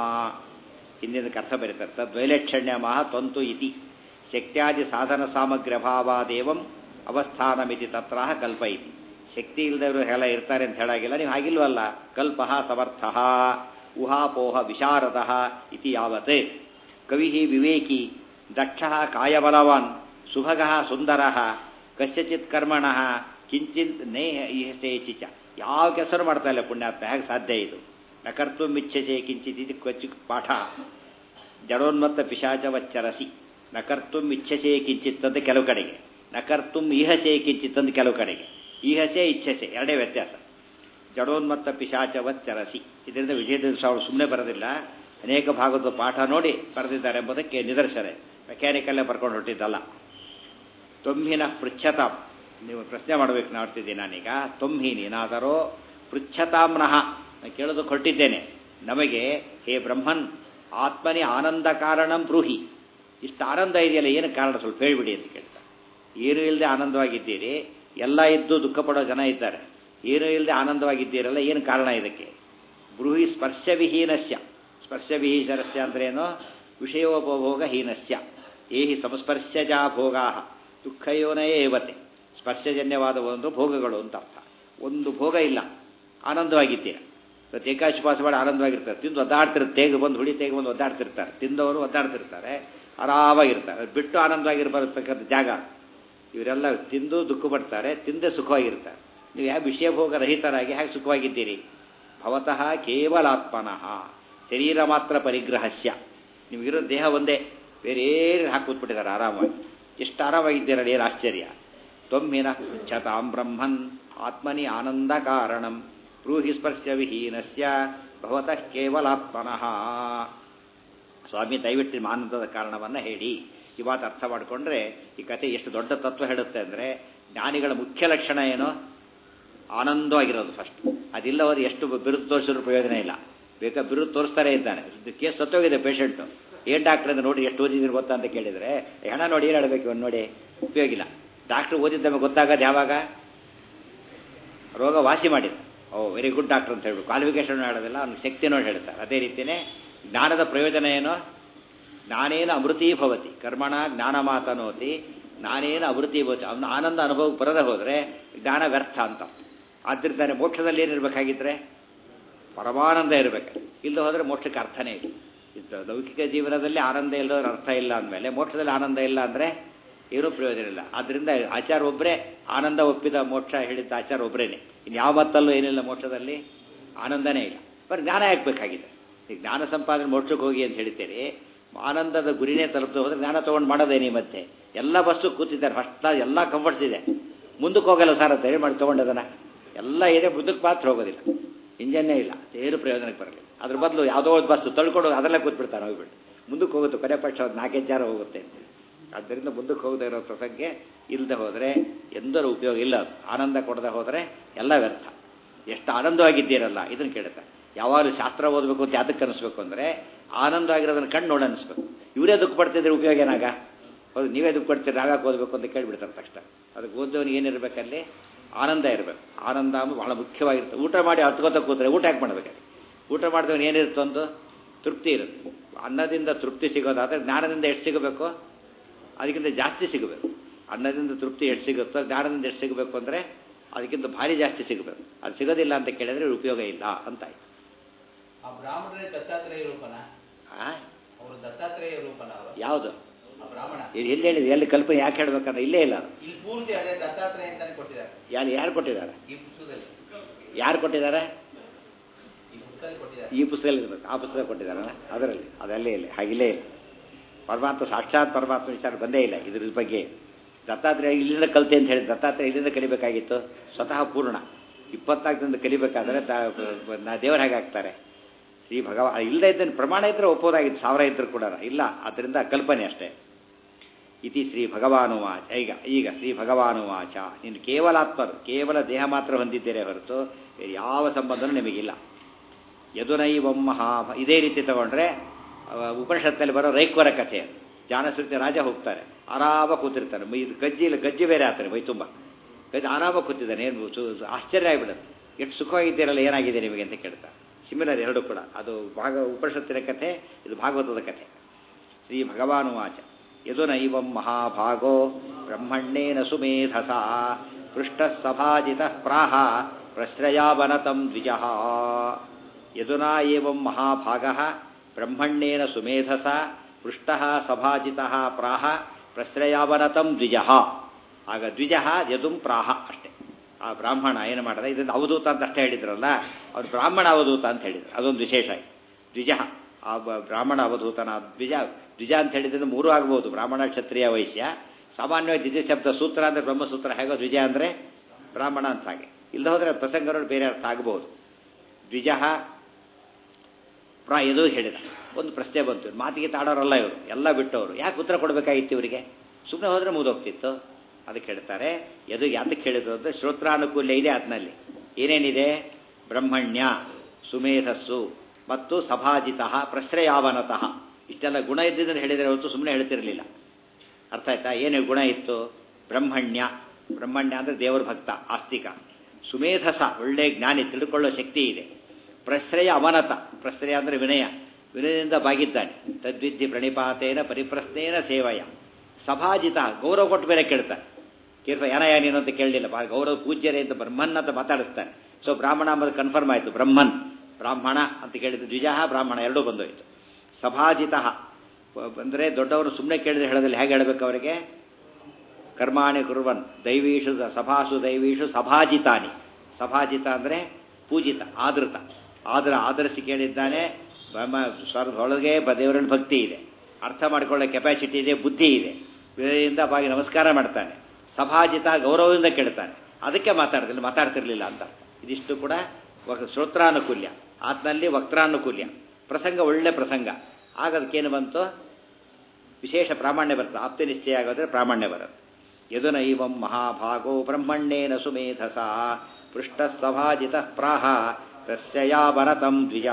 ಹಿಂದಿನ ಅರ್ಥ ಬರೀತಾರೆ ತದ್ವೈಲಕ್ಷಣ್ಯ ಮಹ ತ್ವಂತು ಇತಿ ಶಕ್ತ್ಯಾದಿ ಸಾಧನ ಸಾಮಗ್ರಿ ಅಭಾವಾದೇವಂ ಅವಸ್ಥಾನಮಿತಿ ತತ್ರ ಕಲ್ಪ ಇತಿ ಶಕ್ತಿ ಇಲ್ಲದವರು ಎಲ್ಲ ಇರ್ತಾರೆ ಅಂತ ಹೇಳಾಗಿಲ್ಲ ನೀವು ಹಾಗಿಲ್ವಲ್ಲ ಕಲ್ಪ ಸಮರ್ಥ ಊಹಾಪೋಹ ವಿಶಾರದ ಇತಿ ಯಾವತ್ ಕವಿ ವಿವೇಕಿ ದಕ್ಷ ಕಾಯಬಲವಾನ್ ಸುಭಗ ಸುಂದರ ಕಸ್ಯಚಿತ್ ಕರ್ಮಣ ಕಿಂಚಿತ್ ನೇಹ ಇಹಸೇಚಿಚ ಯಾವ ಕೆಸರು ಮಾಡ್ತಾ ಇಲ್ಲ ಪುಣ್ಯಾತ್ಮ ಹೇಗೆ ಸಾಧ್ಯ ಇದು ನ ಕರ್ತು ಮಿಚ್ಛಸೆ ಕಿಂಚಿತ್ ಇದು ಕ್ವಚಿ ಪಾಠ ಜಡೋನ್ಮತ್ತ ಪಿಶಾಚವಚ್ಚರಸಿ ನ ಕರ್ತು ಇಚ್ಛಸೆ ಕಿಂಚಿತ್ ಅಂತ ಕೆಲವು ಕಡೆಗೆ ನ ಕರ್ತು ಇಹಸೆ ಕಿಂಚಿತ್ ಅಂತ ಕೆಲವು ಕಡೆಗೆ ಈಹಸೆ ಇಚ್ಛಸೆ ಎರಡೇ ವ್ಯತ್ಯಾಸ ಜಡೋನ್ಮತ್ತ ಪಿಶಾಚವಚ್ಚರಸಿ ಇದರಿಂದ ವಿಜಯದೇವ ಸ್ವಾಮಿ ಸುಮ್ಮನೆ ಬರೋದಿಲ್ಲ ಅನೇಕ ಭಾಗದ ಪಾಠ ನೋಡಿ ಬರೆದಿದ್ದಾರೆ ಎಂಬುದಕ್ಕೆ ನಿದರ್ಶನ ಮೆಕ್ಯಾನಿಕಲ್ಲೇ ಬರ್ಕೊಂಡು ಹೊರಟಿದ್ದಲ್ಲ ತೊಂಹಿನ ಪೃಚ್ಛತಾಂ ನೀವು ಪ್ರಶ್ನೆ ಮಾಡಬೇಕು ಮಾಡ್ತಿದ್ದೀನಿ ನಾನೀಗ ತೊಂಹಿ ನೀನಾದರೋ ಪೃಚ್ಛತಾಂನಃ ನಾನು ಕೇಳೋದಕ್ಕೆ ಹೊರಟಿದ್ದೇನೆ ನಮಗೆ ಹೇ ಬ್ರಹ್ಮನ್ ಆತ್ಮನಿ ಆನಂದ ಕಾರಣಂ ಬ್ರೂಹಿ ಇಷ್ಟು ಆನಂದ ಇದೆಯಲ್ಲ ಏನು ಕಾರಣ ಸ್ವಲ್ಪ ಹೇಳಿಬಿಡಿ ಅಂತ ಕೇಳ್ತಾರೆ ಏನು ಇಲ್ಲದೆ ಆನಂದವಾಗಿದ್ದೀರಿ ಎಲ್ಲ ಇದ್ದು ದುಃಖ ಪಡೋ ಜನ ಇದ್ದಾರೆ ಏನೂ ಇಲ್ಲದೆ ಆನಂದವಾಗಿದ್ದೀರಲ್ಲ ಏನು ಕಾರಣ ಇದಕ್ಕೆ ಬ್ರೂಹಿ ಸ್ಪರ್ಶವಿಹೀನಸ್ಯ ಸ್ಪರ್ಶವಿಹೀನಸ್ಯ ಅಂದ್ರೇನು ವಿಷಯೋಪಭೋಗ ಹೀನಸ್ಯ ಏಹಿ ಸಂಸ್ಪರ್ಶಜಾ ಭೋಗಾ ದುಃಖಯೋನಯೇ ಏವತೆ ಸ್ಪರ್ಶಜನ್ಯವಾದ ಒಂದು ಭೋಗಗಳು ಅಂತ ಅರ್ಥ ಒಂದು ಭೋಗ ಇಲ್ಲ ಆನಂದವಾಗಿದ್ದೀರ ಇವತ್ತು ಏಕಾಶಿ ಪಾಸ ಮಾಡಿ ಆನಂದವಾಗಿರ್ತಾರೆ ತಿಂದು ಒದ್ದಾಡ್ತಿರ್ತಾರೆ ತೇಗ ಬಂದು ಹುಡಿ ತೇಗ ಬಂದು ಒದ್ದಾಡ್ತಿರ್ತಾರೆ ತಿಂದವರು ಒದ್ದಾಡ್ತಿರ್ತಾರೆ ಆರಾಮಾಗಿರ್ತಾರೆ ಬಿಟ್ಟು ಆನಂದವಾಗಿರ್ಬರ್ತಕ್ಕಂಥ ಜಾಗ ಇವರೆಲ್ಲ ತಿಂದು ದುಃಖ ಪಡ್ತಾರೆ ತಿಂದೇ ಸುಖವಾಗಿರ್ತಾರೆ ನೀವು ಯಾವ ವಿಷಯ ಭೋಗ ರಹಿತರಾಗಿ ಹೇಗೆ ಸುಖವಾಗಿದ್ದೀರಿ ಭವತಃ ಕೇವಲಾತ್ಮನಃ ಶರೀರ ಮಾತ್ರ ಪರಿಗ್ರಹಸ್ಯ ನಿಮಗಿರೋ ದೇಹ ಒಂದೇ ಬೇರೆ ಏನು ಹಾಕಿ ಕೂತ್ಬಿಟ್ಟಿದ್ದಾರೆ ಆರಾಮಾಗಿ ಎಷ್ಟು ಆರಾಮಾಗಿದ್ದೀರ ಏನು ಆಶ್ಚರ್ಯ ತ್ವಮ್ಮಿನ ಛತಾಂ ಬ್ರಹ್ಮನ್ ಆತ್ಮನಿ ಆನಂದ ಕಾರಣಂ ಬ್ರೂಹಿ ಸ್ಪರ್ಶ ವಿಹೀನಸ್ಯ ಭವತಃ ಕೇವಲಾತ್ಮನಃ ಸ್ವಾಮಿ ದಯವಿಟ್ಟು ನಿಮ್ಮ ಆನಂದದ ಕಾರಣವನ್ನು ಹೇಳಿ ಈ ಮಾತು ಅರ್ಥ ಮಾಡಿಕೊಂಡ್ರೆ ಈ ಕತೆ ಎಷ್ಟು ದೊಡ್ಡ ತತ್ವ ಹೇಳುತ್ತೆ ಅಂದರೆ ಜ್ಞಾನಿಗಳ ಮುಖ್ಯ ಲಕ್ಷಣ ಏನು ಆನಂದವಾಗಿರೋದು ಫಸ್ಟ್ ಅದಿಲ್ಲವಾದ ಎಷ್ಟು ಬಿರುದು ತೋರಿಸಿದ್ರು ಪ್ರಯೋಜನ ಇಲ್ಲ ಬೇಕಾ ಬಿರುದು ತೋರಿಸ್ತಾನೆ ಇದ್ದಾನೆ ಕೇಸ್ ಸತ್ತೋಗಿದೆ ಪೇಷಂಟು ಏನು ಡಾಕ್ಟರ್ ಅಂತ ನೋಡಿ ಎಷ್ಟು ಓದಿದ್ರು ಗೊತ್ತಾ ಅಂತ ಕೇಳಿದರೆ ಹೆಣ ನೋಡಿ ಏನು ಹೇಳಬೇಕು ಇವನು ನೋಡಿ ಉಪಯೋಗ ಇಲ್ಲ ಡಾಕ್ಟ್ರ್ ಓದಿದ್ದಮಗೆ ಗೊತ್ತಾಗೋದು ಯಾವಾಗ ರೋಗ ವಾಸಿ ಮಾಡಿದ ಓ ವೆರಿ ಗುಡ್ ಡಾಕ್ಟರ್ ಅಂತ ಹೇಳ್ಬೇಕು ಕ್ವಾಲಿಫಿಕೇಶನ್ ಹೇಳೋದಿಲ್ಲ ಅವ್ನ ಶಕ್ತಿ ನೋಡಿ ಹೇಳ್ತಾರೆ ಅದೇ ರೀತಿಯೇ ಜ್ಞಾನದ ಪ್ರಯೋಜನ ಏನು ಜ್ಞಾನೇನ ಅಮೃತೀ ಭವತಿ ಕರ್ಮಣ ಜ್ಞಾನ ಮಾತನೋತಿ ಜ್ಞಾನೇನ ಅಮೃತೀ ಭವತಿ ಅವನ ಆನಂದ ಅನುಭವಕ್ಕೆ ಬರದೆ ಹೋದರೆ ಜ್ಞಾನ ವ್ಯರ್ಥ ಅಂತ ಆದ್ದರಿಂದ ಮೋಕ್ಷದಲ್ಲಿ ಏನಿರಬೇಕಾಗಿದ್ರೆ ಪರಮಾನಂದ ಇರಬೇಕು ಇಲ್ಲದೆ ಹೋದರೆ ಮೋಕ್ಷಕ್ಕೆ ಅರ್ಥನೇ ಇಲ್ಲ ಇದು ಲೌಕಿಕ ಜೀವನದಲ್ಲಿ ಆನಂದ ಇಲ್ಲದವ್ರ ಅರ್ಥ ಇಲ್ಲ ಅಂದಮೇಲೆ ಮೋಕ್ಷದಲ್ಲಿ ಆನಂದ ಇಲ್ಲ ಅಂದರೆ ಏನೂ ಪ್ರಯೋಜನ ಇಲ್ಲ ಆದ್ದರಿಂದ ಆಚಾರ ಒಬ್ಬರೇ ಆನಂದ ಒಪ್ಪಿದ ಮೋಕ್ಷ ಹೇಳಿದ್ದ ಆಚಾರ ಒಬ್ಬರೇನೆ ಇನ್ನು ಯಾವ ಮತ್ತಲ್ಲೂ ಏನಿಲ್ಲ ಮೋಕ್ಷದಲ್ಲಿ ಆನಂದನೇ ಇಲ್ಲ ಬರೀ ಜ್ಞಾನ ಯಾಕಬೇಕಾಗಿದೆ ಈಗ ಜ್ಞಾನ ಸಂಪಾದನೆ ಮೋಕ್ಷಕ್ಕೆ ಹೋಗಿ ಅಂತ ಹೇಳ್ತೀರಿ ಆನಂದದ ಗುರಿನೇ ತಲುಪದೆ ಹೋದ್ರೆ ಜ್ಞಾನ ತೊಗೊಂಡು ಮಾಡೋದೇನಿ ಮತ್ತೆ ಎಲ್ಲ ಬಸ್ಸು ಕೂತಿದ್ದಾರೆ ಫಸ್ಟ್ ಎಲ್ಲ ಕಂಫರ್ಟ್ಸ್ ಇದೆ ಮುಂದಕ್ಕೆ ಹೋಗಲ್ಲ ಸರ್ ಅಂತ ಹೇಳಿ ಮಾಡಿ ತೊಗೊಂಡದನ್ನ ಎಲ್ಲ ಇದೆ ಮುಂದಕ್ಕೆ ಮಾತ್ರ ಹೋಗೋದಿಲ್ಲ ಇಂಜನ್ನೇ ಇಲ್ಲ ಏನು ಪ್ರಯೋಜನಕ್ಕೆ ಬರಲಿ ಅದ್ರ ಬದಲು ಯಾವುದೋ ಒಂದು ಬಸ್ಸು ತಳ್ಕೊಂಡು ಅದರಲ್ಲೇ ಕೂತ್ಬಿಡ್ತಾರೆ ಹೋಗ್ಬಿಟ್ಟು ಮುಂದಕ್ಕೆ ಹೋಗುತ್ತೆ ಕೊನೆ ಪಕ್ಷ ಒಂದು ನಾಲ್ಕೈದು ಜಾರ ಹೋಗುತ್ತೆ ಆದ್ದರಿಂದ ಮುಂದಕ್ಕೆ ಹೋಗದೆ ಇರೋ ಪ್ರಸಂಗೆ ಇಲ್ಲದೆ ಹೋದರೆ ಎಂದರೂ ಉಪಯೋಗ ಇಲ್ಲ ಆನಂದ ಕೊಡದೆ ಹೋದರೆ ಎಲ್ಲ ವ್ಯರ್ಥ ಎಷ್ಟು ಆನಂದವಾಗಿದ್ದೀರಲ್ಲ ಇದನ್ನು ಕೇಳ್ತಾರೆ ಯಾವಾಗಲೂ ಶಾಸ್ತ್ರ ಓದಬೇಕು ಅಂತ ಯಾತಕ್ಕೆ ಅನಿಸ್ಬೇಕು ಅಂದರೆ ಆನಂದವಾಗಿರೋದನ್ನ ಕಣ್ಣು ನೋಡಿ ಅನಿಸ್ಬೇಕು ಇವರೇ ದುಃಖ ಪಡ್ತಿದ್ರೆ ಉಪಯೋಗ ಏನಾಗ ಹೌದು ನೀವೇ ದುಃಖ ಪಡ್ತೀರಿ ನಾವ್ಯಾಕೆ ಓದಬೇಕು ಅಂತ ಕೇಳಿಬಿಡ್ತಾರೆ ತಕ್ಷಣ ಅದಕ್ಕೆ ಓದೋನಿಗೆ ಏನಿರಬೇಕಲ್ಲಿ ಆನಂದ ಇರಬೇಕು ಆನಂದ ಅಂದ್ರೆ ಬಹಳ ಮುಖ್ಯವಾಗಿರುತ್ತೆ ಊಟ ಮಾಡಿ ಹತ್ಕೋತ ಕೂತ್ರೆ ಊಟ ಯಾಕೆ ಮಾಡಬೇಕಾಗಿ ಊಟ ಮಾಡಿದವನು ಏನಿರುತ್ತೆ ಒಂದು ತೃಪ್ತಿ ಇರುತ್ತೆ ಅನ್ನದಿಂದ ತೃಪ್ತಿ ಸಿಗೋದಾದ್ರೆ ಜ್ಞಾನದಿಂದ ಎಷ್ಟು ಸಿಗಬೇಕು ಅದಕ್ಕಿಂತ ಜಾಸ್ತಿ ಸಿಗಬೇಕು ಅನ್ನದಿಂದ ತೃಪ್ತಿ ಎಷ್ಟು ಸಿಗುತ್ತೋ ಜ್ಞಾನದಿಂದ ಎಷ್ಟು ಸಿಗಬೇಕು ಅಂದರೆ ಅದಕ್ಕಿಂತ ಭಾರಿ ಜಾಸ್ತಿ ಸಿಗಬೇಕು ಅದು ಸಿಗೋದಿಲ್ಲ ಅಂತ ಕೇಳಿದ್ರೆ ಉಪಯೋಗ ಇಲ್ಲ ಅಂತ ಆಯ್ತು ಆ ಬ್ರಾಹ್ಮಣರೇ ದತ್ತಾತ್ರೇಯ ರೂಪನ ಆ? ಅವರು ದತ್ತಾತ್ರೇಯ ರೂಪನ ಅವರು ಯಾವುದು ಆ ಬ್ರಾಹ್ಮಣ ಇದು ಎಲ್ಲಿ ಹೇಳಿದೆ ಎಲ್ಲಿ ಕಲ್ಪನೆ ಯಾಕೆ ಹೇಳ್ಬೇಕಂದ್ರೆ ಇಲ್ಲೇ ಇಲ್ಲ ಅದು. ಇಲ್ಲಿ ಪೂರ್ತಿ ಅದೇ ದತ್ತಾತ್ರೇಯ ಅಂತಾನೆ ಕೊಟ್ಟಿದ್ದಾರೆ ಯಾರು ಯಾರು ಕೊಟ್ಟಿದ್ದಾರೆ ಈ ಪುಸ್ತಕದಲ್ಲಿ ಯಾರು ಕೊಟ್ಟಿದ್ದಾರೆ ಈ ಪುಸ್ತಕದಲ್ಲಿ ಕೊಟ್ಟಿದ್ದಾರೆ ಈ ಪುಸ್ತಕದಲ್ಲಿ ಇರ್ಬೇಕು ಆ ಪುಸ್ತಕ ಕೊಟ್ಟಿದ್ದಾರಲ್ಲ ಅದರಲ್ಲಿ ಅದಲ್ಲೇ ಇಲ್ಲ ಹಾಗಿಲ್ಲೇ ಇಲ್ಲ ಪರಮಾತ್ಮ ಸಾಕ್ಷಾತ್ ಪರಮಾತ್ಮ ವಿಚಾರ ಬಂದೇ ಇಲ್ಲ ಇದ್ರ ಬಗ್ಗೆ ದತ್ತಾತ್ರೇಯ ಇಲ್ಲಿಂದ ಕಲಿತೆ ಅಂತ ಹೇಳಿ ದತ್ತಾತ್ರೇಯ ಇಲ್ಲಿಂದ ಕಲಿಬೇಕಾಗಿತ್ತು ಸ್ವತಃ ಪೂರ್ಣ ಇಪ್ಪತ್ನಾಲ್ಕರಿಂದ ಕಲಿಬೇಕಾದ್ರೆ ದ- ನಾ ದೇವರು ಹೇಗೆ ಆಗ್ತಾರೆ ಶ್ರೀ ಭಗವ ಇಲ್ಲದೇ ಇದ್ದ ಪ್ರಮಾಣ ಇದ್ದರೆ ಒಪ್ಪೋದಾಗಿತ್ತು ಸಾವಿರ ಇದ್ದರೂ ಕೂಡ ಇಲ್ಲ ಅದರಿಂದ ಕಲ್ಪನೆ ಅಷ್ಟೇ ಇತಿ ಶ್ರೀ ಭಗವಾನುವಾಚ ಈಗ ಈಗ ಶ್ರೀ ಭಗವಾನುವಾಚ ನೀನು ಕೇವಲ ಆತ್ಮರು ಕೇವಲ ದೇಹ ಮಾತ್ರ ಹೊಂದಿದ್ದೀರೇ ಹೊರತು ಬೇರೆ ಯಾವ ಸಂಬಂಧನೂ ನಿಮಗಿಲ್ಲ ಯದುನೈವಂ ಮಹಾ ಇದೇ ರೀತಿ ತಗೊಂಡ್ರೆ ಅವ ಉಪನಿಷತ್ತಲ್ಲಿ ಬರೋ ರೈಕ್ವರ ಕಥೆ ಅದು. ಜಾನಶ್ರುತಿ ರಾಜ ಹೋಗ್ತಾರೆ ಆರಾಮ ಕೂತಿರ್ತಾರೆ ಮೈ ಗಜ್ಜಿ ಇಲ್ಲ ಗಜ್ಜಿ ಬೇರೆ ಆಗ್ತಾರೆ ಮೈ ತುಂಬ ಗಜ್ಜಿ ಆರಾಮ ಕೂತಿದ್ದಾನೆ ಏನು ಸು- ಸು- ಆಶ್ಚರ್ಯ ಆಗಿಬಿಡುತ್ತೆ ಎಷ್ಟು ಸುಖವಾಗಿದ್ದೀರಲ್ಲ ಏನಾಗಿದೆ ನಿಮಗೆ ಅಂತ ಕೇಳ್ತಾರೆ ಸಿಮಿಲರ್ ಎರಡು ಕೂಡ ಅದು ಭಾಗ ಉಪನಿಷತ್ತಿನ ಕಥೆ ಇದು ಭಾಗವತದ ಕಥೆ ಶ್ರೀ ಭಗವಾನುವಾಚ ಯದುನೈವಂ ಮಹಾಭಾಗೋ ಬ್ರಹ್ಮಣ್ಣೇನ ಸುಮೇಧಸ ಪೃಷ್ಟ ಸಭಾಜಿತ ಪ್ರಾಹ ಪ್ರಶ್ರಯಾವನತಂ ದ್ವಿಜಃ ಯದುನಾ ಏವಂ ಮಹಾಭಾಗ ಬ್ರಹ್ಮಣ್ಣೇನ ಸುಮೇಧಸ ಪೃಷ್ಟ ಸಭಾಜಿತ ಪ್ರಾಹ ಪ್ರಶ್ರಯಾವನತಂ ದ್ವಿಜಃ ಆಗ ದ್ವಿಜಃ ಯದುಂ ಪ್ರಾಹ ಅಷ್ಟೇ ಆ ಬ್ರಾಹ್ಮಣ ಏನು ಮಾಡಿದ ಇದನ್ನು ಅವಧೂತ ಅಂತ ಅಷ್ಟೇ ಹೇಳಿದ್ರಲ್ಲ ಅವ್ರು ಬ್ರಾಹ್ಮಣ ಅವಧೂತ ಅಂತ ಹೇಳಿದ್ರು ಅದೊಂದು ವಿಶೇಷ ಆಯ್ತು ದ್ವಿಜ ಆ ಬ- ಬ್ರಾಹ್ಮಣ ಅವಧೂತನ ದ್ವಿಜ ದ್ವಿಜ ಅಂತ ಹೇಳಿದ್ರೆ ಮೂರು ಆಗ್ಬೋದು ಬ್ರಾಹ್ಮಣ ಕ್ಷತ್ರಿಯ ವೈಶ್ಯ ಸಾಮಾನ್ಯವಾಗಿ ದ್ವಿಜ ಶಬ್ದ ಸೂತ್ರ ಅಂದರೆ ಬ್ರಹ್ಮಸೂತ್ರ ಹೇಗೋ ದ್ವಿಜ ಅಂದರೆ ಬ್ರಾಹ್ಮಣ ಅಂತ ಹಾಗೆ ಇಲ್ಲ ಹೋದರೆ ಪ್ರಸಂಗಗಳು ಬೇರೆ ಅರ್ಥ ಆಗಬಹುದು ದ್ವಿಜ ಪ್ರಾ ಎದು ಹೇಳಿದ ಒಂದು ಪ್ರಶ್ನೆ ಬಂತು ಮಾತಿಗೆ ತಾಡೋರಲ್ಲ ಇವರು ಎಲ್ಲ ಬಿಟ್ಟವರು ಯಾಕೆ ಉತ್ತರ ಕೊಡಬೇಕಾಗಿತ್ತು ಇವರಿಗೆ ಸುಮ್ಮನೆ ಹೋದರೆ ಮುಗಿದೋಗ್ತಿತ್ತು ಅದಕ್ಕೆ ಹೇಳ್ತಾರೆ ಎದು ಯಾತಕ್ಕೆ ಹೇಳಿದ್ರು ಅಂದರೆ ಶ್ರೋತ್ರಾನುಕೂಲ್ಯ ಇದೆ ಅದರಲ್ಲಿ ಏನೇನಿದೆ ಬ್ರಹ್ಮಣ್ಯ ಸುಮೇಧಸ್ಸು ಮತ್ತು ಸಭಾಜಿತ ಪ್ರಶ್ರಯಾವನತಃ ಇಷ್ಟೆಲ್ಲ ಗುಣ ಇದ್ದಿದ್ದನ್ನು ಹೇಳಿದರೆ ಹೊರತು ಸುಮ್ಮನೆ ಹೇಳ್ತಿರಲಿಲ್ಲ ಅರ್ಥ ಆಯ್ತಾ ಏನು ಗುಣ ಇತ್ತು ಬ್ರಹ್ಮಣ್ಯ ಬ್ರಹ್ಮಣ್ಯ ಅಂದರೆ ದೇವರ ಭಕ್ತ ಆಸ್ತಿಕ ಸುಮೇಧಸ ಒಳ್ಳೆ ಜ್ಞಾನಿ ತಿಳ್ಕೊಳ್ಳೋ ಶಕ್ತಿ ಇದೆ ಪ್ರಶ್ರಯ ಅಮನತ ಪ್ರಶ್ರಯ ಅಂದರೆ ವಿನಯ ವಿನಯದಿಂದ ಬಾಗಿದ್ದಾನೆ ತದ್ವಿದ್ಧಿ ಪ್ರಣಿಪಾತೇನ ಪರಿಪ್ರಶ್ನೇನ ಸೇವಯ ಸಭಾಜಿತ ಗೌರವ ಕೊಟ್ಟು ಬೇರೆ ಕೇಳ್ತಾನೆ ಕೇಳ್ಪ ಏನಯ್ಯ ನೀನು ಅಂತ ಕೇಳಲಿಲ್ಲ ಬಾ ಗೌರವ ಪೂಜ್ಯರೇ ಅಂತ ಬ್ರಹ್ಮನ್ ಅಂತ ಮಾತಾಡಿಸ್ತಾನೆ ಸೊ ಬ್ರಾಹ್ಮಣ ಅಂಬದು ಕನ್ಫರ್ಮ್ ಆಯಿತು ಬ್ರಹ್ಮನ್ ಬ್ರಾಹ್ಮಣ ಅಂತ ಕೇಳಿದ್ದು ದ್ವಿಜಃ ಬ್ರಾಹ್ಮಣ ಎರಡೂ ಬಂದೋಯ್ತು ಸಭಾಜಿತ ಅಂದರೆ ದೊಡ್ಡವರು ಸುಮ್ಮನೆ ಕೇಳಿದ್ರೆ ಹೇಳೋದಿಲ್ಲ ಹೇಗೆ ಹೇಳಬೇಕು ಅವರಿಗೆ ಕರ್ಮಾಣಿ ಕುರ್ವನ್ ದೈವೀಷು ಸಭಾಸು ದೈವೀಷು ಸಭಾಜಿತಾನಿ ಸಭಾಜಿತ ಅಂದರೆ ಪೂಜಿತ ಆದೃತ ಆದ್ರ ಆದರಿಸಿ ಕೇಳಿದ್ದಾನೆ ಬ್ರಹ್ಮ ಸ್ವರ್ಗದೊಳಗೆ ಬ ದೇವರಲ್ಲಿ ಭಕ್ತಿ ಇದೆ ಅರ್ಥ ಮಾಡಿಕೊಳ್ಳೋ ಕೆಪಾಸಿಟಿ ಇದೆ ಬುದ್ಧಿ ಇದೆ ವಿನಯದಿಂದ ಬಾಗಿ ನಮಸ್ಕಾರ ಮಾಡ್ತಾನೆ ಸಭಾಜಿತ ಗೌರವದಿಂದ ಕೇಳ್ತಾನೆ ಅದಕ್ಕೆ ಮಾತಾಡ್ತಿಲ್ಲ ಮಾತಾಡ್ತಿರ್ಲಿಲ್ಲ ಅಂತ ಇದಿಷ್ಟು ಕೂಡ ವಕ್- ಶ್ರೋತ್ರಾನುಕೂಲ್ಯ ಆತ್ನಲ್ಲಿ ವಕ್ತಾನುಕೂಲ್ಯ ಪ್ರಸಂಗ ಒಳ್ಳೆ ಪ್ರಸಂಗ ಆಗ ಅದಕ್ಕೇನು ಬಂತು ವಿಶೇಷ ಪ್ರಾಮಾಣ್ಯ ಬರ್ತದೆ ಆಪ್ತಿ ನಿಶ್ಚಯ ಆಗೋದ್ರೆ ಪ್ರಾಮಾಣ್ಯ ಬರುತ್ತೆ ಯದುನೈವಂ ಮಹಾಭಾಗೋ ಬ್ರಹ್ಮಣ್ಯೇನ ಸುಮೇಧಸ ಪೃಷ್ಟ ಸಭಾಜಿತ ಪ್ರಾಹ ಪ್ರಸ್ಯಯಾವನತಂ ದ್ವಿಜ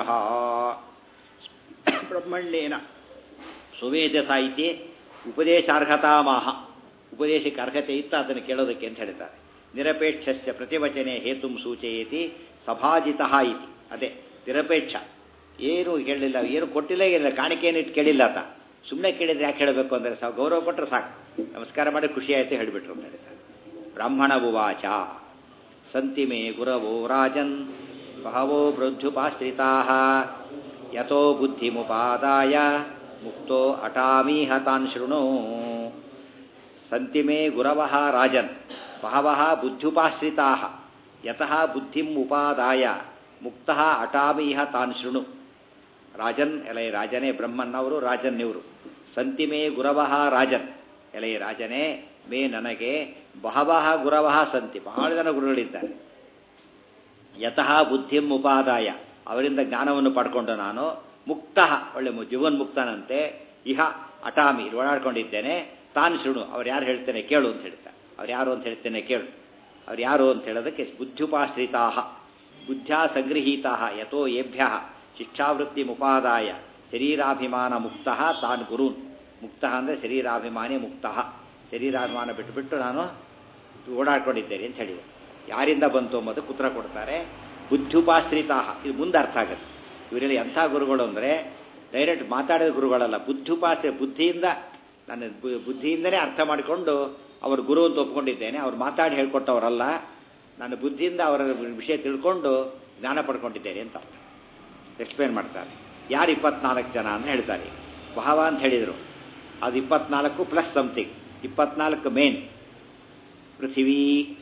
ಬ್ರಹ್ಮಣ್ಯೇನ ಸುಮೇಧಸ ಇತಿ ಉಪದೇಶಾರ್ಹತಾಮಾಹ ಉಪದೇಶಕ್ಕೆ ಅರ್ಹತೆ ಇತ್ತು ಅದನ್ನು ಕೇಳೋದಕ್ಕೆ ಅಂತ ಹೇಳ್ತಾರೆ ನಿರಪೇಕ್ಷಸ್ಯ ಪ್ರತಿವಚನೆ ಹೇತು ಸೂಚಯತಿ ಸಭಾಜಿತ ಇತಿ ಅದೇ ನಿರಪೇಕ್ಷ ಏನು ಕೇಳಲಿಲ್ಲ ಏನು ಕೊಟ್ಟಿಲ್ಲ ಏನಿಲ್ಲ ಕಾಣಿಕೆಯನ್ನು ಇಟ್ಟು ಕೇಳಿಲ್ಲ ಆತ ಸುಮ್ಮನೆ ಕೇಳಿದ್ರೆ ಯಾಕೆ ಹೇಳಬೇಕು ಅಂದರೆ ಸಾವು ಗೌರವ ಕೊಟ್ಟರೆ ಸಾಕು ನಮಸ್ಕಾರ ಮಾಡಿ ಖುಷಿ ಆಯಿತು ಹೇಳಿಬಿಟ್ರು ಅಂತ ಹೇಳ್ತಾರೆ ಬ್ರಾಹ್ಮಣ ಉವಾಚ ಸಂತಿ ಮೇ ಗುರವೋ ರಾಜನ್ ಬಹವೋ ವೃದ್ಧುಪಾಶ್ರಿತಾ ಯಥೋ ಬುದ್ಧಿಮುಪಾದಾಯ ಮುಕ್ತೋ ಅಟಾಮೀಹ ತಾನ್ ಶೃಣು ಸಂತಿ ಮೇ ಗುರವಃ ರಾಜನ್ ಬಹವಃ ಬುದ್ಧುಪಾಶ್ರಿತಾ ಯತಃ ಬುದ್ಧಿಂ ಉಪಾದಾಯ ಮುಕ್ತಃ ಅಟಾಮೀಹ ತಾನ್ ಶೃಣು ರಾಜನ್ ಎಲೈ ರಾಜನೇ ಬ್ರಹ್ಮನ್ನವರು ರಾಜನ್ ಇವರು ಸಂತಿ ಮೇ ಗುರವಃ ರಾಜನ್ ಎಲೈ ರಾಜನೇ ಮೇ ನನಗೆ ಬಹವಃ ಗುರವಃ ಸಂತಿ ಬಹಳ ಜನ ಗುರುಗಳಿದ್ದಾರೆ ಯತಃ ಬುದ್ಧಿಂ ಉಪಾದಾಯ ಅವರಿಂದ ಜ್ಞಾನವನ್ನು ಪಡ್ಕೊಂಡು ನಾನು ಮುಕ್ತ ಒಳ್ಳೆ ಮು- ಜೀವನ್ಮುಕ್ತನಂತೆ ಇಹ ಅಟಾಮಿ ಓಡಾಡ್ಕೊಂಡಿದ್ದೇನೆ ತಾನು ಶೃಣು ಅವ್ರು ಯಾರು ಹೇಳ್ತೇನೆ ಕೇಳು ಅಂತ ಹೇಳ್ತಾರೆ ಅವ್ರು ಯಾರು ಅಂತ ಹೇಳ್ತೇನೆ ಕೇಳು ಅವ್ರು ಯಾರು ಅಂತ ಹೇಳೋದಕ್ಕೆ ಬುದ್ಧುಪಾಶ್ರಿತಾ ಬುದ್ಧ್ಯಾ ಸಂಗೃಹೀತ ಯಥೋ ಏಭ್ಯ ಶಿಕ್ಷಾವೃತ್ತಿ ಮುಪಾದಾಯ ಶರೀರಾಭಿಮಾನ ಮುಕ್ತ ತಾನ್ ಗುರುನ್ ಮುಕ್ತ ಅಂದರೆ ಶರೀರಾಭಿಮಾನಿ ಮುಕ್ತ ಶರೀರಾಭಿಮಾನ ಬಿಟ್ಟುಬಿಟ್ಟು ನಾನು ಓಡಾಡ್ಕೊಂಡಿದ್ದೇನೆ ಅಂತ ಹೇಳಿದೆ ಯಾರಿಂದ ಬಂತು ಎಂಬುದು ಉತ್ತರ ಕೊಡ್ತಾರೆ ಬುದ್ಧುಪಾಶ್ರಿತಾ ಇದು ಮುಂದೆ ಅರ್ಥ ಆಗುತ್ತೆ ಇವರಲ್ಲಿ ಎಂಥ ಗುರುಗಳು ಅಂದರೆ ಡೈರೆಕ್ಟ್ ಮಾತಾಡಿದ ಗುರುಗಳಲ್ಲ ಬುದ್ಧುಪಾಶ್ರಿ ಬುದ್ಧಿಯಿಂದ ನನ್ನ ಬು- ಬುದ್ಧಿಯಿಂದನೇ ಅರ್ಥ ಮಾಡಿಕೊಂಡು ಅವರು ಗುರು ಅಂತ ಒಪ್ಕೊಂಡಿದ್ದೇನೆ ಅವ್ರು ಮಾತಾಡಿ ಹೇಳ್ಕೊಟ್ಟವರಲ್ಲ ನಾನು ಬುದ್ಧಿಯಿಂದ ಅವರ ವಿಷಯ ತಿಳ್ಕೊಂಡು ಜ್ಞಾನ ಪಡ್ಕೊಂಡಿದ್ದೇನೆ ಅಂತ ಅರ್ಥ ಎಕ್ಸ್ಪ್ಲೇನ್ ಮಾಡ್ತಾರೆ ಯಾರು ಇಪ್ಪತ್ನಾಲ್ಕು ಜನ ಅಂತ ಹೇಳ್ತಾರೆ ಬಹವ ಅಂತ ಹೇಳಿದರು ಅದು ಇಪ್ಪತ್ನಾಲ್ಕು ಪ್ಲಸ್ ಸಮಥಿಂಗ್ ಇಪ್ಪತ್ನಾಲ್ಕು ಮೇನ್ ಪೃಥಿವೀ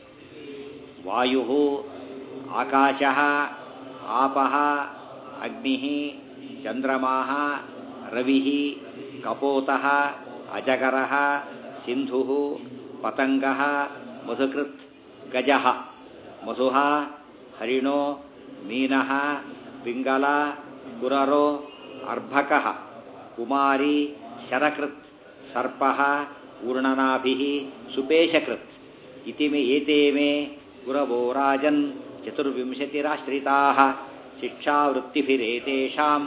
ವಾಯು ಆಕಾಶ ಆಪ ಅಗ್ನಿ ಚಂದ್ರಮಾ ರವಿ ಕಪೋತ ಅಜಗರ ಸಿಂಧು ಪತಂಗ ಮಧುಕೃತ್ ಗಜ ಮಧು ಹರಿಣೋ ಮೀನ ಪಿಂಗಲ ಕುರರೋ ಅರ್ಭಕ ಕುಮಾರಿ ಶರಕೃತ್ ಸರ್ಪ ಊರ್ಣನಾಭಿ ಸುಪೇಶಕೃತ್ ಇತಿ ಮೇ ಏತೆ ಮೇ ಗುರವೋ ರಾಜನ್ ಚತುರ್ವಿಂಶತಿರಾಶ್ರಿತಾ ಶಿಕ್ಷಾವೃತ್ತಿಭಿರೇತೇಷಾಂ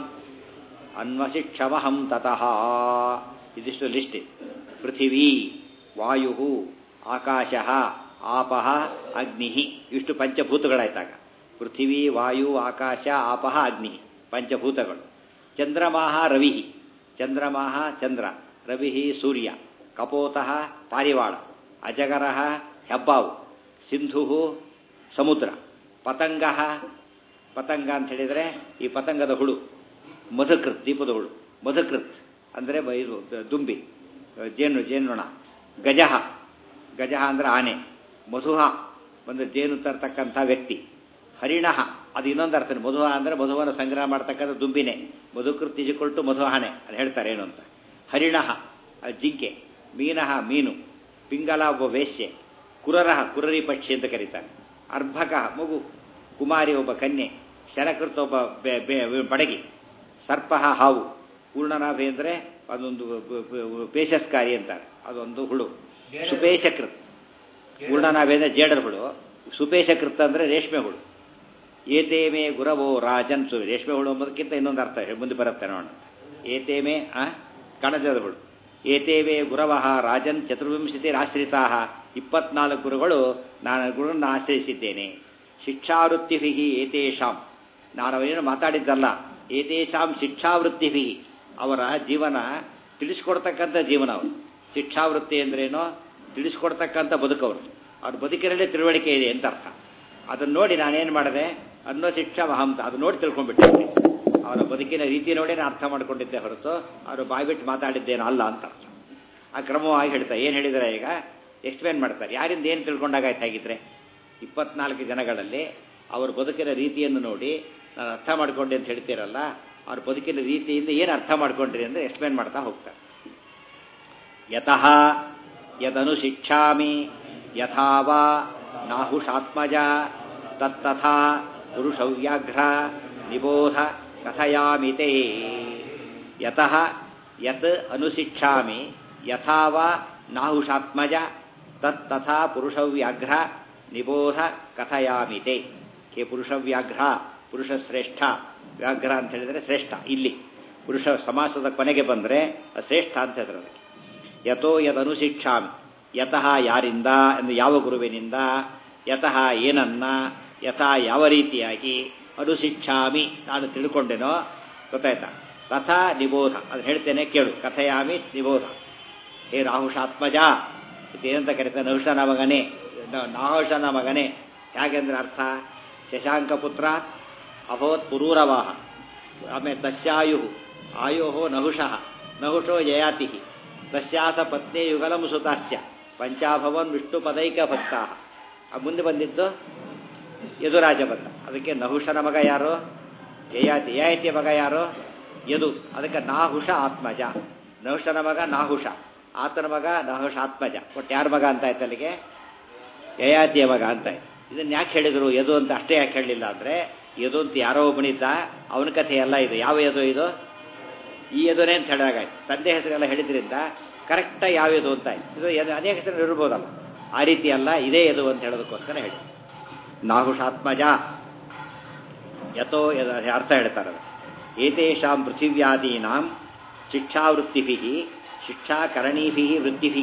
ಅನ್ವಶಿಕ್ಷಮಹಂ ತತಃ ಇದಿಷ್ಟು ಲಿಸ್ಟ್ ಪೃಥಿವೀ ವಾಯು ಆಕಾಶ ಆಪ ಅಗ್ನಿ ಇಷ್ಟು ಪಂಚಭೂತಗಳಾಯ್ತಾಗ ಪೃಥಿವೀ ವಾಯು ಆಕಾಶ ಆಪ ಅಗ್ನಿ ಪಂಚಭೂತಗಳು ಚಂದ್ರಮಾಹ ರವಿ ಚಂದ್ರಮಾಹ ಚಂದ್ರ ರವಿ ಸೂರ್ಯ ಕಪೋತಃ ಪಾರಿವಾಳ ಅಜಗರ ಹೆಬ್ಬಾವು ಸಿಂಧು ಸಮುದ್ರ ಪತಂಗ ಪತಂಗ ಅಂತ ಹೇಳಿದರೆ ಈ ಪತಂಗದ ಹುಳು ಮಧುಕೃತ್ ದೀಪದ ಹುಳು ಮಧುಕೃತ್ ಅಂದರೆ ಇದು ದುಂಬಿ ಜೇನು ಜೇನುಣ ಗಜಃ ಗಜಃ ಅಂದರೆ ಆನೆ ಮಧುಹ ಒಂದು ಜೇನು ತರ್ತಕ್ಕಂಥ ವ್ಯಕ್ತಿ ಹರಿಣಃ ಅದು ಇನ್ನೊಂದು ಅರ್ಥ ಮಧುಹ ಅಂದರೆ ಮಧುವನ್ನು ಸಂಗ್ರಹ ಮಾಡ್ತಕ್ಕಂಥ ದುಂಬಿನೇ ಮಧುಕೃತ್ ಇಜಿಕೊಳ್ಟು ಮಧುಹಾನೆ ಅದು ಹೇಳ್ತಾರೆ ಏನು ಅಂತ ಹರಿಣಃ ಅದು ಜಿಂಕೆ ಮೀನಃ ಮೀನು ಪಿಂಗಲ ಒಬ್ಬ ವೇಶ್ಯೆ ಕುರರಹ ಕುರರಿ ಪಕ್ಷಿ ಅಂತ ಕರೀತಾರೆ ಅರ್ಭಕ ಮಗು ಕುಮಾರಿ ಒಬ್ಬ ಕನ್ಯೆ ಶರಕೃತ ಒಬ್ಬ ಬೆ- ಬೆ- ಬಡಗಿ ಸರ್ಪ ಹಾವು ಪೂರ್ಣನಾಭಿ ಅಂದರೆ ಅದೊಂದು ಬ- ಬ- ಪೇಶಸ್ಕಾರಿ ಅಂತಾರೆ ಅದೊಂದು ಹುಳು ಸುಪೇಶಕೃತ್ ಪೂರ್ಣನಾಭಿ ಅಂದರೆ ಜೇಡರ ಹುಳು ಸುಪೇಶಕೃತ್ ಅಂದರೆ ರೇಷ್ಮೆ ಹುಳು ಏತೇಮೇ ಗುರವೋ ರಾಜನ್ ಸು ರೇಷ್ಮೆ ಹುಳು ಎಂಬುದಕ್ಕಿಂತ ಇನ್ನೊಂದು ಅರ್ಥ ಇದೆ, ಮುಂದೆ ಬರುತ್ತೆ ನೋಡೋಣ ಏತೇಮೇ ಆ ಕಣಜದ ಹುಳು ಏತೇವೇ ಗುರವಃ ರಾಜನ್ ಚತುರ್ವಿಂಶತಿ ಆಶ್ರಿತಾ ಇಪ್ಪತ್ನಾಲ್ಕು ಗುರುಗಳು ನಾನು ಗುರುಗಳನ್ನು ಆಶ್ರಯಿಸಿದ್ದೇನೆ ಶಿಕ್ಷಾವೃತ್ತಿಭಿ ಏತೇಷಾಂ ನಾನು ಅವರೇನು ಮಾತಾಡಿದ್ದಲ್ಲ ಏತೇಷಾಂ ಶಿಕ್ಷಾವೃತ್ತಿಭಿ ಅವರ ಜೀವನ ತಿಳಿಸ್ಕೊಡ್ತಕ್ಕಂಥ ಜೀವನ ಅವರು ಶಿಕ್ಷಾವೃತ್ತಿ ಅಂದ್ರೇನೋ ತಿಳಿಸ್ಕೊಡ್ತಕ್ಕಂಥ ಬದುಕವರು ಅವ್ರ ಬದುಕಿನಲ್ಲೇ ತಿಳುವಳಿಕೆ ಇದೆ ಅಂತ ಅರ್ಥ ಅದನ್ನು ನೋಡಿ ನಾನೇನು ಮಾಡಿದೆ ಅನ್ನೋ ಶಿಕ್ಷಾ ಮಹಂತ ಅದು ನೋಡಿ ತಿಳ್ಕೊಂಡ್ಬಿಟ್ಟೆ ಅವರ ಬದುಕಿನ ರೀತಿ ನೋಡಿ ನಾನು ಅರ್ಥ ಮಾಡ್ಕೊಂಡಿದ್ದೆ ಹೊರತು ಅವರು ಬಾಯ್ಬಿಟ್ಟು ಮಾತಾಡಿದ್ದೇನೋ ಅಲ್ಲ ಅಂತ ಅರ್ಥ ಆ ಕ್ರಮವಾಗಿ ಹೇಳ್ತಾರೆ ಏನು ಹೇಳಿದರೆ ಈಗ ಎಕ್ಸ್ಪ್ಲೇನ್ ಮಾಡ್ತಾರೆ ಯಾರಿಂದ ಏನು ತಿಳ್ಕೊಂಡಾಗಾಯ್ತು ಹಾಗಿದ್ರೆ ಇಪ್ಪತ್ನಾಲ್ಕು ಜನಗಳಲ್ಲಿ ಅವ್ರ ಬದುಕಿನ ರೀತಿಯನ್ನು ನೋಡಿ ನಾನು ಅರ್ಥ ಮಾಡ್ಕೊಂಡೆ ಅಂತ ಹೇಳ್ತೀರಲ್ಲ ಅವ್ರ ಬದುಕಿನ ರೀತಿಯಿಂದ ಏನು ಅರ್ಥ ಮಾಡ್ಕೊಂಡ್ರಿ ಅಂದರೆ ಎಕ್ಸ್ಪ್ಲೇನ್ ಮಾಡ್ತಾ ಹೋಗ್ತಾರೆ ಯತಃ ಯದನು ಶಿಕ್ಷಾಮಿ ಯಥಾ ವಾ ನಾಹುಷಾತ್ಮಜ ತತ್ತಥಾ ಪುರುಷವ್ಯಾಘ್ರ ನಿಬೋಧ ಕಥಯಾಮಿ ತೇ ಯತಃ ಯತ್ ಅನುಶಿಕ್ಷಾಮಿ ಯಥಾ ವಾ ನಾಹುಷಾತ್ಮಜ ತತ್ತಥಾ ಪುರುಷವ್ಯಾಘ್ರ ನಿಬೋಧ ಕಥಯಾಮಿ ತೇ ಹೇ ಪುರುಷವ್ಯಾಘ್ರ ಪುರುಷ ಶ್ರೇಷ್ಠ ವ್ಯಾಘ್ರ ಅಂತ ಹೇಳಿದರೆ ಶ್ರೇಷ್ಠ ಇಲ್ಲಿ ಪುರುಷ ಸಮಾಸದ ಕೊನೆಗೆ ಬಂದರೆ ಶ್ರೇಷ್ಠ ಅಂತ ಹೇಳಿದ್ರು ಅದಕ್ಕೆ ಯಥೋ ಯದನುಶಿಕ್ಷಾಮಿ ಯತಃ ಯಾರಿಂದ ಎಂದು ಯಾವ ಗುರುವಿನಿಂದ ಯತಃ ಏನನ್ನ ಯಥಾ ಯಾವ ರೀತಿಯಾಗಿ ಅನುಶಿಕ್ಷಾಮಿ ನಾನು ತಿಳ್ಕೊಂಡೆನೋ ಗೊತ್ತಾಯ್ತಾ ತಥಾ ನಿಬೋಧ ಅದು ಹೇಳ್ತೇನೆ ಕೇಳು ಕಥಯಾಮಿ ನಿಬೋಧ ಹೇ ರಾಹುಷಾತ್ಮಜ ಇದೇನಂತ ಕರೀತಾರೆ ನಹುಷನ ಮಗನೇ ನ- ನಾಹುಷನ ಮಗನೇ ಹೇಗೆಂದ್ರೆ ಅರ್ಥ ಶಶಾಂಕ ಪುತ್ರ ಅಭವತ್ ಪುರೂರವಾಹ ಆಮೇಲೆ ತಸ್ಯಾಯು ಆಯೋ ನಹುಷಃ ನಹುಷೋ ಯಯಾತಿ ತಸ್ಯಾಸ ಪತ್ನಿ ಯುಗಲಂ ಸುತಾಶ್ಚ ಪಂಚಾಭವನ್ ವಿಷ್ಣು ಪದೈಕ ಭಕ್ತಾ ಆ ಮುಂದೆ ಬಂದಿದ್ದು ಯದುರಾಜ ಬಂದ ಅದಕ್ಕೆ ನಹುಷನ ಮಗ ಯಾರು ಯಯಾತಿ ಯಯಾತಿಯ ಮಗ ಯಾರು ಯದು ಅದಕ್ಕೆ ನಾಹುಷ ಆತ್ಮಜ ನಹುಷನ ಮಗ ನಾಹುಷ ಆತನ ಮಗ ನಹುಷ ಆತ್ಮಜ ಒಟ್ಟು ಯಾರ ಮಗ ಅಂತ ಆಯ್ತು ಅಲ್ಲಿಗೆ ಯಯಾತಿಯ ಮಗ ಅಂತ ಆಯ್ತು ಇದನ್ನ ಯಾಕೆ ಹೇಳಿದರು ಯದು ಅಂತ ಅಷ್ಟೇ ಯಾಕೆ ಹೇಳಲಿಲ್ಲ ಅಂದರೆ ಯದು ಅಂತ ಯಾರೋ ಒಬ್ಬನಿದ್ದ ಅವನ ಕಥೆ ಎಲ್ಲ ಇದು ಯಾವ ಯದು ಇದು ಈ ಯದುನೇ ಅಂತ ಹೇಳಿದಾಗಾಯ್ತು ತಂದೆ ಹೆಸರೆಲ್ಲ ಹೇಳಿದ್ರಿಂದ ಕರೆಕ್ಟಾಗಿ ಯಾವ ಯದು ಅಂತ ಆಯ್ತು ಇದು ಯದು ಅನೇಕ ಹೆಸರು ಇರ್ಬೋದಲ್ಲ ಆ ರೀತಿ ಅಲ್ಲ ಇದೇ ಯದು ಅಂತ ಹೇಳೋದಕ್ಕೋಸ್ಕರ ಹೇಳಿ ನಾಹುಷಾತ್ಮಜ ಯಥೋ ಯದ ಅರ್ಥ ಹೇಳ್ತಾರೆ ಅದು. ಏತೇಷಾಂ ಪೃಥಿವ್ಯಾದೀನಾಂ ಶಿಕ್ಷಾವೃತ್ತಿಭಿ ಶಿಕ್ಷಾಕರಣೀಭಿ ವೃತ್ತಿಭಿ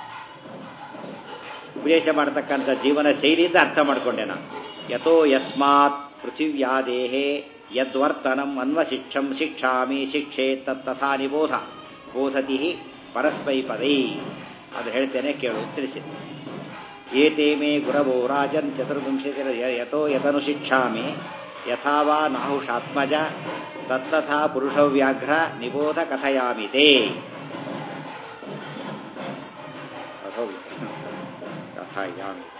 ಉಪದೇಶ ಮಾಡತಕ್ಕಂಥ ಜೀವನ ಶೈಲಿಯಿಂದ ಅರ್ಥ ಮಾಡಿಕೊಂಡೆ ನಾನು ಯಥೋ ಯಸ್ಮಾತ್ ಪೃಥಿವ್ಯಾದೇಹೇ ಯದ್ವರ್ತನಂ ಅನ್ವಶಿಕ್ಷಂ ಶಿಕ್ಷಾಮಿ ಶಿಕ್ಷೆ ತತ್ತಥಾ ನಿಬೋಧ ಬೋಧತಿ ಪರಸ್ಮೈ ಪದೈ ಅದು ಹೇಳ್ತೇನೆ ಕೇಳು ತಿಳಿಸಿ ಏತೇ ಮೇ ಗುರವೋ ರಾಜನ್ ಚತುರ್ವಿಂಶತಿ ಯಥೋ ಯತನು ಶಿಕ್ಷಾಮಿ ಯಥಾ ವಾ ನಾಹುಷಾತ್ಮಜ ತತ್ತಥಾ ಪುರುಷವ್ಯಾಘ್ರ ನಿಬೋಧ ಕಥಯಾಮಿ ತೇ ಹೋಗಿ ಕಥಯಾಮಿ ತೇ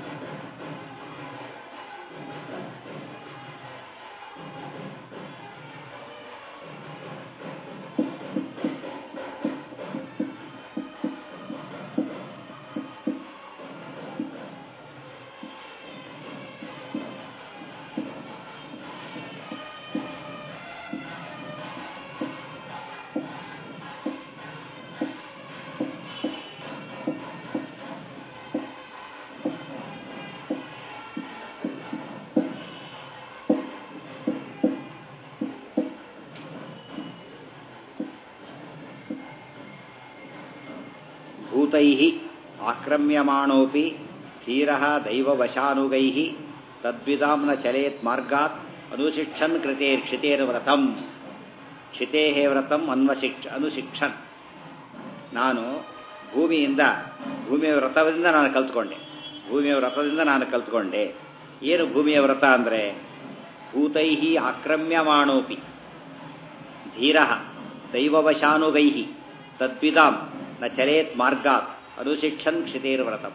ಭೂತೈ ಆಕ್ರಮ್ಯಮಾಣೋಪಿ ಧೀರ ದೈವವಶಾನುಗೈ ತದ್ವಿಧಾಂ ನ ಚಲೇತ್ ಮಾರ್ಗಾತ್ ಅನುಶಿಕ್ಷನ್ ಕೃತೇರ್ ಕ್ಷಿತೇರ್ ವ್ರತಂ ಕ್ಷಿತೇ ವ್ರತಂ ಅನ್ವಶಿಕ್ಷ ಅನುಶಿಕ್ಷನ್ ನಾನು ಭೂಮಿಯಿಂದ ಭೂಮಿಯ ವ್ರತದಿಂದ ನಾನು ಕಲ್ತ್ಕೊಂಡೆ ಭೂಮಿಯ ವ್ರತದಿಂದ ನಾನು ಕಲ್ತ್ಕೊಂಡೆ ಏನು ಭೂಮಿಯ ವ್ರತ ಅಂದರೆ ಭೂತೈ ಆಕ್ರಮ್ಯಮಾಣೋಪಿ ಧೀರ ದೈವವಶಾನುಗೈ ತದ್ವಿಧಾಂ ನ ಚಲೇತ್ ಮಾರ್ಗಾತ್ ಅನುಶಿಕ್ಷನ್ ಕ್ಷಿತೇರ್ವ್ರತಂ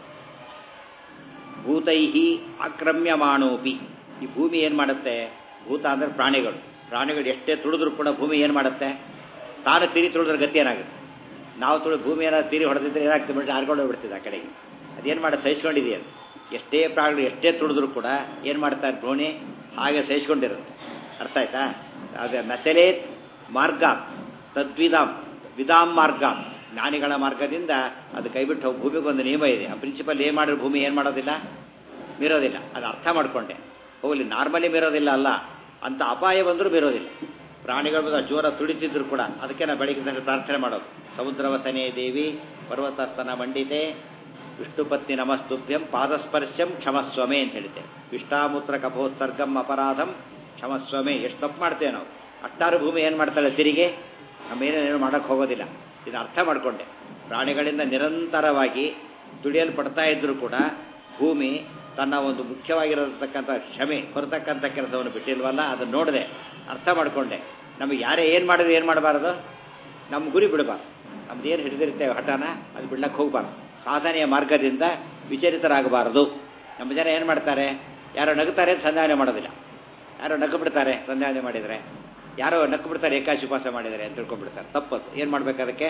ಭೂತೈ ಆಕ್ರಮ್ಯಮಾಣೋಪಿ ಈ ಭೂಮಿ ಏನು ಮಾಡುತ್ತೆ ಭೂತ ಅಂದರೆ ಪ್ರಾಣಿಗಳು ಪ್ರಾಣಿಗಳು ಎಷ್ಟೇ ತುಳಿದ್ರು ಕೂಡ ಭೂಮಿ ಏನು ಮಾಡುತ್ತೆ ತಾನು ತಿರಿ ತುಳಿದ್ರೆ ಗತಿ ಏನಾಗುತ್ತೆ ನಾವು ತುಳಿ ಭೂಮಿ ಏನಾದ್ರು ತಿರಿ ಹೊಡೆದಿದ್ರೆ ಏನಾಗ್ತದೆ ಬಿಟ್ಟು ಹಾರ್ಕೊಂಡು ಹೋಗ್ಬಿಡ್ತಿದೆ ಆ ಕಡೆಗೆ ಅದೇನು ಮಾಡಿ ಸಹಿಸ್ಕೊಂಡಿದೆಯಲ್ಲ ಎಷ್ಟೇ ಪ್ರಾಣಿಗಳು ಎಷ್ಟೇ ತುಳಿದ್ರು ಕೂಡ ಏನು ಮಾಡ್ತಾರೆ ಭೂಮಿ ಹಾಗೆ ಸಹಿಸ್ಕೊಂಡಿರುತ್ತೆ ಅರ್ಥ ಆಯ್ತಾ ಅದೇ ನಚಲೇ ಮಾರ್ಗ ತದ್ವಿಧಾಂ ವಿಧಾಂ ಮಾರ್ಗ ಜ್ಞಾನಿಗಳ ಮಾರ್ಗದಿಂದ ಅದು ಕೈಬಿಟ್ಟು ಹೋಗಿ ಭೂಮಿಗೆ ಒಂದು ನಿಯಮ ಇದೆ ಆ ಪ್ರಿನ್ಸಿಪಲ್ ಏನು ಮಾಡಿದ್ರೆ ಭೂಮಿ ಏನು ಮಾಡೋದಿಲ್ಲ ಮೀರೋದಿಲ್ಲ ಅದು ಅರ್ಥ ಮಾಡಿಕೊಂಡೆ ಹೋಗಲಿ ನಾರ್ಮಲಿ ಮೀರೋದಿಲ್ಲ ಅಲ್ಲ ಅಂತ ಅಪಾಯ ಬಂದರೂ ಮೀರೋದಿಲ್ಲ ಪ್ರಾಣಿಗಳ ಬಂದು ಜೋರ ತುಡಿತಿದ್ರು ಕೂಡ ಅದಕ್ಕೆ ನಾವು ಬೆಳಗ್ಗೆ ಪ್ರಾರ್ಥನೆ ಮಾಡೋದು ಸಮುದ್ರವಸನೆ ದೇವಿ ಪರ್ವತಸ್ತನ ಮಂಡಿತೆ ವಿಷ್ಣುಪತ್ನಿ ನಮಸ್ತುಭ್ಯಂ ಪಾದಸ್ಪರ್ಶಂ ಕ್ಷಮಸ್ವಮೆ ಅಂತ ಹೇಳ್ತೇವೆ ವಿಷ್ಟಾಮೂತ್ರ ಕಪೋತ್ಸರ್ಗಂ ಅಪರಾಧಂ ಕ್ಷಮಸ್ವಮೆ ಎಷ್ಟು ತಪ್ಪು ಮಾಡ್ತೇವೆ ನಾವು ಅಟ್ಟಾರು ಭೂಮಿ ಏನು ಮಾಡ್ತಾಳೆ ತಿರುಗಿ ನಮ್ಮೇನೇನು ಮಾಡೋಕ್ಕೆ ಹೋಗೋದಿಲ್ಲ ಇದು ಅರ್ಥ ಮಾಡಿಕೊಂಡೆ ಪ್ರಾಣಿಗಳಿಂದ ನಿರಂತರವಾಗಿ ತುಳಿಯಲ್ಪಡ್ತಾ ಇದ್ದರೂ ಕೂಡ ಭೂಮಿ ತನ್ನ ಒಂದು ಮುಖ್ಯವಾಗಿರತಕ್ಕಂಥ ಕ್ಷಮೆ ಹೊರತಕ್ಕಂಥ ಕೆಲಸವನ್ನು ಬಿಟ್ಟಿಲ್ವಲ್ಲ ಅದನ್ನು ನೋಡಿದೆ ಅರ್ಥ ಮಾಡಿಕೊಂಡೆ ನಮಗೆ ಯಾರೇ ಏನು ಮಾಡಿದ್ರೆ ಏನು ಮಾಡಬಾರ್ದು ನಮ್ಮ ಗುರಿ ಬಿಡಬಾರ್ದು ನಮ್ದು ಏನು ಹಿಡಿದಿರ್ತೇವೆ ಹಠನ ಅದು ಬಿಡ್ಲಕ್ಕೆ ಹೋಗಬಾರ್ದು ಸಾಧನೆಯ ಮಾರ್ಗದಿಂದ ವಿಚಲಿತರಾಗಬಾರದು ನಮ್ಮ ಜನ ಏನು ಮಾಡ್ತಾರೆ ಯಾರೋ ನಗುತ್ತಾರೆ ಅಂತ ಸಂಧಾನ ಮಾಡೋದಿಲ್ಲ ಯಾರೋ ನಗು ಬಿಡ್ತಾರೆ ಸಂಧಾನ ಮಾಡಿದರೆ ಯಾರೋ ನಕ್ಕು ಬಿಡ್ತಾರೆ ಏಕಾಶಿ ಉಪವಾಸ ಮಾಡಿದ್ದಾರೆ ಅಂತ ತಿಳ್ಕೊಂಡ್ಬಿಡ್ತಾರೆ ತಪ್ಪದು ಏನು ಮಾಡ್ಬೇಕು ಅದಕ್ಕೆ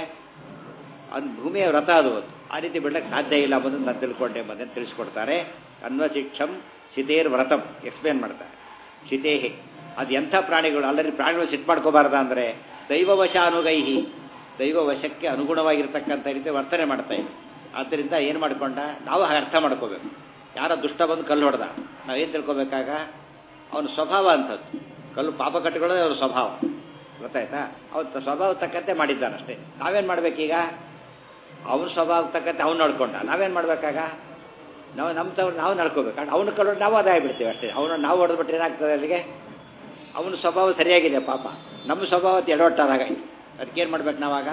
ಅದು ಭೂಮಿಯ ವ್ರತ ಅದು ಅದು ಆ ರೀತಿ ಬಿಡ್ಲಿಕ್ಕೆ ಸಾಧ್ಯ ಇಲ್ಲ ಅನ್ನೋದನ್ನು ನಾನು ತಿಳ್ಕೊಂಡೆ ಎಂಬುದನ್ನು ತಿಳಿಸ್ಕೊಡ್ತಾರೆ ಅನ್ವಶಿಕ್ಷಂ ಶಿತೇರ್ ವ್ರತಂ ಎಕ್ಸ್ಪ್ಲೇನ್ ಮಾಡ್ತಾರೆ ಶಿತೇಹಿ ಅದು ಎಂಥ ಪ್ರಾಣಿಗಳು ಅಲ್ಲರಿ ಪ್ರಾಣಿಗಳು ಸಿಟ್ಟು ಮಾಡ್ಕೋಬಾರ್ದ ಅಂದರೆ ದೈವವಶ ಅನುಗೈಹಿ ದೈವ ವಶಕ್ಕೆ ಅನುಗುಣವಾಗಿರ್ತಕ್ಕಂಥ ರೀತಿ ವರ್ತನೆ ಮಾಡ್ತಾ ಇದೆ ಆದ್ದರಿಂದ ಏನು ಮಾಡ್ಕೊಂಡ ನಾವು ಹಾಗೆ ಅರ್ಥ ಮಾಡ್ಕೋಬೇಕು ಯಾರೋ ದುಷ್ಟ ಬಂದು ಕಲ್ಲು ಹೊಡೆದ ನಾವೇನು ತಿಳ್ಕೊಬೇಕಾಗ ಅವನ ಸ್ವಭಾವ ಅಂಥದ್ದು ಕಲ್ಲು ಪಾಪ ಕಟ್ಟಿಕೊಳ್ಳೋದು ಅವ್ರ ಸ್ವಭಾವ ಗೊತ್ತಾಯ್ತಾ ಅವ್ರ ಸ್ವಭಾವ ತಕ್ಕಂತೆ ಮಾಡಿದ್ದಾನಷ್ಟೇ ನಾವೇನು ಮಾಡ್ಬೇಕೀಗ ಅವನ ಸ್ವಭಾವ ತಕ್ಕಂತೆ ಅವ್ನು ನಡ್ಕೊಂಡ ನಾವೇನು ಮಾಡ್ಬೇಕಾಗ ನಾವು ನಮ್ಮ ತವ್ರು ನಾವು ನಡ್ಕೋಬೇಕು ಅವನು ಕಲ್ಲು ನಾವು ಅದಾಯ ಬಿಡ್ತೀವಿ ಅಷ್ಟೇ ಅವನು ನಾವು ಹೊಡೆದ್ಬಿಟ್ರೆ ಏನಾಗ್ತದೆ ಅಲ್ಲಿಗೆ ಅವನ ಸ್ವಭಾವ ಸರಿಯಾಗಿದೆ ಪಾಪ ನಮ್ಮ ಸ್ವಭಾವ ಎಡವಟ್ಟಾದಾಗಾಯ್ತು ಅದಕ್ಕೇನು ಮಾಡ್ಬೇಕು ನಾವಾಗ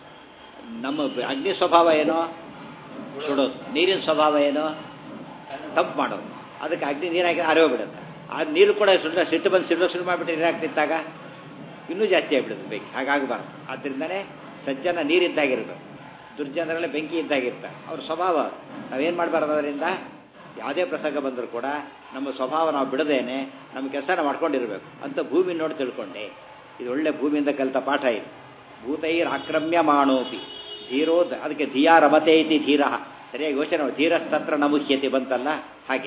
ನಮ್ಮ ಅಗ್ನಿ ಸ್ವಭಾವ ಏನೋ ಸುಡೋದು ನೀರಿನ ಸ್ವಭಾವ ಏನೋ ತಂಪು ಮಾಡೋದು ಅದಕ್ಕೆ ಅಗ್ನಿ ನೀರಾಗಿ ಅರಿಯೋಗ್ಬಿಡುತ್ತೆ ಆ ನೀರು ಕೂಡ ಸುಳ್ಳ ಸಿಟ್ಟು ಬಂದು ಸಿಡ್ಲು ಶುರು ಮಾಡಿಬಿಟ್ಟು ನೀರಾಗ್ತಿದ್ದಾಗ ಇನ್ನೂ ಜಾಸ್ತಿ ಆಗಿಬಿಡುತ್ತೆ ಬೆಂಕಿ ಹಾಗಾಗಬಾರ್ದು ಆದ್ದರಿಂದನೇ ಸಜ್ಜನ ನೀರಿದ್ದಾಗಿರ್ಬೇಕು ದುರ್ಜನರಲ್ಲೇ ಬೆಂಕಿ ಇದ್ದಾಗಿರ್ತಾರೆ ಅವ್ರ ಸ್ವಭಾವ ನಾವೇನು ಮಾಡಬಾರ್ದು ಅದರಿಂದ ಯಾವುದೇ ಪ್ರಸಂಗ ಬಂದರೂ ಕೂಡ ನಮ್ಮ ಸ್ವಭಾವ ನಾವು ಬಿಡದೇನೆ ನಮ್ಮ ಕೆಲಸನ ಮಾಡ್ಕೊಂಡಿರ್ಬೇಕು ಅಂತ ಭೂಮಿ ನೋಡಿ ತಿಳ್ಕೊಂಡೆ ಇದು ಒಳ್ಳೆ ಭೂಮಿಯಿಂದ ಕಲಿತ ಪಾಠ ಇದು ಭೂತೈರ್ ಆಕ್ರಮ್ಯ ಮಾಡೋಪಿ ಧೀರೋ ಅದಕ್ಕೆ ಧಿಯಾ ರಮತೆ ಇತಿ ಧೀರ ಸರಿಯಾಗಿ ಯೋಚನೆ ಮಾಡಿ ಧೀರಸ್ತತ್ರ ನಮುಹ್ಯತೆ ಬಂತಲ್ಲ ಹಾಗೆ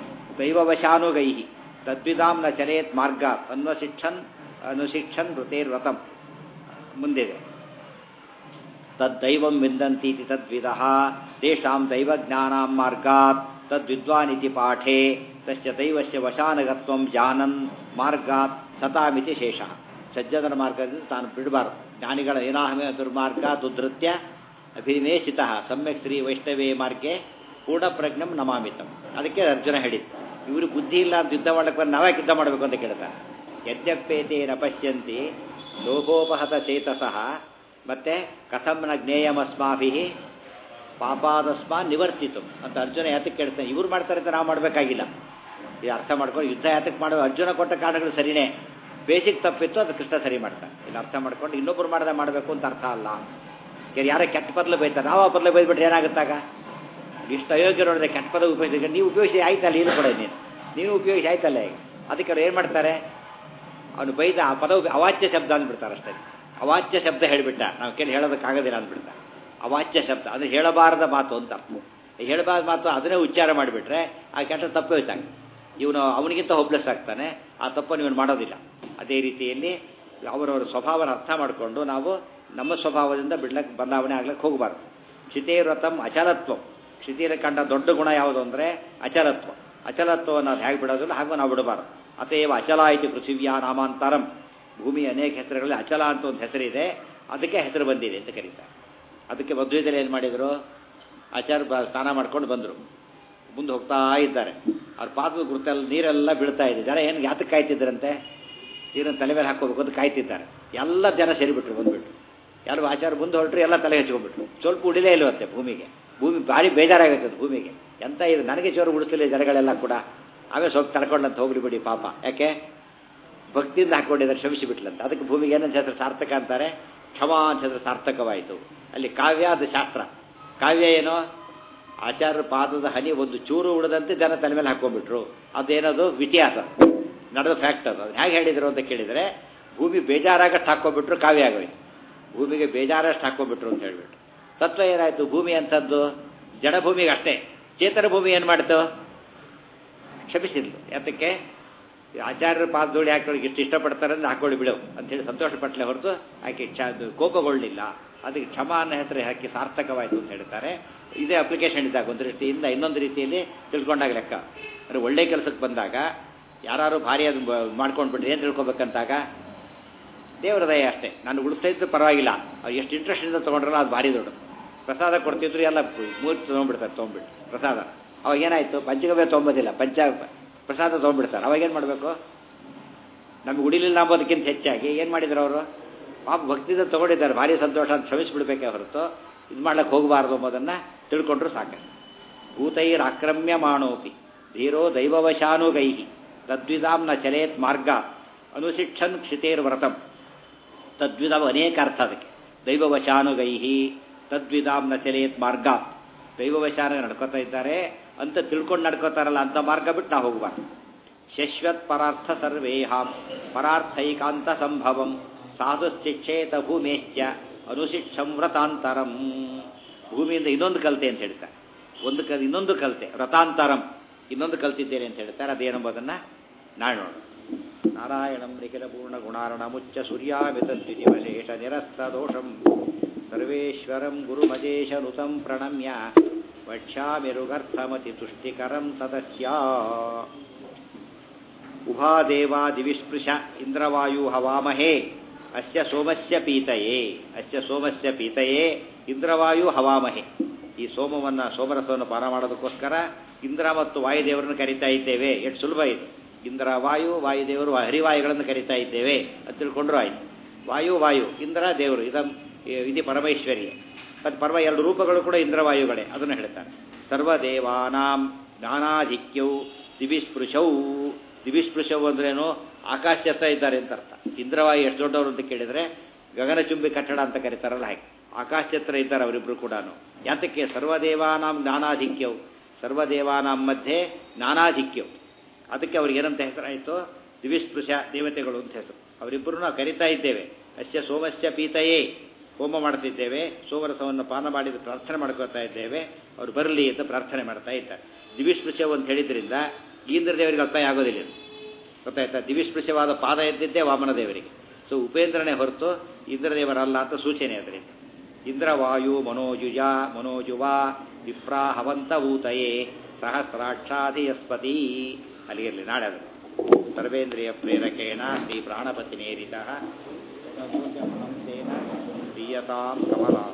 ದೈವವಶಾನುಗೈ ತದ್ವಿಧಾಂ ನ ಚಲೇತ್ ಮಾರ್ಗ ಅನ್ವಶಿಕ್ಷನ್ ಅನುಶಿಕ್ಷನ್ ಋತೇರ್ವ್ರತಂ ಮುಂದಿದೆ ತದ್ದೈವಂ ವಿಂದಂತೀತಿ ತದ್ವಿಧ ತೇಷಾಂ ದೈವಜ್ಞಾನಾಂ ಮಾರ್ಗಾತ್ ತದ್ವಿದ್ವಾನಿತಿ ಪಾಠೇ ತಸ್ಯ ದೈವಸ್ಯ ವಶಾನಗತ್ವಂ ಜಾನನ್ ಮಾರ್ಗಾತ್ ಸತಾಮಿತಿ ಶೇಷ ಸಜ್ಜನರ ಮಾರ್ಗದಿಂದ ತಾನು ಬಿಡಬಾರದು ಜ್ಞಾನಿಗಳ ಏನಾಹಮೇ ದುರ್ಮಾರ್ಗ ದುಧೃತ್ಯ ಅಭಿನಿವೇಶಿತ ಸಮ್ಯಕ್ ಶ್ರೀ ವೈಷ್ಣವೇ ಮಾರ್ಗೆ ಪೂರ್ಣ ಪ್ರಜ್ಞಂ ನಮಾಮಿತಂ ಅದಕ್ಕೆ ಅರ್ಜುನ ಹೇಳಿದ್ದು ಇವರು ಬುದ್ಧಿ ಇಲ್ಲ ಅಂತ ಯುದ್ಧ ಮಾಡಕ್ಕೆ ಬಂದು ನಾವೇ ಯುದ್ಧ ಮಾಡಬೇಕು ಅಂತ ಕೇಳ್ತಾರೆ ಯದ್ಯಪ್ಪೇತೆ ನ ಪಶ್ಯಂತಿ ಲೋಭೋಪಹತ ಚೇತಸಃ ಮತ್ತೆ ಕಥಂ ನ ಜ್ಞೇಯಮಸ್ಮಾಭಿ ಪಾಪಾದಸ್ಮ ನಿವರ್ತಿತು ಅಂತ ಅರ್ಜುನ ಯಾತಕ್ಕೆ ಕೇಳ್ತಾನೆ ಇವ್ರು ಮಾಡ್ತಾರೆ ಅಂತ ನಾವು ಮಾಡಬೇಕಾಗಿಲ್ಲ ಇದು ಅರ್ಥ ಮಾಡ್ಕೊಂಡು ಯುದ್ಧ ಯಾತಕ್ಕೆ ಮಾಡೋ ಅರ್ಜುನ ಕೊಟ್ಟ ಕಾರಣಗಳು ಸರಿನೇ ಬೇಸಿಕ್ ತಪ್ಪಿತ್ತು ಅದು ಕೃಷ್ಣ ಸರಿ ಮಾಡ್ತಾನೆ ಇಲ್ಲಿ ಅರ್ಥ ಮಾಡ್ಕೊಂಡು ಇನ್ನೊಬ್ರು ಮಾಡ್ದೆ ಮಾಡಬೇಕು ಅಂತ ಅರ್ಥ ಅಲ್ಲ ಯಾರು ಯಾರೋ ಕೆಟ್ಟ ಪದಲು ಬೈತಾರೆ ನಾವು ಆ ಪದಲು ಬೈದ್ಬಿಟ್ರೆ ಏನಾಗುತ್ತಾಗ ಇಷ್ಟು ಅಯೋಗ್ಯ ನೋಡಿದ್ರೆ ಕೆಟ್ಟ ಪದ ಉಪಯೋಗಿಸಿದ್ರೆ ನೀವು ಉಪಯೋಗಿಸಿ ಆಯ್ತಲ್ಲ ಏನು ಕೊಡೋದು ನೀನು ನೀವು ಉಪಯೋಗಿಸಿ ಆಯ್ತಲ್ಲ ಈಗ ಅದಕ್ಕೆ ಅವ್ರು ಏನು ಮಾಡ್ತಾರೆ ಅವನು ಬೈದ ಆ ಪದ ಉಪ- ಅವಾಚ್ಯ ಶಬ್ದ ಅಂದ್ಬಿಡ್ತಾರೆ ಅಷ್ಟೇ ಅವಾಚ್ಯ ಶಬ್ದ ಹೇಳಿಬಿಟ್ಟ ನಾವು ಕೇಳಿ ಹೇಳೋದಕ್ಕಾಗೋದಿಲ್ಲ ಅಂದ್ಬಿಡ್ತಾರೆ ಅವಾಚ್ಯ ಶಬ್ದ ಅದು ಹೇಳಬಾರದ ಮಾತು ಅಂತ ಅರ್ಥ ಈ ಹೇಳಬಾರದ ಮಾತು ಅದನ್ನೇ ಉಚ್ಚಾರ ಮಾಡಿಬಿಟ್ರೆ ಆ ಕೆಟ್ಟ ತಪ್ಪು ಹೋಯ್ತಾಗ ಇವನು ಅವನಿಗಿಂತ ಹೋಪ್ಲೆಸ್ ಆಗ್ತಾನೆ ಆ ತಪ್ಪನ್ನು ಇವನು ಮಾಡೋದಿಲ್ಲ ಅದೇ ರೀತಿಯಲ್ಲಿ ಅವರವರ ಸ್ವಭಾವನ ಅರ್ಥ ಮಾಡಿಕೊಂಡು ನಾವು ನಮ್ಮ ಸ್ವಭಾವದಿಂದ ಬಿಡ್ಲಕ್ಕೆ ಬದಲಾವಣೆ ಆಗ್ಲಿಕ್ಕೆ ಹೋಗಬಾರ್ದು ಕ್ಷಿತೇರಥಂ ಅಚಲತ್ವಂ ಕ್ಷಿತಿಯಲ್ಲಿ ಕಂಡ ದೊಡ್ಡ ಗುಣ ಯಾವುದು ಅಂದರೆ ಅಚಲತ್ವ ಅಚಲತ್ವವನ್ನು ಅದು ಹೇಗೆ ಬಿಡೋದಿಲ್ಲ ಹಾಗೂ ನಾವು ಬಿಡಬಾರ್ದು ಅತೇವ ಅಚಲ ಇತಿ ಪೃಥಿವ್ಯಾ ನಾಮಾಂತರಂ ಭೂಮಿಯ ಅನೇಕ ಹೆಸರುಗಳಲ್ಲಿ ಅಚಲ ಅಂತ ಒಂದು ಹೆಸರಿದೆ ಅದಕ್ಕೆ ಹೆಸರು ಬಂದಿದೆ ಅಂತ ಕರೀತಾರೆ ಅದಕ್ಕೆ ಮಧ್ವದಲ್ಲಿ ಏನು ಮಾಡಿದರು ಆಚಾರ ಬ ಸ್ನಾನ ಮಾಡ್ಕೊಂಡು ಬಂದರು ಮುಂದೆ ಹೋಗ್ತಾ ಇದ್ದಾರೆ ಅವ್ರ ಪಾದದ ಗುರುತೆಲ್ಲ ನೀರೆಲ್ಲ ಬೀಳ್ತಾ ಇದೆ ಜನ ಏನು ಯಾತಕ್ಕೆ ಕಾಯ್ತಿದ್ರಂತೆ ನೀರನ್ನು ತಲೆ ಮೇಲೆ ಹಾಕೋಬೇಕು ಅಂತ ಕಾಯ್ತಿದ್ದಾರೆ ಎಲ್ಲ ಜನ ಸೇರಿಬಿಟ್ರು ಬಂದ್ಬಿಟ್ಟು ಯಾರು ಆಚಾರ ಮುಂದೆ ಹೊರಟ್ರು ಎಲ್ಲ ತಲೆ ಹಚ್ಕೊಂಡ್ಬಿಟ್ರು ಸ್ವಲ್ಪ ಉಡಿಲೇ ಇಲ್ವಂತೆ ಭೂಮಿಗೆ ಭೂಮಿ ಭಾರಿ ಬೇಜಾರಾಗುತ್ತೆ ಭೂಮಿಗೆ ಎಂತ ಇದು ನನಗೆ ಚೋರು ಉಡಿಸ್ತಿಲ್ಲ ಜನಗಳೆಲ್ಲ ಕೂಡ ಆಮೇಲೆ ಸ್ವಲ್ಪ ತಡ್ಕೊಂಡಂತ ಹೋಗ್ಲಿ ಬಿಡಿ ಪಾಪ ಯಾಕೆ ಭಕ್ತಿಯಿಂದ ಹಾಕೊಂಡಿದ್ದಾರೆ ಕ್ಷಮಿಸಿಬಿಟ್ಲಂತ ಅದಕ್ಕೆ ಭೂಮಿಗೆ ಏನಂತ ಹೆಸರು ಸಾರ್ಥಕ ಅಂತಾರೆ ಕ್ಷಮಾ ಅಂತ ಹೆಸರು ಸಾರ್ಥಕವಾಯಿತು ಅಲ್ಲಿ ಕಾವ್ಯ ಅದು ಶಾಸ್ತ್ರ ಕಾವ್ಯ ಏನೋ ಆಚಾರ್ಯರ ಪಾದದ ಹನಿ ಒಂದು ಚೂರು ಉಳಿದಂತೆ ಜನ ತಲೆ ಮೇಲೆ ಹಾಕೊಂಡ್ಬಿಟ್ರು ಅದೇನದು ಇತಿಹಾಸ ನಡೆದ ಫ್ಯಾಕ್ಟ್ ಅದು ಅದು ಹೇಗೆ ಹೇಳಿದರು ಅಂತ ಕೇಳಿದರೆ ಭೂಮಿ ಬೇಜಾರಾಗಷ್ಟು ಹಾಕೊಂಡ್ಬಿಟ್ರು ಕಾವ್ಯ ಆಗೋಯ್ತು ಭೂಮಿಗೆ ಬೇಜಾರಷ್ಟು ಹಾಕೊಂಡ್ಬಿಟ್ರು ಅಂತ ಹೇಳ್ಬಿಟ್ಟು ತತ್ವ ಏನಾಯಿತು ಭೂಮಿ ಅಂಥದ್ದು ಜಡಭೂಮಿಗೆ ಅಷ್ಟೇ ಚೇತನ ಭೂಮಿ ಏನು ಮಾಡ್ತು ಕ್ಷಮಿಸಿದ್ಲು ಯಾತಕ್ಕೆ ಆಚಾರ್ಯರ ಪಾದದೋಳಿ ಹಾಕೊಳ್ಳಿ ಎಷ್ಟು ಇಷ್ಟಪಡ್ತಾರೆ ಅಂದ್ರೆ ಹಾಕೊಳ್ಳಿ ಬಿಡು ಅಂತೇಳಿ ಸಂತೋಷ ಪಟ್ಲೆ ಹೊರತು ಆಕೆ ಕ್ಷ ಕೋಪಗೊಳ್ಳಲಿಲ್ಲ ಅದಕ್ಕೆ ಕ್ಷಮ ಅನ್ನೋ ಹೆಸರು ಹಾಕಿ ಸಾರ್ಥಕವಾಯಿತು ಅಂತ ಹೇಳ್ತಾರೆ ಇದೇ ಅಪ್ಲಿಕೇಶನ್ ಇದ್ದಾಗ ಒಂದು ರೀತಿಯಿಂದ ಇನ್ನೊಂದು ರೀತಿಯಲ್ಲಿ ತಿಳ್ಕೊಂಡಾಗ ಲೆಕ್ಕ ಅಂದರೆ ಒಳ್ಳೆ ಕೆಲಸಕ್ಕೆ ಬಂದಾಗ ಯಾರು ಭಾರಿ ಅದು ಮಾಡ್ಕೊಂಡ್ಬಿಟ್ರೆ ಏನು ತಿಳ್ಕೊಬೇಕಂತಾಗ ದೇವರ ದಯ ಅಷ್ಟೇ ನಾನು ಉಳಿಸ್ತಾ ಇದ್ದು ಪರವಾಗಿಲ್ಲ ಅವ್ರು ಎಷ್ಟು ಇಂಟ್ರೆಸ್ಟಿಂದ ತೊಗೊಂಡ್ರಲ್ಲ ಅದು ಭಾರಿ ದೊಡ್ಡದು ಪ್ರಸಾದ ಕೊಡ್ತಿದ್ರು ಎಲ್ಲ ಮೂರ್ತಿ ತೊಗೊಂಡ್ಬಿಡ್ತಾರೆ ತೊಗೊಂಡ್ಬಿಟ್ಟು ಪ್ರಸಾದ ಅವಾಗ ಏನಾಯಿತು ಪಂಚಗವ್ಯ ತೊಗೊಂಬೋದಿಲ್ಲ ಪಂಚ ಪ್ರಸಾದ ತೊಗೊಂಡ್ಬಿಡ್ತಾರೆ ಅವಾಗ ಏನು ಮಾಡಬೇಕು ನಮಗೆ ಉಡಿಲಿಲ್ಲ ಅಂಬೋದಕ್ಕಿಂತ ಹೆಚ್ಚಾಗಿ ಏನು ಮಾಡಿದ್ರು ಅವರು ಪಾಪ ಭಕ್ತಿಯಿಂದ ತೊಗೊಂಡಿದ್ದಾರೆ ಭಾರಿ ಸಂತೋಷ ಅಂತ ಕ್ಷಮಿಸಿಬಿಡ್ಬೇಕೇ ಹೊರತು ಇದು ಮಾಡ್ಲಿಕ್ಕೆ ಹೋಗಬಾರ್ದು ಎಂಬುದನ್ನು ತಿಳ್ಕೊಂಡ್ರು ಸಾಕು ಭೂತೈರ್ ಆಕ್ರಮ್ಯ ಮಾಡೋಪಿ ಧೀರೋ ದೈವವಶಾನುಗೈ ತದ್ವಿಧಾಂ ನ ಚಲೇತ್ ಮಾರ್ಗ ಅನುಶಿಕ್ಷನ್ ಕ್ಷಿತೇರ್ ವ್ರತಂ ತದ್ವಿಧಾಮ್ ಅನೇಕ ಅರ್ಥ ಅದಕ್ಕೆ ದೈವವಶಾನುಗೈ ತದ್ವಿಧಾಂ ನ ಚಲೇತ್ ಮಾರ್ಗ ದೈವವಶಾನ ನಡ್ಕೋತಾ ಇದ್ದಾರೆ ಅಂತ ತಿಳ್ಕೊಂಡು ನಡ್ಕೋತಾರಲ್ಲ ಅಂತ ಮಾರ್ಗ ಬಿಟ್ಟು ನಾವು ಹೋಗಬಾರ್ದು ಶಶ್ವತ್ ಪರಾರ್ಥ ಸರ್ವೇಹಾಂ ಪರಾರ್ಥೈಕಾಂತ ಸಂಭವಂ ಸಾಧುಶ್ಚಿಕ್ಷೇತ ಭೂಮೇಶ್ಚ ಅನುಶಿಕ್ಷಂ ವ್ರತಾಂತರಂ ಭೂಮಿಯಿಂದ ಇನ್ನೊಂದು ಕಲಿತೆ ಅಂತ ಹೇಳ್ತಾರೆ ಒಂದು ಕಲ್ ಇನ್ನೊಂದು ಕಲಿತೆ ವ್ರತಾಂತರಂ ಇನ್ನೊಂದು ಕಲ್ತಿದ್ದೇನೆ ಅಂತ ಹೇಳ್ತಾರೆ ಅದೇನೆಂಬುದನ್ನು ನಾಳೆ ನೋಡೋಣ ನಾರಾಯಣಂ ನಿಖಿಲ ಪೂರ್ಣ ಗುಣಾರ್ಣ ಮುಚ್ಚ ಸೂರ್ಯಾಮಿತದ್ವಿತಿವಶೇಷ ನಿರಸ್ತ ದೋಷಂ ಸರ್ವೇಶ್ವರಂ ಗುರುಮಜೇಶನುತಂ ಪ್ರಣಮ್ಯ ವಕ್ಷ್ಯಾಮಿರುಗರ್ಥಮತಿ ತುಷ್ಟಿಕರಂ ತದಸ್ಯ ಉಭಾದೇವಾದಿವಿಸ್ಪೃಶ ಇಂದ್ರವಾಯು ಹವಾಮಹೇ ಅಸ್ಯ ಸೋಮಸ್ಯ ಪೀತಯೇ ಅಸ್ಯ ಸೋಮಸ್ಯ ಪೀತಯೇ ಇಂದ್ರವಾಯು ಹವಾಮಹೆ ಈ ಸೋಮವನ್ನು ಸೋಮರಸವನ್ನು ಪಾನ ಮಾಡೋದಕ್ಕೋಸ್ಕರ ಇಂದ್ರ ಮತ್ತು ವಾಯುದೇವರನ್ನು ಕರಿತಾ ಇದ್ದೇವೆ ಎಷ್ಟು ಸುಲಭ ಇದು ಇಂದ್ರ ವಾಯು ವಾಯುದೇವರು ಹರಿವಾಯುಗಳನ್ನು ಕರಿತಾ ಇದ್ದೇವೆ ಅಂತ ತಿಳ್ಕೊಂಡ್ರು ಆಯ್ತು ವಾಯು ವಾಯು ಇಂದ್ರ ದೇವರು ಇದಂ ಇದು ಪರಮೇಶ್ವರಿಯೇ ಮತ್ತು ಪರಮ ಎರಡು ರೂಪಗಳು ಕೂಡ ಇಂದ್ರವಾಯುಗಳೇ ಅದನ್ನು ಹೇಳ್ತಾರೆ ಸರ್ವದೇವಾನಾಂ ಜ್ಞಾನಾಧಿಕ್ಯವು ದಿವಿಸ್ಪೃಶೌ ದಿವಿಸ್ಪೃಶವು ಅಂದ್ರೇನು ಆಕಾಶ ಎತ್ತಾ ಇದ್ದಾರೆ ಅಂತ ಅರ್ಥ ಇಂದ್ರವಾಯು ಎಷ್ಟು ದೊಡ್ಡವರು ಅಂತ ಕೇಳಿದರೆ ಗಗನಚುಂಬಿ ಕಟ್ಟಡ ಅಂತ ಕರೀತಾರಲ್ಲ ಹಾಗೆ ಆಕಾಶ ಎತ್ತರ ಇದ್ದಾರೆ ಅವರಿಬ್ಬರು ಕೂಡ ಯಾತಕ್ಕೆ ಸರ್ವದೇವಾನಾಂ ಜ್ಞಾನಾಧಿಕ್ಯವು ಸರ್ವದೇವಾನಾಂ ಮಧ್ಯೆ ಜ್ಞಾನಾಧಿಕ್ಯವು ಅದಕ್ಕೆ ಅವ್ರಿಗೆ ಏನಂತ ಹೆಸರಾಯಿತು ದಿವಿಸ್ಪೃಶ ದೇವತೆಗಳು ಅಂತ ಹೆಸರು ಅವರಿಬ್ಬರು ನಾವು ಕರಿತಾ ಇದ್ದೇವೆ ಅಸ್ಯ ಸೋಮಸ್ಯ ಪೀತಯೇ ಹೋಮ ಮಾಡ್ತಿದ್ದೇವೆ ಸೋಮರಸವನ್ನು ಪಾನ ಮಾಡಿದ ಪ್ರಾರ್ಥನೆ ಮಾಡ್ಕೋತಾ ಇದ್ದೇವೆ ಅವರು ಬರಲಿ ಅಂತ ಪ್ರಾರ್ಥನೆ ಮಾಡ್ತಾ ಇದ್ದಾರೆ ದಿವಿಸ್ಪೃಶ್ಯವು ಅಂತ ಹೇಳಿದ್ರಿಂದ ಈಂದ್ರ ದೇವರಿಗೆ ಅರ್ಥ ಆಗೋದಿಲ್ಲ ಇದು ಗೊತ್ತಾಯ್ತಾ ದಿವಿಸ್ಪೃಶ್ಯವಾದ ಪಾದ ಎದ್ದಿದ್ದೇ ವಾಮನ ದೇವರಿಗೆ ಸೊ ಉಪೇಂದ್ರನೇ ಹೊರತು ಇಂದ್ರದೇವರಲ್ಲ ಅಂತ ಸೂಚನೆ ಅದರಿಂದ ಇಂದ್ರವಾಯು ಮನೋಜುಜ ಮನೋಜುವ ವಿಪ್ರಾ ಹವಂತ ಊತಯೇ ಸಹಸ್ರಾಕ್ಷಾಧಿಯಸ್ಪತಿ ಅಲ್ಲಿಗಿರಲಿ ನಾಳೆ ಅದು ಸರ್ವೇಂದ್ರಿಯ ಪ್ರೇರಕೇಣ ಶ್ರೀ ಪ್ರಾಣಪತಿ ನೇರಿತ ದೀಯತಾಂ ಕಮಲಾ